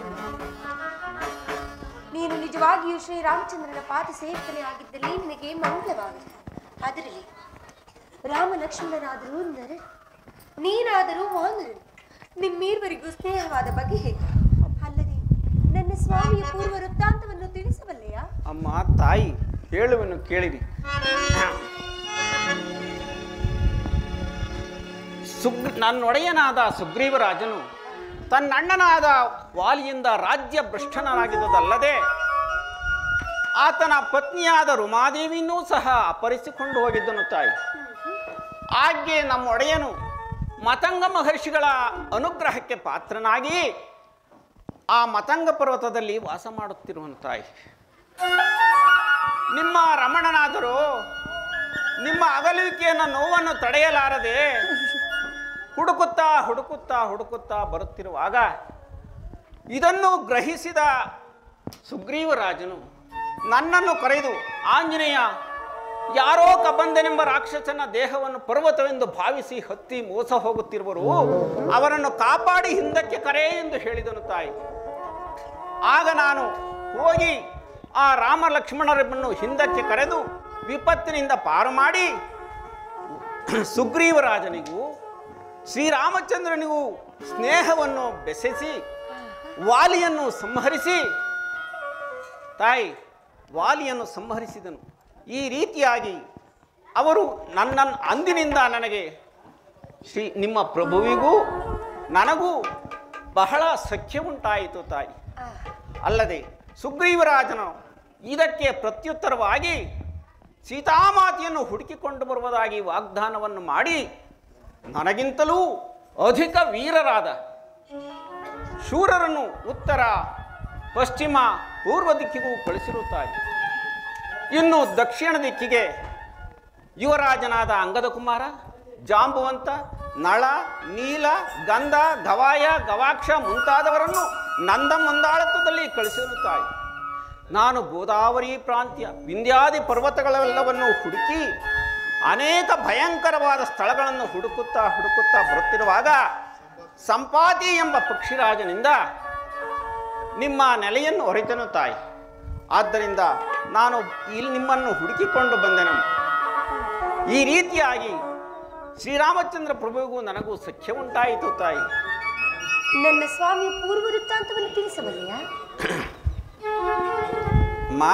ನೀನು ನಿಜವಾಗಿಯೂ ಶ್ರೀರಾಮಚಂದ್ರನ ಪಾದ ಸೇವಕನೇ ಆಗಿದ್ದಲ್ಲಿ ನಿನಗೆ ಮಂಗಳವಾಗಲಿ ಅದರಲ್ಲಿ ರಾಮ ಲಕ್ಷ್ಮಣನಾದರೂ ನರ ನೀನಾದರೂ ವಾನರನು ನಿಮ್ಮಿರುವರಿಗೂ ಸ್ನೇಹವಾದ ಬಗೆ ಹೇಗೆ ಅಲ್ಲದೆ ನನ್ನ ಸ್ವಾಮಿಯ ಪೂರ್ವ ವೃತ್ತಾಂತವನ್ನು ತಿಳಿಸಬಲ್ಲೆಯಾ ಅಮ್ಮ ತಾಯಿ ಹೇಳುವೆನು ಕೇಳಿರಿ ಸುಗ್ ನನ್ನೊಡೆಯನಾದ ಸುಗ್ರೀವರಾಜನು ತನ್ನಣ್ಣನಾದ ವಾಲಿಯಿಂದ ರಾಜ್ಯ ಭ್ರಷ್ಟನಾಗಿದ್ದುದಲ್ಲದೆ ಆತನ ಪತ್ನಿಯಾದ ರುಮಾದೇವಿಯನ್ನೂ ಸಹ ಅಪಹರಿಸಿಕೊಂಡು ಹೋಗಿದ್ದನು ತಾಯಿ ಹಾಗೆ ನಮ್ಮ ಒಡೆಯನು ಮತಂಗ ಮಹರ್ಷಿಗಳ ಅನುಗ್ರಹಕ್ಕೆ ಪಾತ್ರನಾಗಿ ಆ ಮತಂಗ ಪರ್ವತದಲ್ಲಿ ವಾಸ ಮಾಡುತ್ತಿರುವನು ತಾಯಿ ನಿಮ್ಮ ರಮಣನಾದರೂ ನಿಮ್ಮ ಅಗಲುವಿಕೆಯನ್ನು ನೋವನ್ನು ತಡೆಯಲಾರದೆ ಹುಡುಕುತ್ತಾ ಹುಡುಕುತ್ತಾ ಹುಡುಕುತ್ತಾ ಬರುತ್ತಿರುವಾಗ ಇದನ್ನು ಗ್ರಹಿಸಿದ ಸುಗ್ರೀವರಾಜನು ನನ್ನನ್ನು ಕರೆದು ಆಂಜನೇಯ ಯಾರೋ ಕಬಂದನೆಂಬ ರಾಕ್ಷಸನ ದೇಹವನ್ನು ಪರ್ವತವೆಂದು ಭಾವಿಸಿ ಹತ್ತಿ ಮೋಸ ಹೋಗುತ್ತಿರುವರು ಅವರನ್ನು ಕಾಪಾಡಿ ಹಿಂದಕ್ಕೆ ಕರೆ ಎಂದು ಹೇಳಿದನು ತಾಯಿ ಆಗ ನಾನು ಹೋಗಿ ಆ ರಾಮ ಲಕ್ಷ್ಮಣರನ್ನು ಹಿಂದಕ್ಕೆ ಕರೆದು ವಿಪತ್ತಿನಿಂದ ಪಾರು ಮಾಡಿ ಸುಗ್ರೀವರಾಜನಿಗೂ ಶ್ರೀರಾಮಚಂದ್ರನಿಗೂ ಸ್ನೇಹವನ್ನು ಬೆಸೆಸಿ ವಾಲಿಯನ್ನು ಸಂಹರಿಸಿ ತಾಯಿ ವಾಲಿಯನ್ನು ಸಂಹರಿಸಿದನು ಈ ರೀತಿಯಾಗಿ ಅವರು ನನ್ನ ಅಂದಿನಿಂದ ನನಗೆ ಶ್ರೀ ನಿಮ್ಮ ಪ್ರಭುವಿಗೂ ನನಗೂ ಬಹಳ ಸಖ್ಯ ಉಂಟಾಯಿತು ತಾಯಿ ಅಲ್ಲದೆ ಸುಗ್ರೀವರಾಜನು ಇದಕ್ಕೆ ಪ್ರತ್ಯುತ್ತರವಾಗಿ ಸೀತಾಮಾತೆಯನ್ನು ಹುಡುಕಿಕೊಂಡು ಬರುವುದಾಗಿ ವಾಗ್ದಾನವನ್ನು ಮಾಡಿ ನನಗಿಂತಲೂ ಅಧಿಕ ವೀರರಾದ ಶೂರರನ್ನು ಉತ್ತರ ಪಶ್ಚಿಮ ಪೂರ್ವ ದಿಕ್ಕಿಗೂ ಕಳಿಸಿರುತ್ತಾರೆ ಇನ್ನು ದಕ್ಷಿಣ ದಿಕ್ಕಿಗೆ ಯುವರಾಜನಾದ ಅಂಗದ ಕುಮಾರ ಜಾಂಬುವಂತ ನಳ ನೀಲ ಗಂಧ ಗವಾಯ ಗವಾಕ್ಷ ಮುಂತಾದವರನ್ನು ನಂದ ಮುಂದಾಳತ್ವದಲ್ಲಿ ಕಳಿಸಿರುತ್ತಾರೆ ನಾನು ಗೋದಾವರಿ ಪ್ರಾಂತ್ಯ ವಿಂಧ್ಯಾದಿ ಪರ್ವತಗಳೆಲ್ಲವನ್ನು ಹುಡುಕಿ ಅನೇಕ ಭಯಂಕರವಾದ ಸ್ಥಳಗಳನ್ನು ಹುಡುಕುತ್ತಾ ಹುಡುಕುತ್ತಾ ಬರುತ್ತಿರುವಾಗ ಸಂಪಾತಿ ಎಂಬ ಪಕ್ಷಿರಾಜನಿಂದ ನಿಮ್ಮ ನೆಲೆಯನ್ನು ಹೊರತನು ತಾಯಿ ಆದ್ದರಿಂದ ನಾನು ಇಲ್ಲಿ ನಿಮ್ಮನ್ನು ಹುಡುಕಿಕೊಂಡು ಬಂದೆನು ಈ ರೀತಿಯಾಗಿ ಶ್ರೀರಾಮಚಂದ್ರ ಪ್ರಭುವಿಗೂ ನನಗೂ ಸಖ್ಯ ಉಂಟಾಯಿತು ತಾಯಿ ನನ್ನ ಸ್ವಾಮಿ ಪೂರ್ವ ವೃತ್ತಾಂತವನ್ನು ತಿಳಿಸಬಲ್ಲೆಯಾ ಮಾ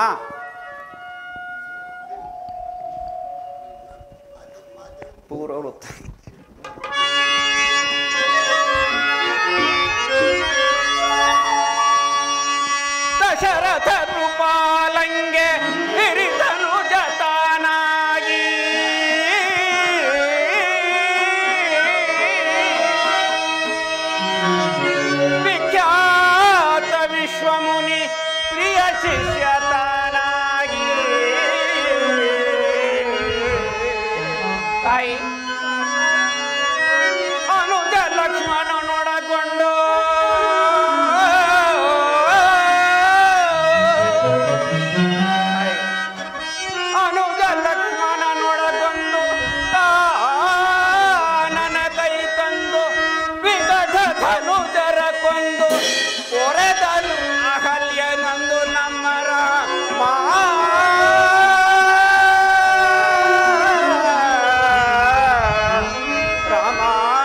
ಪೂರ್ವ ವೃತ್ತ ದಶರಥ ನೃಪಾಲಂಗೆ ಹಿರಿದನು ಜತಾನಾಗಿ ವಿಖ್ಯಾತ ವಿಶ್ವಮುನಿ ಪ್ರಿಯ ಶಿಷ್ಯ ತಾನಾಗಿ ತಾಯಿ ಅನುಜ ಲಕ್ಷ್ಮಣನೊಡಗೊಂಡು ಅನುಜ ಲಕ್ಷ್ಮಣನೊಡಗೊಂಡು ನನ್ನ ಕೈ ತಂದು ವಿಕಟ ಧನುಜರ ಕೊಂದು ಕೊರೆದನು ಅಹಲ್ಯನಂದು ನಮ್ಮರ ರಾಮ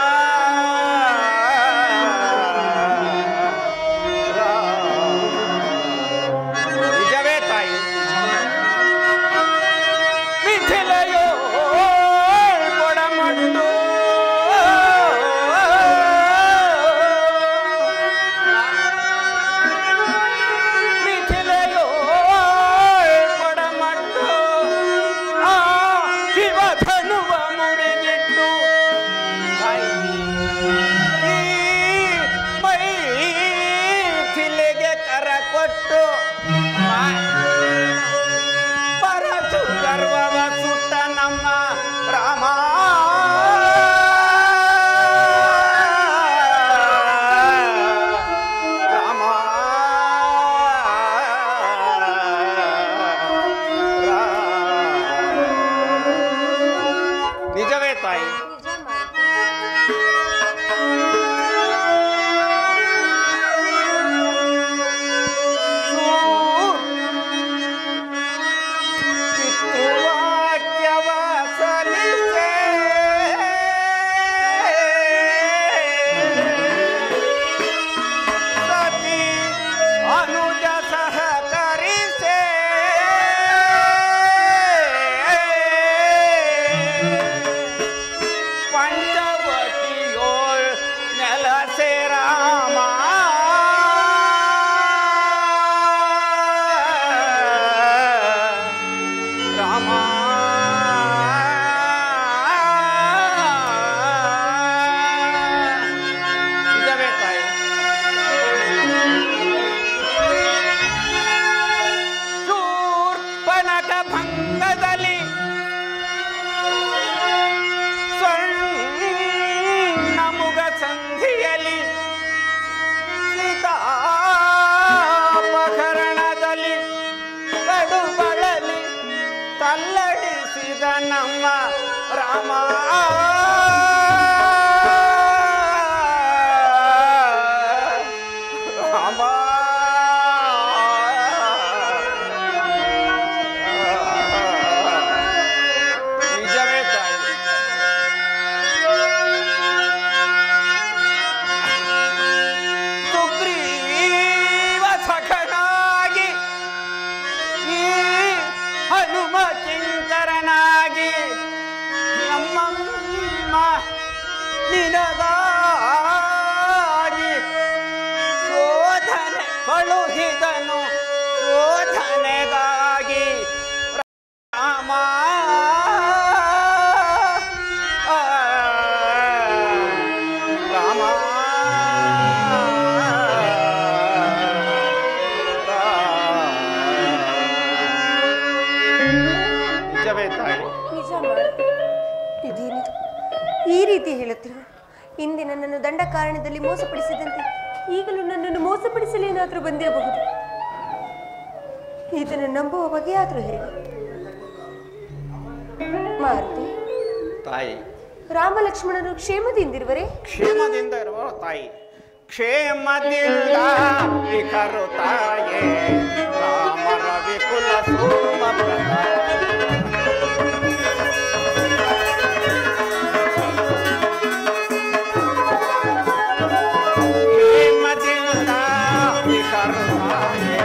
ನಿಜವೇ ತಾಯಿ ಮಿಥಿಲೆಯೋ ಕೊಡಮಟ್ಟು ಮಿಥಿಲೆಯೋ ಕೊಡಮಟ್ಟು ಆ ಶಿವಧನುವ ಮುರಿದಿಟ್ಟು ಈ ಮೈಥಿಲೆಗೆ ಕರ ಕೊಟ್ಟು ಪರಶು ಗರ್ವವ ಸುಟ್ಟ ನಮ್ಮ ರಾಮ ರಾಮ ನಿಜವೇ ತಾಯಿ ನನ್ನನ್ನು ದಂಡ ಕಾರಣದಲ್ಲಿ ಮೋಸಪಡಿಸಿದಂತೆ ಈಗಲೂ ನನ್ನನ್ನು ಮೋಸಪಡಿಸಲೇನಾದರೂ ಬಂದಿರಬಹುದು ಈತನ ನಂಬುವ ಬಗೆಯಾದರೂ ಹೇಗೆ ಮಾರುತಿ ತಾಯಿ ರಾಮ ಲಕ್ಷ್ಮಣರು ಕ್ಷೇಮದಿಂದಿರುವರೇ ಕ್ಷೇಮದಿಂದ ಇರುವ ತಾಯಿ ಕ್ಷೇಮದಿಂದ ವಿಕರು ತಾಯೇ ರಾಮರ ವಿಪುಲ ಸೋಮ ಕ್ಷೇಮದಿಂದ ವಿಕರು ತಾಯೇ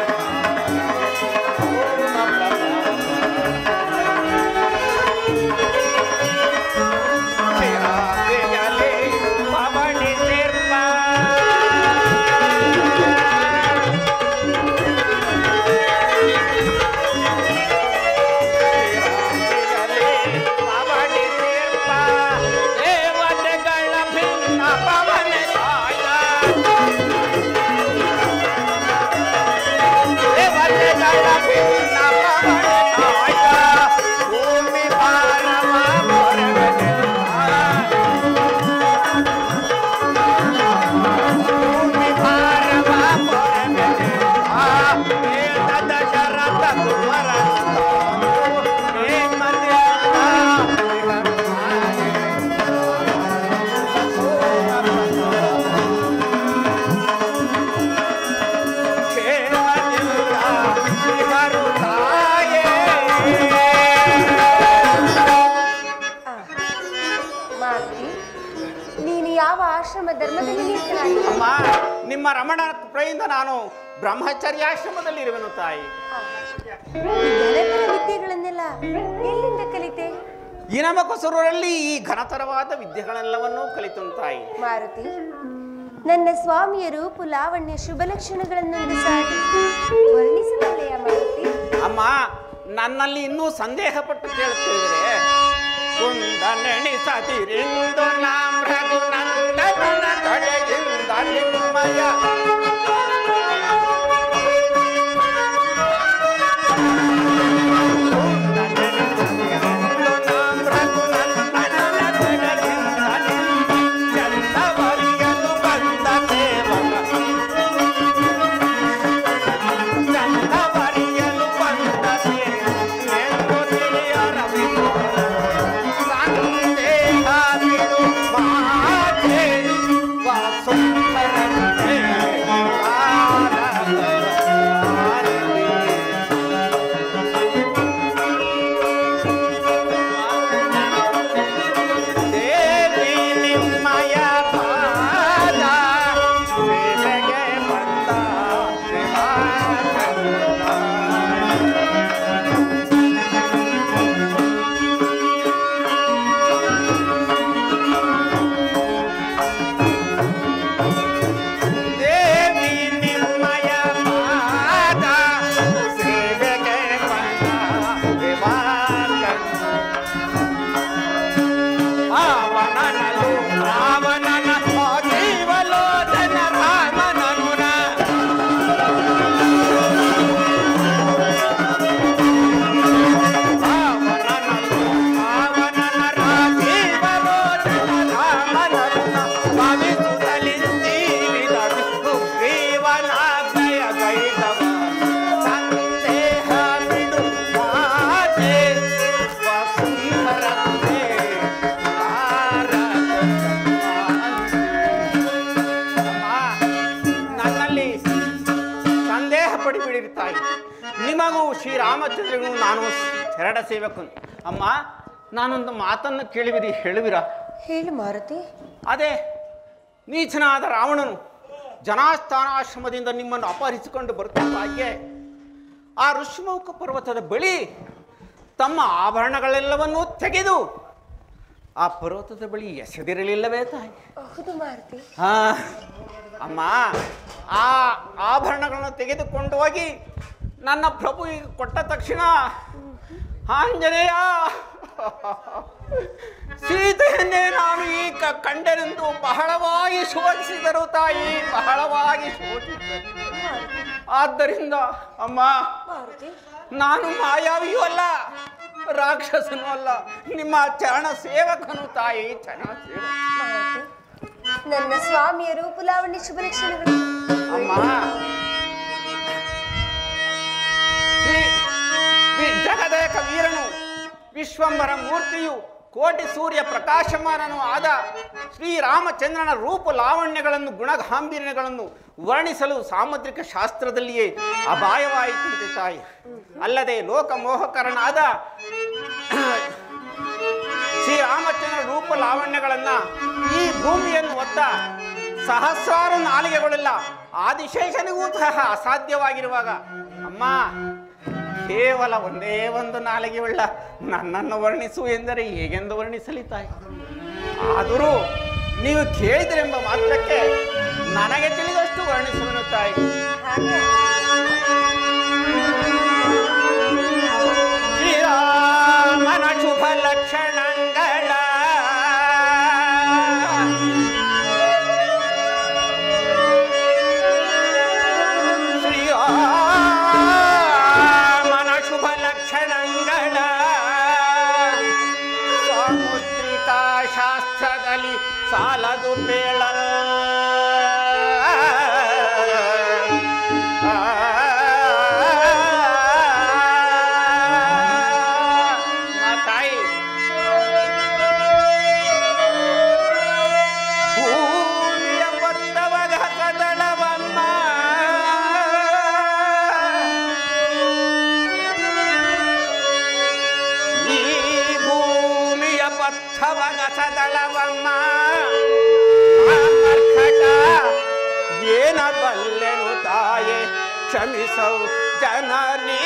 ಚಿರಾತೆಯಲಿ ಪವಣಿಸಿರ್ಪ ಚಿರಾತೆಯಲಿ ಪವಣಿಸಿರ್ಪ ದೇವತೆಗಳ ಭಿನ್ನ ಪವನ ತಾಯ ದೇವತೆಗಳ ಭಿನ್ನ ಪವನ ತಾಯ ಭೂಮಿ ಭಾರವ ಮಾರುತಿ ನೀನು ಯಾವ ಆಶ್ರಮ ಧರ್ಮದಲ್ಲಿ ನಿಂತನಾಗಿ ಅಮ್ಮ ನಿಮ್ಮ ರಮಣ ಕೃಪೆಯಿಂದ ನಾನು ಬ್ರಹ್ಮಚರ್ಯಾಶ್ರಮದಲ್ಲಿ ಇರುವೆನು ತಾಯಿ ಘನತರ ವಿದ್ಯೆಗಳನ್ನೆಲ್ಲ ಎಲ್ಲಿಂದ ಕಲಿತೆ ಈ ನಮ್ಮ ಕೊಸರೂರಲ್ಲಿ ಈ ಘನತರವಾದ ವಿದ್ಯೆಗಳೆಲ್ಲವನ್ನೂ ಕಲಿತನು ತಾಯಿ ಮಾರುತಿ ನನ್ನ ಸ್ವಾಮಿಯ ರೂಪು ಲಾವಣ್ಯ ಶುಭ ಲಕ್ಷಣಗಳನ್ನೊಂದು ಸಾರಿ ವರ್ಣಿಸಬಲ್ಲೆಯ ಮಾರುತಿ ಅಮ್ಮ ನನ್ನಲ್ಲಿ ಇನ್ನೂ ಸಂದೇಹ ಪಟ್ಟು ಕೇಳುತ್ತಿರುವಿರೆ ಕುಂದನೆಣಿಸದಿರಿಂದು ನಾಂ ರಘುನಂದನ ಕಡೆಯಿಂದ ನಿಮ್ಮಯ ಚಂದವರಿಯಲು ಬಂದ ಸೇವಕ ಚಂದವರಿಯಲು ಬಂದ ಸೇವೆಂದು ತಿಳಿಯರವಿದು ಸಂದೇಹ ಬಿಡು ಮಾತೆ ವಸುಂಧರಂತೆ ದೇವಿ ನಿಮ್ಮಯ ಪಾದ ಸೇವೆಗೆ ಬಂದ ದೇವಿ ನಿಮ್ಮಯ ಪಾದ ಸೇವೆಗೆ ಬಂದ ಅವನನಲು ರಾವಣನ ಜೀವಲೋಚನ ರಾಮನನುನ ಅವನನಲು ರಾವಣನ ರಾಜೀವಲೋಚನ ರಾಮನನುನ ಭವಿಸುತ್ತಲಿಂಜೀವಿದ ಸುಗ್ರೀವನಾಗ್ರಯ ಗೈತವ ಸಂದೇಹ ಬಿಡು ಮಾತೆ ವಸುಂಧರಂತೆ ನನ್ನಲ್ಲಿ ಸಂದೇಹ ಪಡಿಬಿಡಿರಿ ತಾಯಿ ನಿಮಗೂ ಶ್ರೀರಾಮಚಂದ್ರನು ನಾನು ಶರಣ ಸೇವಕನು ಅಮ್ಮ ನಾನೊಂದು ಮಾತನ್ನು ಕೇಳುವಿರಿ ಹೇಳುವಿರಾ ಹೇಳು ಮಾರುತಿ ಅದೇ ನೀಚನಾದ ರಾವಣನು ಜನಾಸ್ಥಾನಾಶ್ರಮದಿಂದ ನಿಮ್ಮನ್ನು ಅಪಹರಿಸಿಕೊಂಡು ಬರುತ್ತಿದ್ದ ಹಾಗೆ ಆ ಋಷಿಮುಖ ಪರ್ವತದ ಬಳಿ ತಮ್ಮ ಆಭರಣಗಳೆಲ್ಲವನ್ನೂ ತೆಗೆದು ಆ ಪರ್ವತದ ಬಳಿ ಎಸೆದಿರಲಿಲ್ಲವೇ ತಾಯಿ ಹೌದು ಮಾರುತಿ ಆ, ಅಮ್ಮ ಆ ಆಭರಣಗಳನ್ನು ತೆಗೆದುಕೊಂಡು ಹೋಗಿ ನನ್ನ ಪ್ರಭುವಿಗೆ ಕೊಟ್ಟ ತಕ್ಷಣ ಆಂಜನೇಯ ಸೀತೆಯನ್ನೇ ನಾನು ಈ ಕ- ಕಂಡೆನೆಂದು ಬಹಳವಾಗಿ ಶೋಧಿಸಿದರು ತಾಯಿ ಬಹಳವಾಗಿ ಶೋಧಿಸಿದರು ಆದ್ದರಿಂದ ಅಮ್ಮ ಮಾರುತಿ ನಾನು ಮಾಯಾವಿಯೂ ಅಲ್ಲ ರಾಕ್ಷಸನೂ ಅಲ್ಲ ನಿಮ್ಮ ಚರಣ ಸೇವಕನು ತಾಯಿ ಚರಣ ಸೇವಕ ಮಾರುತಿ ನನ್ನ ಸ್ವಾಮಿಯ ರೂಪುಲಾವಣ್ಯ ಶುಭ ಲಕ್ಷಣಗಳು ಅಮ್ಮ ಶ್ರೀ ವಿ- ಜಗದೇಕ ವೀರನು ವಿಶ್ವಂಬರ ಮೂರ್ತಿಯು ಕೋಟಿ ಸೂರ್ಯ ಪ್ರಕಾಶಮಾನನು ಆದ ಶ್ರೀರಾಮಚಂದ್ರನ ರೂಪ ಲಾವಣ್ಯಗಳನ್ನು ಗುಣಗಾಂಭೀರ್ಯಗಳನ್ನು ವರ್ಣಿಸಲು ಸಾಮುದ್ರಿಕ ಶಾಸ್ತ್ರದಲ್ಲಿಯೇ ಅಪಾಯವಾಯಿತಂತೆ ತಾಯಿ ಅಲ್ಲದೆ ಲೋಕಮೋಹಕರನಾದ ಶ್ರೀರಾಮಚಂದ್ರ ರೂಪ ಲಾವಣ್ಯಗಳನ್ನ ಈ ಭೂಮಿಯನ್ನು ಒತ್ತ ಸಹಸ್ರಾರು ನಾಲಿಗೆಗಳಿಲ್ಲ ಆದಿಶೇಷನಿಗೂ ಸಹ ಅಸಾಧ್ಯವಾಗಿರುವಾಗ ಅಮ್ಮ ಕೇವಲ ಒಂದೇ ಒಂದು ನಾಲಿಗೆ ಉಳ್ಳ ನನ್ನನ್ನು ವರ್ಣಿಸು ಎಂದರೆ ಹೇಗೆಂದು ವರ್ಣಿಸಲಿ ತಾಯಿ ಆದರೂ ನೀವು ಕೇಳಿದರೆಂಬ ಮಾತ್ರಕ್ಕೆ ನನಗೆ ತಿಳಿದಷ್ಟು ವರ್ಣಿಸುವನು ತಾಯಿ ಶ್ರೀರಾಮನ ಶುಭ ಲಕ್ಷಣಗಳ ಶ್ರೀರಾಮನ ಶುಭ ಲಕ್ಷಣಗಳ ಸಾಮುದ್ರಿಕಾ ಶಾಸ್ತ್ರದಲ್ಲಿ ಸಾಲದು ಬೇಳ ತಾಯಿ ಭೂಮಿಯ ಬತ್ತವಗ ಕದಳವನ್ನ ಈ ಭೂಮಿಯ ಪಥವಗ ಸದಳವಮ್ಮ ಕರ್ಕಟ ಏನ ಬಲ್ಲೆನು ತಾಯೆ ಕ್ಷಮಿಸೌ ಜನನೀ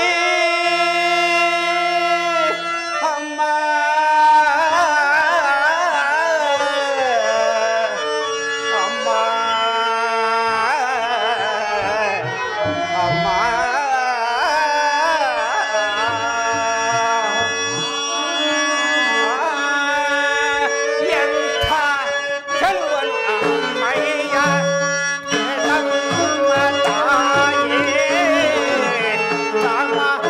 ಅಮ್ಮ ಅಮ್ಮ ಅಮ್ಮ ಎಂಥ ಚೆಲುವನು ಅಮ್ಮಯ್ಯ ನಮ್ಮ ತಾಯೇ ರಾಮ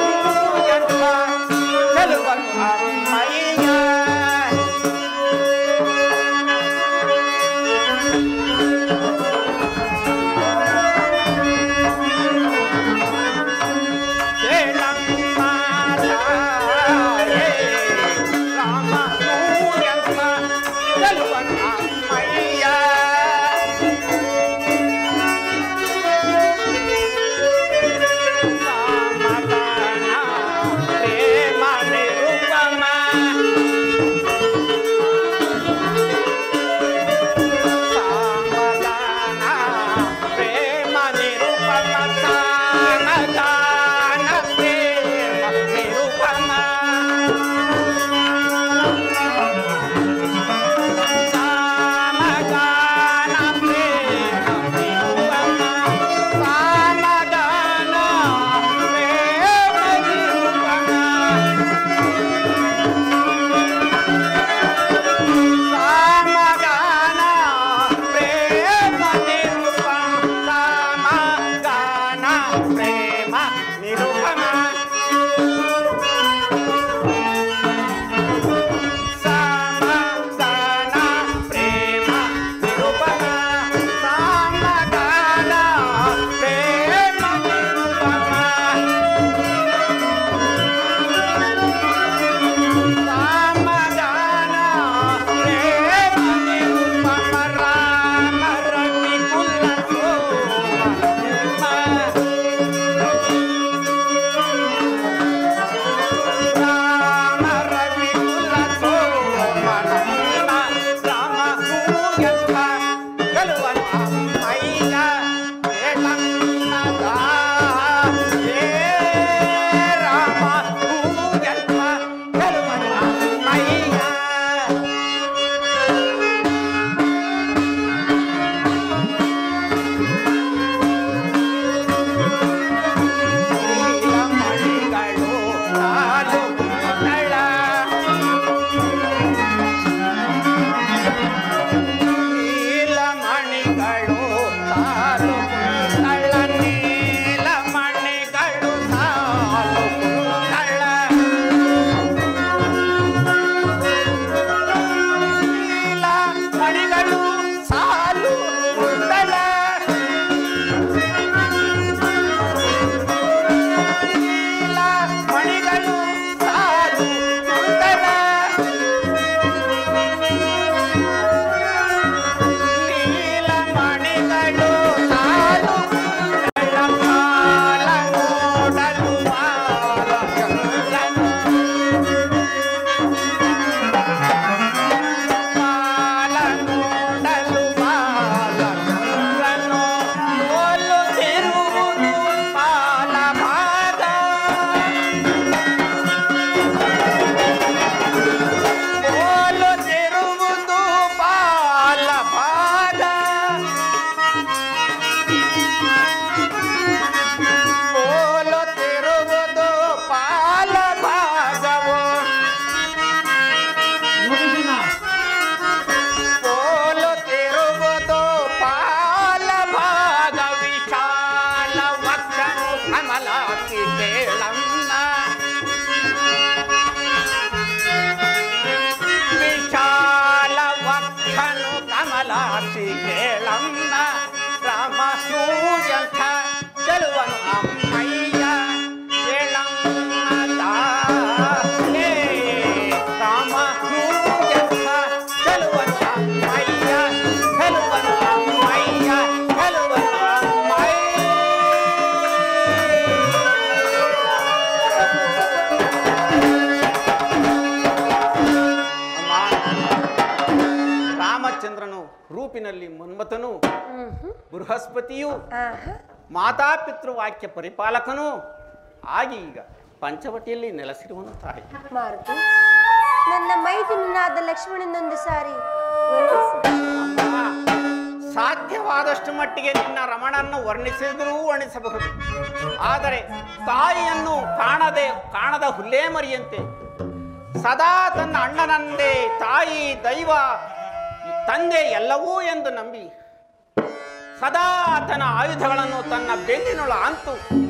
ಬೃಹಸ್ಪತಿಯು ಮಾತಾಪಿತೃ ವಾಕ್ಯ ಪರಿಪಾಲಕನು ಆಗಿ ಈಗ ಪಂಚವಟಿಯಲ್ಲಿ ನೆಲೆಸಿರುವನು ತಾಯಿ ಮಾರುತಿ ನನ್ನ ಮೈದುನನಾದ ಲಕ್ಷ್ಮಣನೊಂದು ಸಾರಿ ವರ್ಣಿಸು. ಸಾಧ್ಯವಾದಷ್ಟು ಮಟ್ಟಿಗೆ ನಿನ್ನ ರಮಣನ್ನು ವರ್ಣಿಸಿದರೂ ವರ್ಣಿಸಬಹುದು ಆದರೆ ತಾಯಿಯನ್ನು ಕಾಣದೆ ಕಾಣದ ಹುಲ್ಲೇ ಮರಿಯಂತೆ ಸದಾ ತನ್ನ ಅಣ್ಣನಂದೇ ತಾಯಿ ದೈವ ತಂದೆ ಎಲ್ಲವೂ ಎಂದು ನಂಬಿ ಸದಾ ತನ್ನ ಆಯುಧಗಳನ್ನು ತನ್ನ ಬೆನ್ನಿನೊಳ ಅಂತು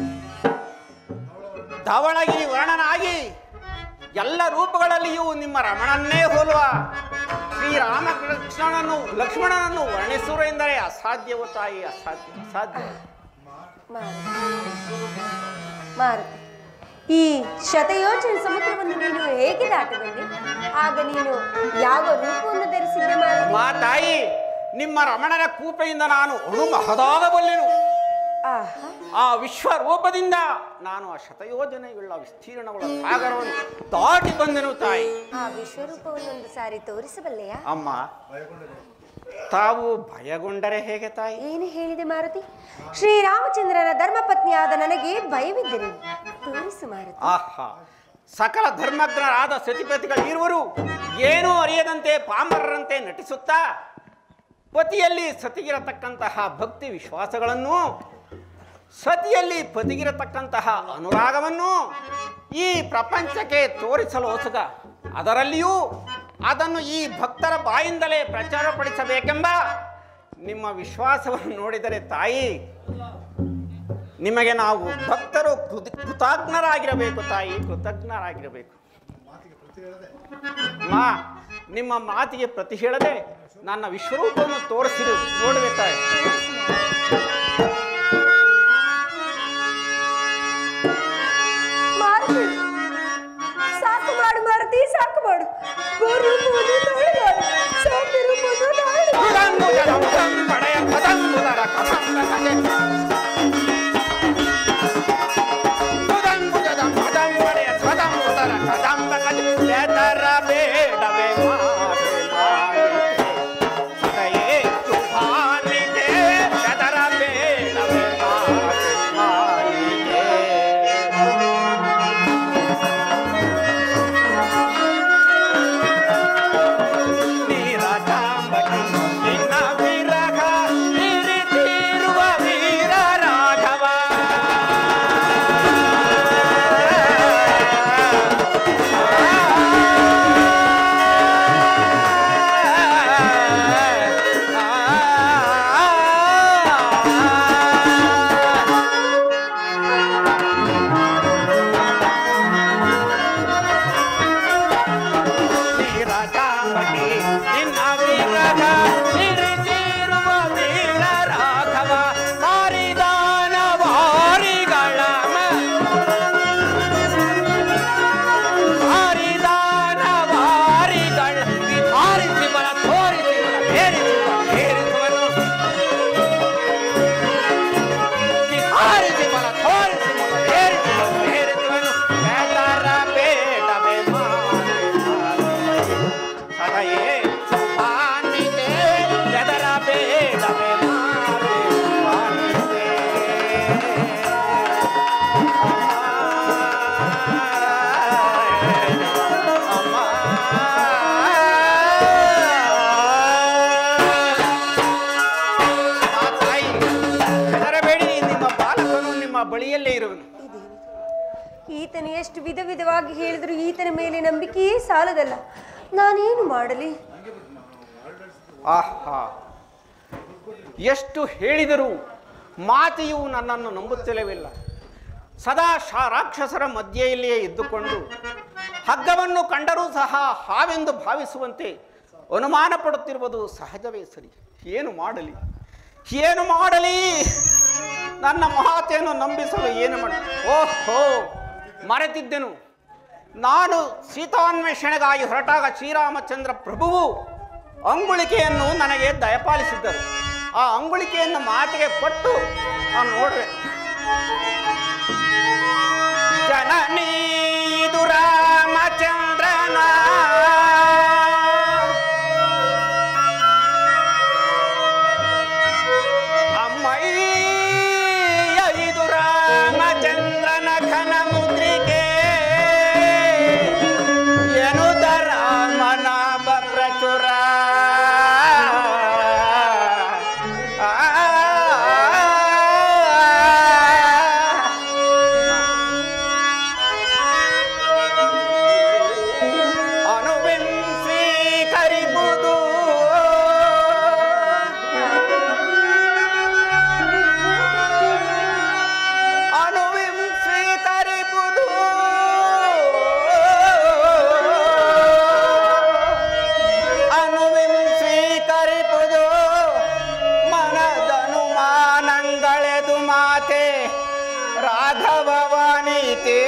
ಧವಳಗಿರಿ ವರ್ಣನಾಗಿ ಎಲ್ಲ ರೂಪಗಳಲ್ಲಿಯೂ ನಿಮ್ಮ ರಮಣನ್ನೇ ಹೋಲುವ ಶ್ರೀರಾಮಕೃಷ್ಣನನ್ನು ಲಕ್ಷ್ಮಣನನ್ನು ವರ್ಣಿಸುವರು ಎಂದರೆ ಅಸಾಧ್ಯವೋ ತಾಯಿ ಅಸಾಧ್ಯ ಅಸಾಧ್ಯ ಮಾರುತಿ ಈ ಶತಯೋಜನ ಸಮುದ್ರವನ್ನು ನೀನು ಹೇಗೆ ದಾಟಬಲ್ಲೆ ಆಗ ನೀನು ಯಾವ ರೂಪವನ್ನು ಧರಿಸಿದ್ದೆ ಮಾರುತಿ ಮಾ ತಾಯಿ ನಿಮ್ಮ ರಮಣನ ಕೂಪೆಯಿಂದ ನಾನು ಅಣು ಮಹದಾಗಬಲ್ಲೆನು ಆಹಾ ಆ ವಿಶ್ವರೂಪದಿಂದ ನಾನು ಆ ಶತಯೋಜನೆಯುಳ್ಳ ವಿಸ್ತೀರ್ಣವುಳ್ಳ ಸಾಗರವನ್ನು ದಾಟಿ ಬಂದೆನು ತಾಯಿ ಆ ವಿಶ್ವರೂಪವನ್ನೊಂದು ಸಾರಿ ತೋರಿಸಬಲ್ಲೆಯಾ ಅಮ್ಮ ತಾವು ಭಯಗೊಂಡರೆ ಹೇಗೆ ತಾಯಿ ಏನು ಹೇಳಿದೆ ಮಾರುತಿ ಶ್ರೀರಾಮಚಂದ್ರನ ಧರ್ಮಪತ್ನಿಯಾದ ನನಗೆ ಭಯವಿದ್ದರೆ ತೋರಿಸು ಮಾರುತಿ ಆಹಾ ಸಕಲ ಧರ್ಮಜ್ಞರಾದ ಸತಿಪತಿಗಳು ಇರುವರು ಏನೂ ಅರಿಯದಂತೆ ಪಾಮರರಂತೆ ನಟಿಸುತ್ತಾ ಪತಿಯಲ್ಲಿ ಸತಿಗಿರತಕ್ಕಂತಹ ಭಕ್ತಿ ವಿಶ್ವಾಸಗಳನ್ನು ಸತಿಯಲ್ಲಿ ಪತಿಗಿರತಕ್ಕಂತಹ ಅನುರಾಗವನ್ನು ಈ ಪ್ರಪಂಚಕ್ಕೆ ತೋರಿಸಲು ಹೊಸಗ ಅದರಲ್ಲಿಯೂ ಅದನ್ನು ಈ ಭಕ್ತರ ಬಾಯಿಂದಲೇ ಪ್ರಚಾರಪಡಿಸಬೇಕೆಂಬ ನಿಮ್ಮ ವಿಶ್ವಾಸವನ್ನು ನೋಡಿದರೆ ತಾಯಿ ನಿಮಗೆ ನಾವು ಭಕ್ತರು ಕೃತ ಕೃತಜ್ಞರಾಗಿರಬೇಕು ತಾಯಿ ಕೃತಜ್ಞರಾಗಿರಬೇಕು ಮಾ ನಿಮ್ಮ ಮಾತಿಗೆ ಪ್ರತಿ ಹೇಳದೆ ನನ್ನ ವಿಶ್ವರೂಪವನ್ನು ತೋರಿಸಿರು ನೋಡುವೆ ತಾಯಿ ಮಾರುತಿ ಸಾಕು ಮಾಡು ಮಾರುತಿ ಸಾಕು ಮಾಡು ಗೋರೂಪವನ್ನು ನಾಳೆ ಮಾಡು ಸ್ವಾಮಿ ರೂಪವನ್ನು ನಾಳೆ ಹೆದರಬೇಡಿ ನಿಮ್ಮ ಬಾಲಕನು ನಿಮ್ಮ ಬಳಿಯಲ್ಲೇ ಇರುವನು ಈತನು ಎಷ್ಟು ವಿಧ ವಿಧವಾಗಿ ಹೇಳಿದ್ರು ಈತನ ಮೇಲೆ ನಂಬಿಕೆಯೇ ಸಾಲದಲ್ಲ ನಾನೇನು ಮಾಡಲಿ ಆಹಾ ಎಷ್ಟು ಹೇಳಿದರೂ ಮಾತೆಯು ನನ್ನನ್ನು ನಂಬುತ್ತಿಲ್ಲವಿಲ್ಲ ಸದಾ ಶಾ ರಾಕ್ಷಸರ ಮಧ್ಯೆಯಲ್ಲಿಯೇ ಇದ್ದುಕೊಂಡು ಹಗ್ಗವನ್ನು ಕಂಡರೂ ಸಹ ಹಾವೆಂದು ಭಾವಿಸುವಂತೆ ಅನುಮಾನ ಪಡುತ್ತಿರುವುದು ಸಹಜವೇ ಸರಿ ಏನು ಮಾಡಲಿ ಏನು ಮಾಡಲಿ ನನ್ನ ಮಾತೆಯನ್ನು ನಂಬಿಸಲು ಏನು ಮಾಡಿ ಓಹೋ ಮರೆತಿದ್ದೆನು ನಾನು ಸೀತಾನ್ವೇಷಣೆಗಾಗಿ ಹೊರಟಾಗ ಶ್ರೀರಾಮಚಂದ್ರ ಪ್ರಭುವು ಅಂಗುಳಿಕೆಯನ್ನು ನನಗೆ ದಯಪಾಲಿಸಿದ್ದರು ಆ ಅಂಗುಳಿಕೆಯನ್ನು ಮಾತಿಗೆ ಕೊಟ್ಟು ನಾನು ನೋಡುವೆ ಜನನೀ ಇದು ರಾಮಚಂದ್ರನ ಮಾತೆ ರಾಘವವಾನೀತೆ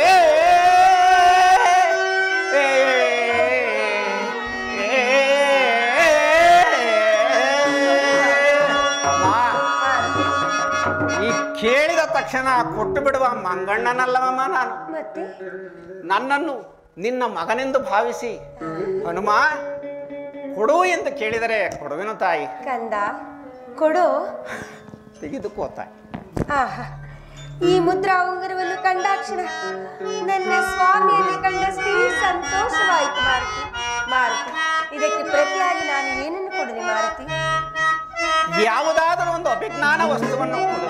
ಈ ಕೇಳಿದ ತಕ್ಷಣ ಕೊಟ್ಟು ಬಿಡುವ ಮಂಗಣ್ಣನಲ್ಲವಮ್ಮ ನಾನು ಮತ್ತೆ ನನ್ನನ್ನು ನಿನ್ನ ಮಗನೆಂದು ಭಾವಿಸಿ ಹನುಮ ಕೊಡು ಎಂದು ಕೇಳಿದರೆ ಕೊಡುವೆನು ತಾಯಿ ಕಂದ ಕೊಡು ತೆಗೆದುಕೋ ತಾಯಿ ಆಹಾ ಈ ಮುದ್ರಾ ಉಂಗುರವನ್ನು ಕಂಡಾಕ್ಷಣ ನನ್ನ ಸ್ವಾಮಿಯಲ್ಲಿ ಕಂಡಷ್ಟೇ ಸಂತೋಷವಾಯಿತು ಮಾರುತಿ ಮಾರುತಿ ಇದಕ್ಕೆ ಪ್ರತಿಯಾಗಿ ನಾನು ಏನನ್ನು ಕೊಡಲಿ ಮಾರುತಿ ಯಾವುದಾದರೂ ಒಂದು ಅಭಿಜ್ಞಾನ ವಸ್ತುವನ್ನು ಕೊಡು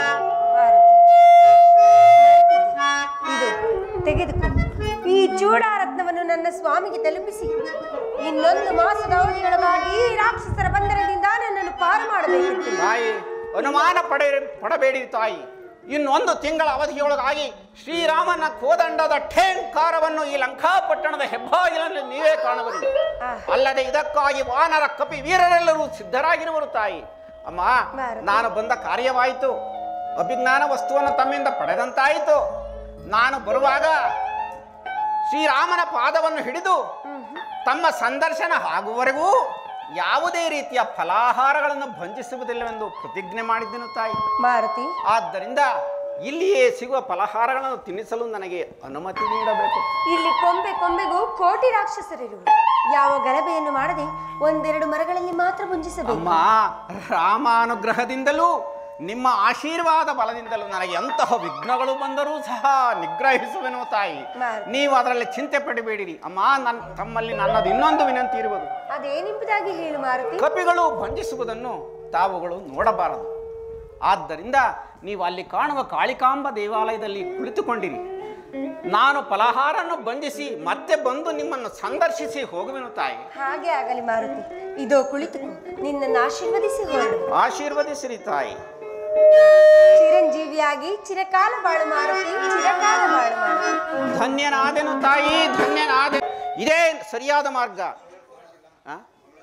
ಇದು ತೆಗೆದುಕೋ ಈ ಚೂಡಾರತ್ನವನ್ನು ನನ್ನ ಸ್ವಾಮಿಗೆ ತಲುಪಿಸಿ ಇನ್ನೊಂದು ಮಾಸದ ಅವಧಿಯೊಳಗಾಗಿ ಈ ರಾಕ್ಷಸರ ಬಂಧನದಿಂದ ನನ್ನನ್ನು ಪಾರು ಮಾಡಬೇಕಿತ್ತು ತಾಯಿ ಅನುಮಾನ ಪಡೆ ಪಡಬೇಡಿ ತಾಯಿ ಇನ್ನೊಂದು ತಿಂಗಳ ಅವಧಿಯೊಳಗಾಗಿ ಶ್ರೀರಾಮನ ಕೋದಂಡದ ಠೇಂಕಾರವನ್ನು ಈ ಲಂಕಾಪಟ್ಟಣದ ಹೆಬ್ಬಾಗಿಲಲ್ಲಿ ನೀವೇ ಕಾಣಬಹುದು ಅಲ್ಲದೆ ಇದಕ್ಕಾಗಿ ವಾನರ ಕಪಿ ವೀರರೆಲ್ಲರೂ ಸಿದ್ಧರಾಗಿರುವರು ತಾಯಿ ಅಮ್ಮ ನಾನು ಬಂದ ಕಾರ್ಯವಾಯಿತು ಅಭಿಜ್ಞಾನ ವಸ್ತುವನ್ನು ತಮ್ಮಿಂದ ಪಡೆದಂತಾಯಿತು ನಾನು ಬರುವಾಗ ಶ್ರೀರಾಮನ ಪಾದವನ್ನು ಹಿಡಿದು ತಮ್ಮ ಸಂದರ್ಶನ ಆಗುವವರೆಗೂ ಯಾವುದೇ ರೀತಿಯ ಫಲಾಹಾರಗಳನ್ನು ಭಂಜಿಸುವುದಿಲ್ಲವೆಂದು ಪ್ರತಿಜ್ಞೆ ಮಾಡಿದ್ದೆನು ತಾಯಿ ಮಾರುತಿ ಆದ್ದರಿಂದ ಇಲ್ಲಿಯೇ ಸಿಗುವ ಫಲಹಾರಗಳನ್ನು ತಿನ್ನಿಸಲು ನನಗೆ ಅನುಮತಿ ನೀಡಬೇಕು ಇಲ್ಲಿ ಕೊಂಬೆ ಕೊಂಬೆಗೂ ಕೋಟಿ ರಾಕ್ಷಸರಿರುವರು ಯಾವ ಗಲಭೆಯನ್ನು ಮಾಡದೆ ಒಂದೆರಡು ಮರಗಳಲ್ಲಿ ಮಾತ್ರ ಮುಂಜಿಸಬೇಕು ಅಮ್ಮ ರಾಮಾನುಗ್ರಹದಿಂದಲೂ ನಿಮ್ಮ ಆಶೀರ್ವಾದ ಬಲದಿಂದಲೂ ನನಗೆ ಎಂತಹ ವಿಘ್ನಗಳು ಬಂದರೂ ಸಹ ನಿಗ್ರಹಿಸುವೆನು ತಾಯಿ ನೀವು ಅದರಲ್ಲಿ ಚಿಂತೆ ಪಡಬೇಡಿರಿ ಅಮ್ಮ ನನ್ನ ತಮ್ಮಲ್ಲಿ ನನ್ನದು ಇನ್ನೊಂದು ವಿನಂತಿ ಇರುವುದು ಅದೇನೆಂಬುದಾಗಿ ಹೇಳು ಮಾರುತಿ ಕಪಿಗಳು ಭಂಜಿಸುವುದನ್ನು ತಾವುಗಳು ನೋಡಬಾರದು ಆದ್ದರಿಂದ ನೀವು ಅಲ್ಲಿ ಕಾಣುವ ಕಾಳಿಕಾಂಬ ದೇವಾಲಯದಲ್ಲಿ ಕುಳಿತುಕೊಂಡಿರಿ ನಾನು ಫಲಹಾರನ್ನು ಬಂಧಿಸಿ ಮತ್ತೆ ಬಂದು ನಿಮ್ಮನ್ನು ಸಂದರ್ಶಿಸಿ ಹೋಗುವೆನು ತಾಯಿ ಹಾಗೆ ಆಗಲಿ ಮಾರುತಿ ಇದೋ ಕುಳಿತುಕೋ ನಿನ್ನನ್ನು ಆಶೀರ್ವದಿಸಿ ಹೊರಡು ಆಶೀರ್ವದಿಸಿರಿ ತಾಯಿ ಚಿರಂಜೀವಿಯಾಗಿ ಚಿರಕಾಲ ಬಾಳು ಮಾರುತಿ ಚಿರಕಾಲ ಬಾಳು ಮಾರುತಿ ಧನ್ಯನಾದೆನು ತಾಯಿ ಧನ್ಯನಾದೆ ಇದೇ ಸರಿಯಾದ ಮಾರ್ಗ ಆ?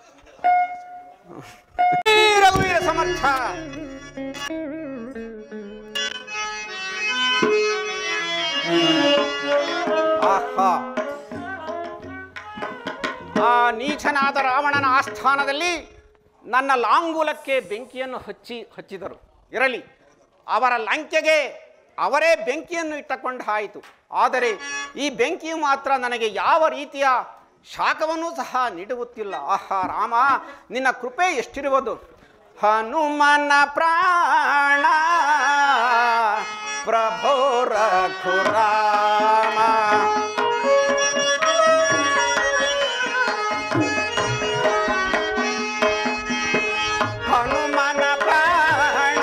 ರಘುವೀರ ಸಮರ್ಥ ಆಹಾ ಆ ನೀಚನಾದ ರಾವಣನ ಆಸ್ಥಾನದಲ್ಲಿ ನನ್ನ ಲಾಂಗೂಲಕ್ಕೆ ಬೆಂಕಿಯನ್ನು ಹಚ್ಚಿ ಹಚ್ಚಿದರು ಇರಲಿ ಅವರ ಲಂಕೆಗೆ ಅವರೇ ಬೆಂಕಿಯನ್ನು ಇಟ್ಟಕೊಂಡು ಆಯಿತು ಆದರೆ ಈ ಬೆಂಕಿಯು ಮಾತ್ರ ನನಗೆ ಯಾವ ರೀತಿಯ ಶಾಖವನ್ನೂ ಸಹ ನೀಡುತ್ತಿಲ್ಲ ಆಹಾ ರಾಮ ನಿನ್ನ ಕೃಪೆ ಎಷ್ಟಿರುವುದು ಹನುಮನ ಪ್ರಾಣ ಪ್ರಭೋ ರಘುರಾಮ ಹನುಮನ ಪ್ರಾಣ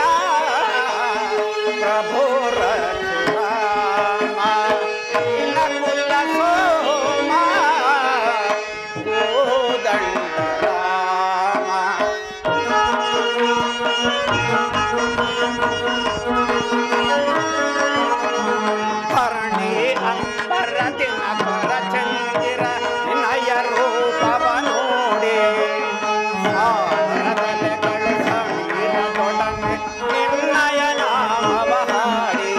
ಪ್ರಭೋ ರಘುರಾಮ ನಕುಲ ಸೋಮ ಗೋದಂಡ ರಾಮ ಭರಣಿ ಅಂಬರ ದಿನಕರ ಚಂದಿರ ವಿನಯ ರೂಪವ ನೋಡಿ ಸಾಗರದಲೆಗಳು ಸಮೀರದೊಡನೆ ನಿರ್ಣಯ ನಾಮವ ಹಾಡಿ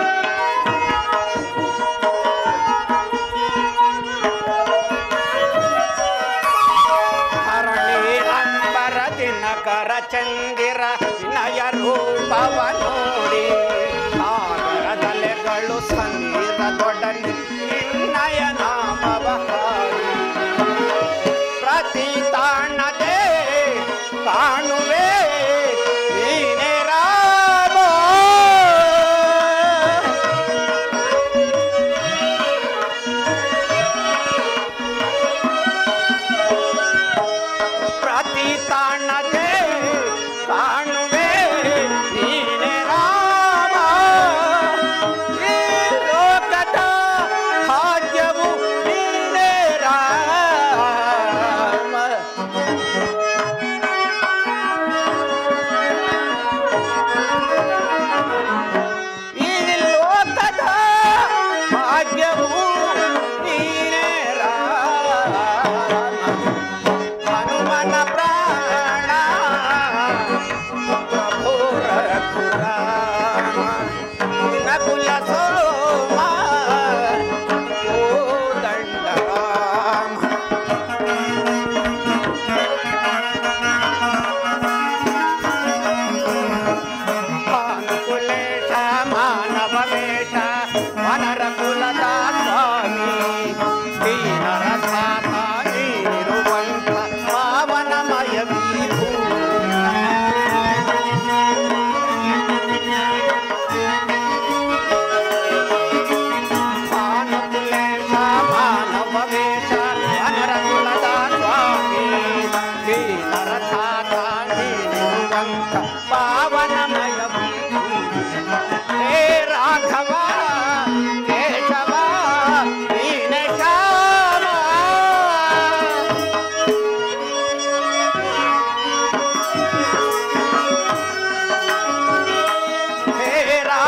ಹರಣಿ ಅಂಬರ ದಿನಕರ ಚಂದಿರ ವಿನಯ ರೂಪವ ನೋಡಿ ಸಾಗರದಲೆಗಳು ಸಮೀರದೊಡನೆ ನಿರ್ಣಯ ನಾಮವ ಹಾಡಿ ಪ್ರತಿ ತಾಣದೆ ಕಾಣುವೆ ನೀನೇ ರಾಮ ಪ್ರತಿ ತಾಣದೆ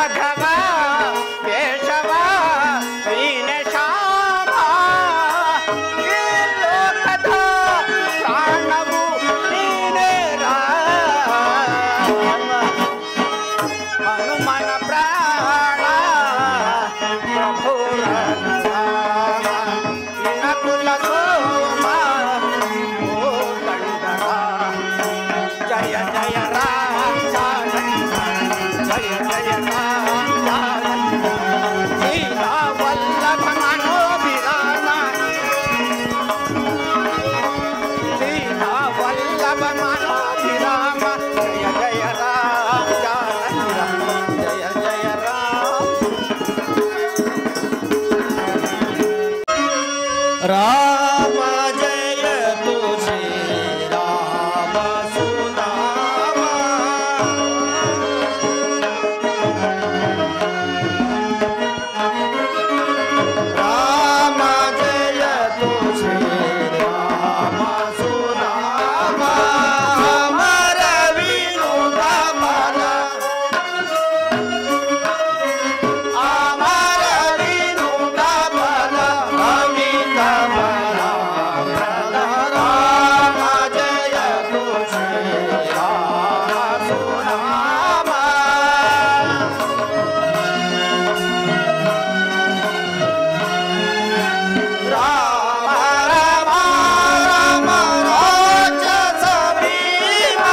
ರಾಘವ ಕೇಶವ ನೀನೆ ಶ್ಯಾಮ ಈ ಲೋಕದ ಪ್ರಾಣವು ನೀನೆ ರಾಮ ಹನುಮನ ಪ್ರಾಣ ಪ್ರಭು ರಾಮ ಇನ ಕುಲ ಸೋಮ ಓ ಕಂಡರ ಜಯ ಜಯ ರಾಮ ಜಯ ಜಯ ರಾಮ ಸೀತಾ ವಲ್ಲಭ ಮನೋಭಿರಾಮ ಸೀತಾ ವಲ್ಲಭ ಮನೋಭಿರಾಮ ಜಯ ಜಯ ರಾಮ ಜಯ ಜಯ ರಾಮ ರಾಮ ಜಯ ತುಳಸಿ ರಾಮ ಸುನಾಮ ರಾಮ ಜಯ ತುಳಸಿ ರಾಮ ಸುನಾಮ ಅಮರ ವಿನುತ ಮನ ಅಮರ ವಿನುತ ಮನ ಅಮಿತ ಮನ ರಾಮ ಜಯ ತುಳಸಿ ರಾಮ ಸುನಾಮ ರಾಮ ರಾಮ ರಾಮ ರಾಜಸ ಭೀಮ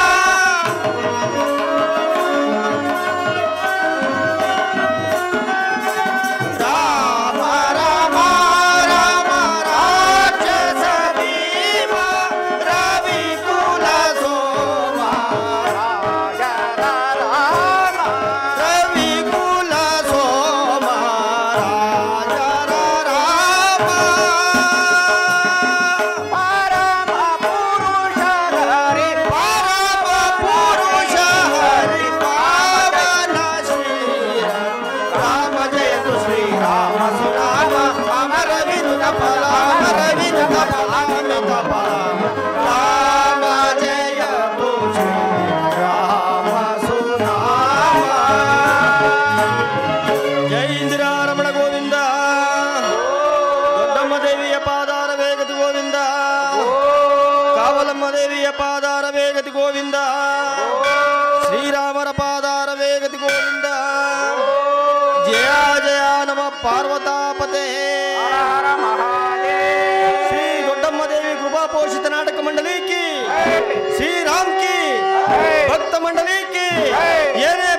ರಾಮ ರಾಮ ರಾಮ ರಾಜಸ ಭೀಮ ರವಿ ಕುಲ ಸೋಮ ರಾಜ ರಾಮ ರವಿ ಕುಲ ಸೋಮ ರಾಜ ರಾಮ ಪರಮ ಪುರುಷ ಹರಿ ಪರಮ ಪುರುಷ ಹರಿ ಪಾವನ ಶ್ರೀ ರಾಮ ಜಯತು ಶ್ರೀರಾಮ ಸುರಾಮ ಅಮರ ವಿನುತ ಫಲ ಅಮರ ವಿನುತ ಫಲ ಅಮಿತ ಫಲ ರಾಮ ಜಯತು ಶ್ರೀರಾಮ ಸುರಾಮ ಜೈ ಇಂದಿರಾರಮಣ ಗೋವಿಂದ ದೊಡ್ಡಮ್ಮ ದೇವಿಯ ಪಾದಾರ ವೇಗತಿ ಗೋವಿಂದ ಕಾವಲಮ್ಮ ದೇವಿಯ ಪಾದಾರ ವೇಗತಿ ಗೋವಿಂದ ಶ್ರೀರಾಮರ ಪಾದಾರ ವೇಗತಿ ಗೋವಿಂದ ಜಯ ಜಯ ನಮ ಪಾರ್ವತಾಪತೆ ಶ್ರೀ ದೊಡ್ಡಮ್ಮ ದೇವಿ ಕೃಪಾ ಪೋಷಿತ ನಾಟಕ ಮಂಡಳಿ ಕಿ ಶ್ರೀರಾಮ್ ಕಿ ಭಕ್ತ ಮಂಡಳಿ ಕಿ ಏನೇ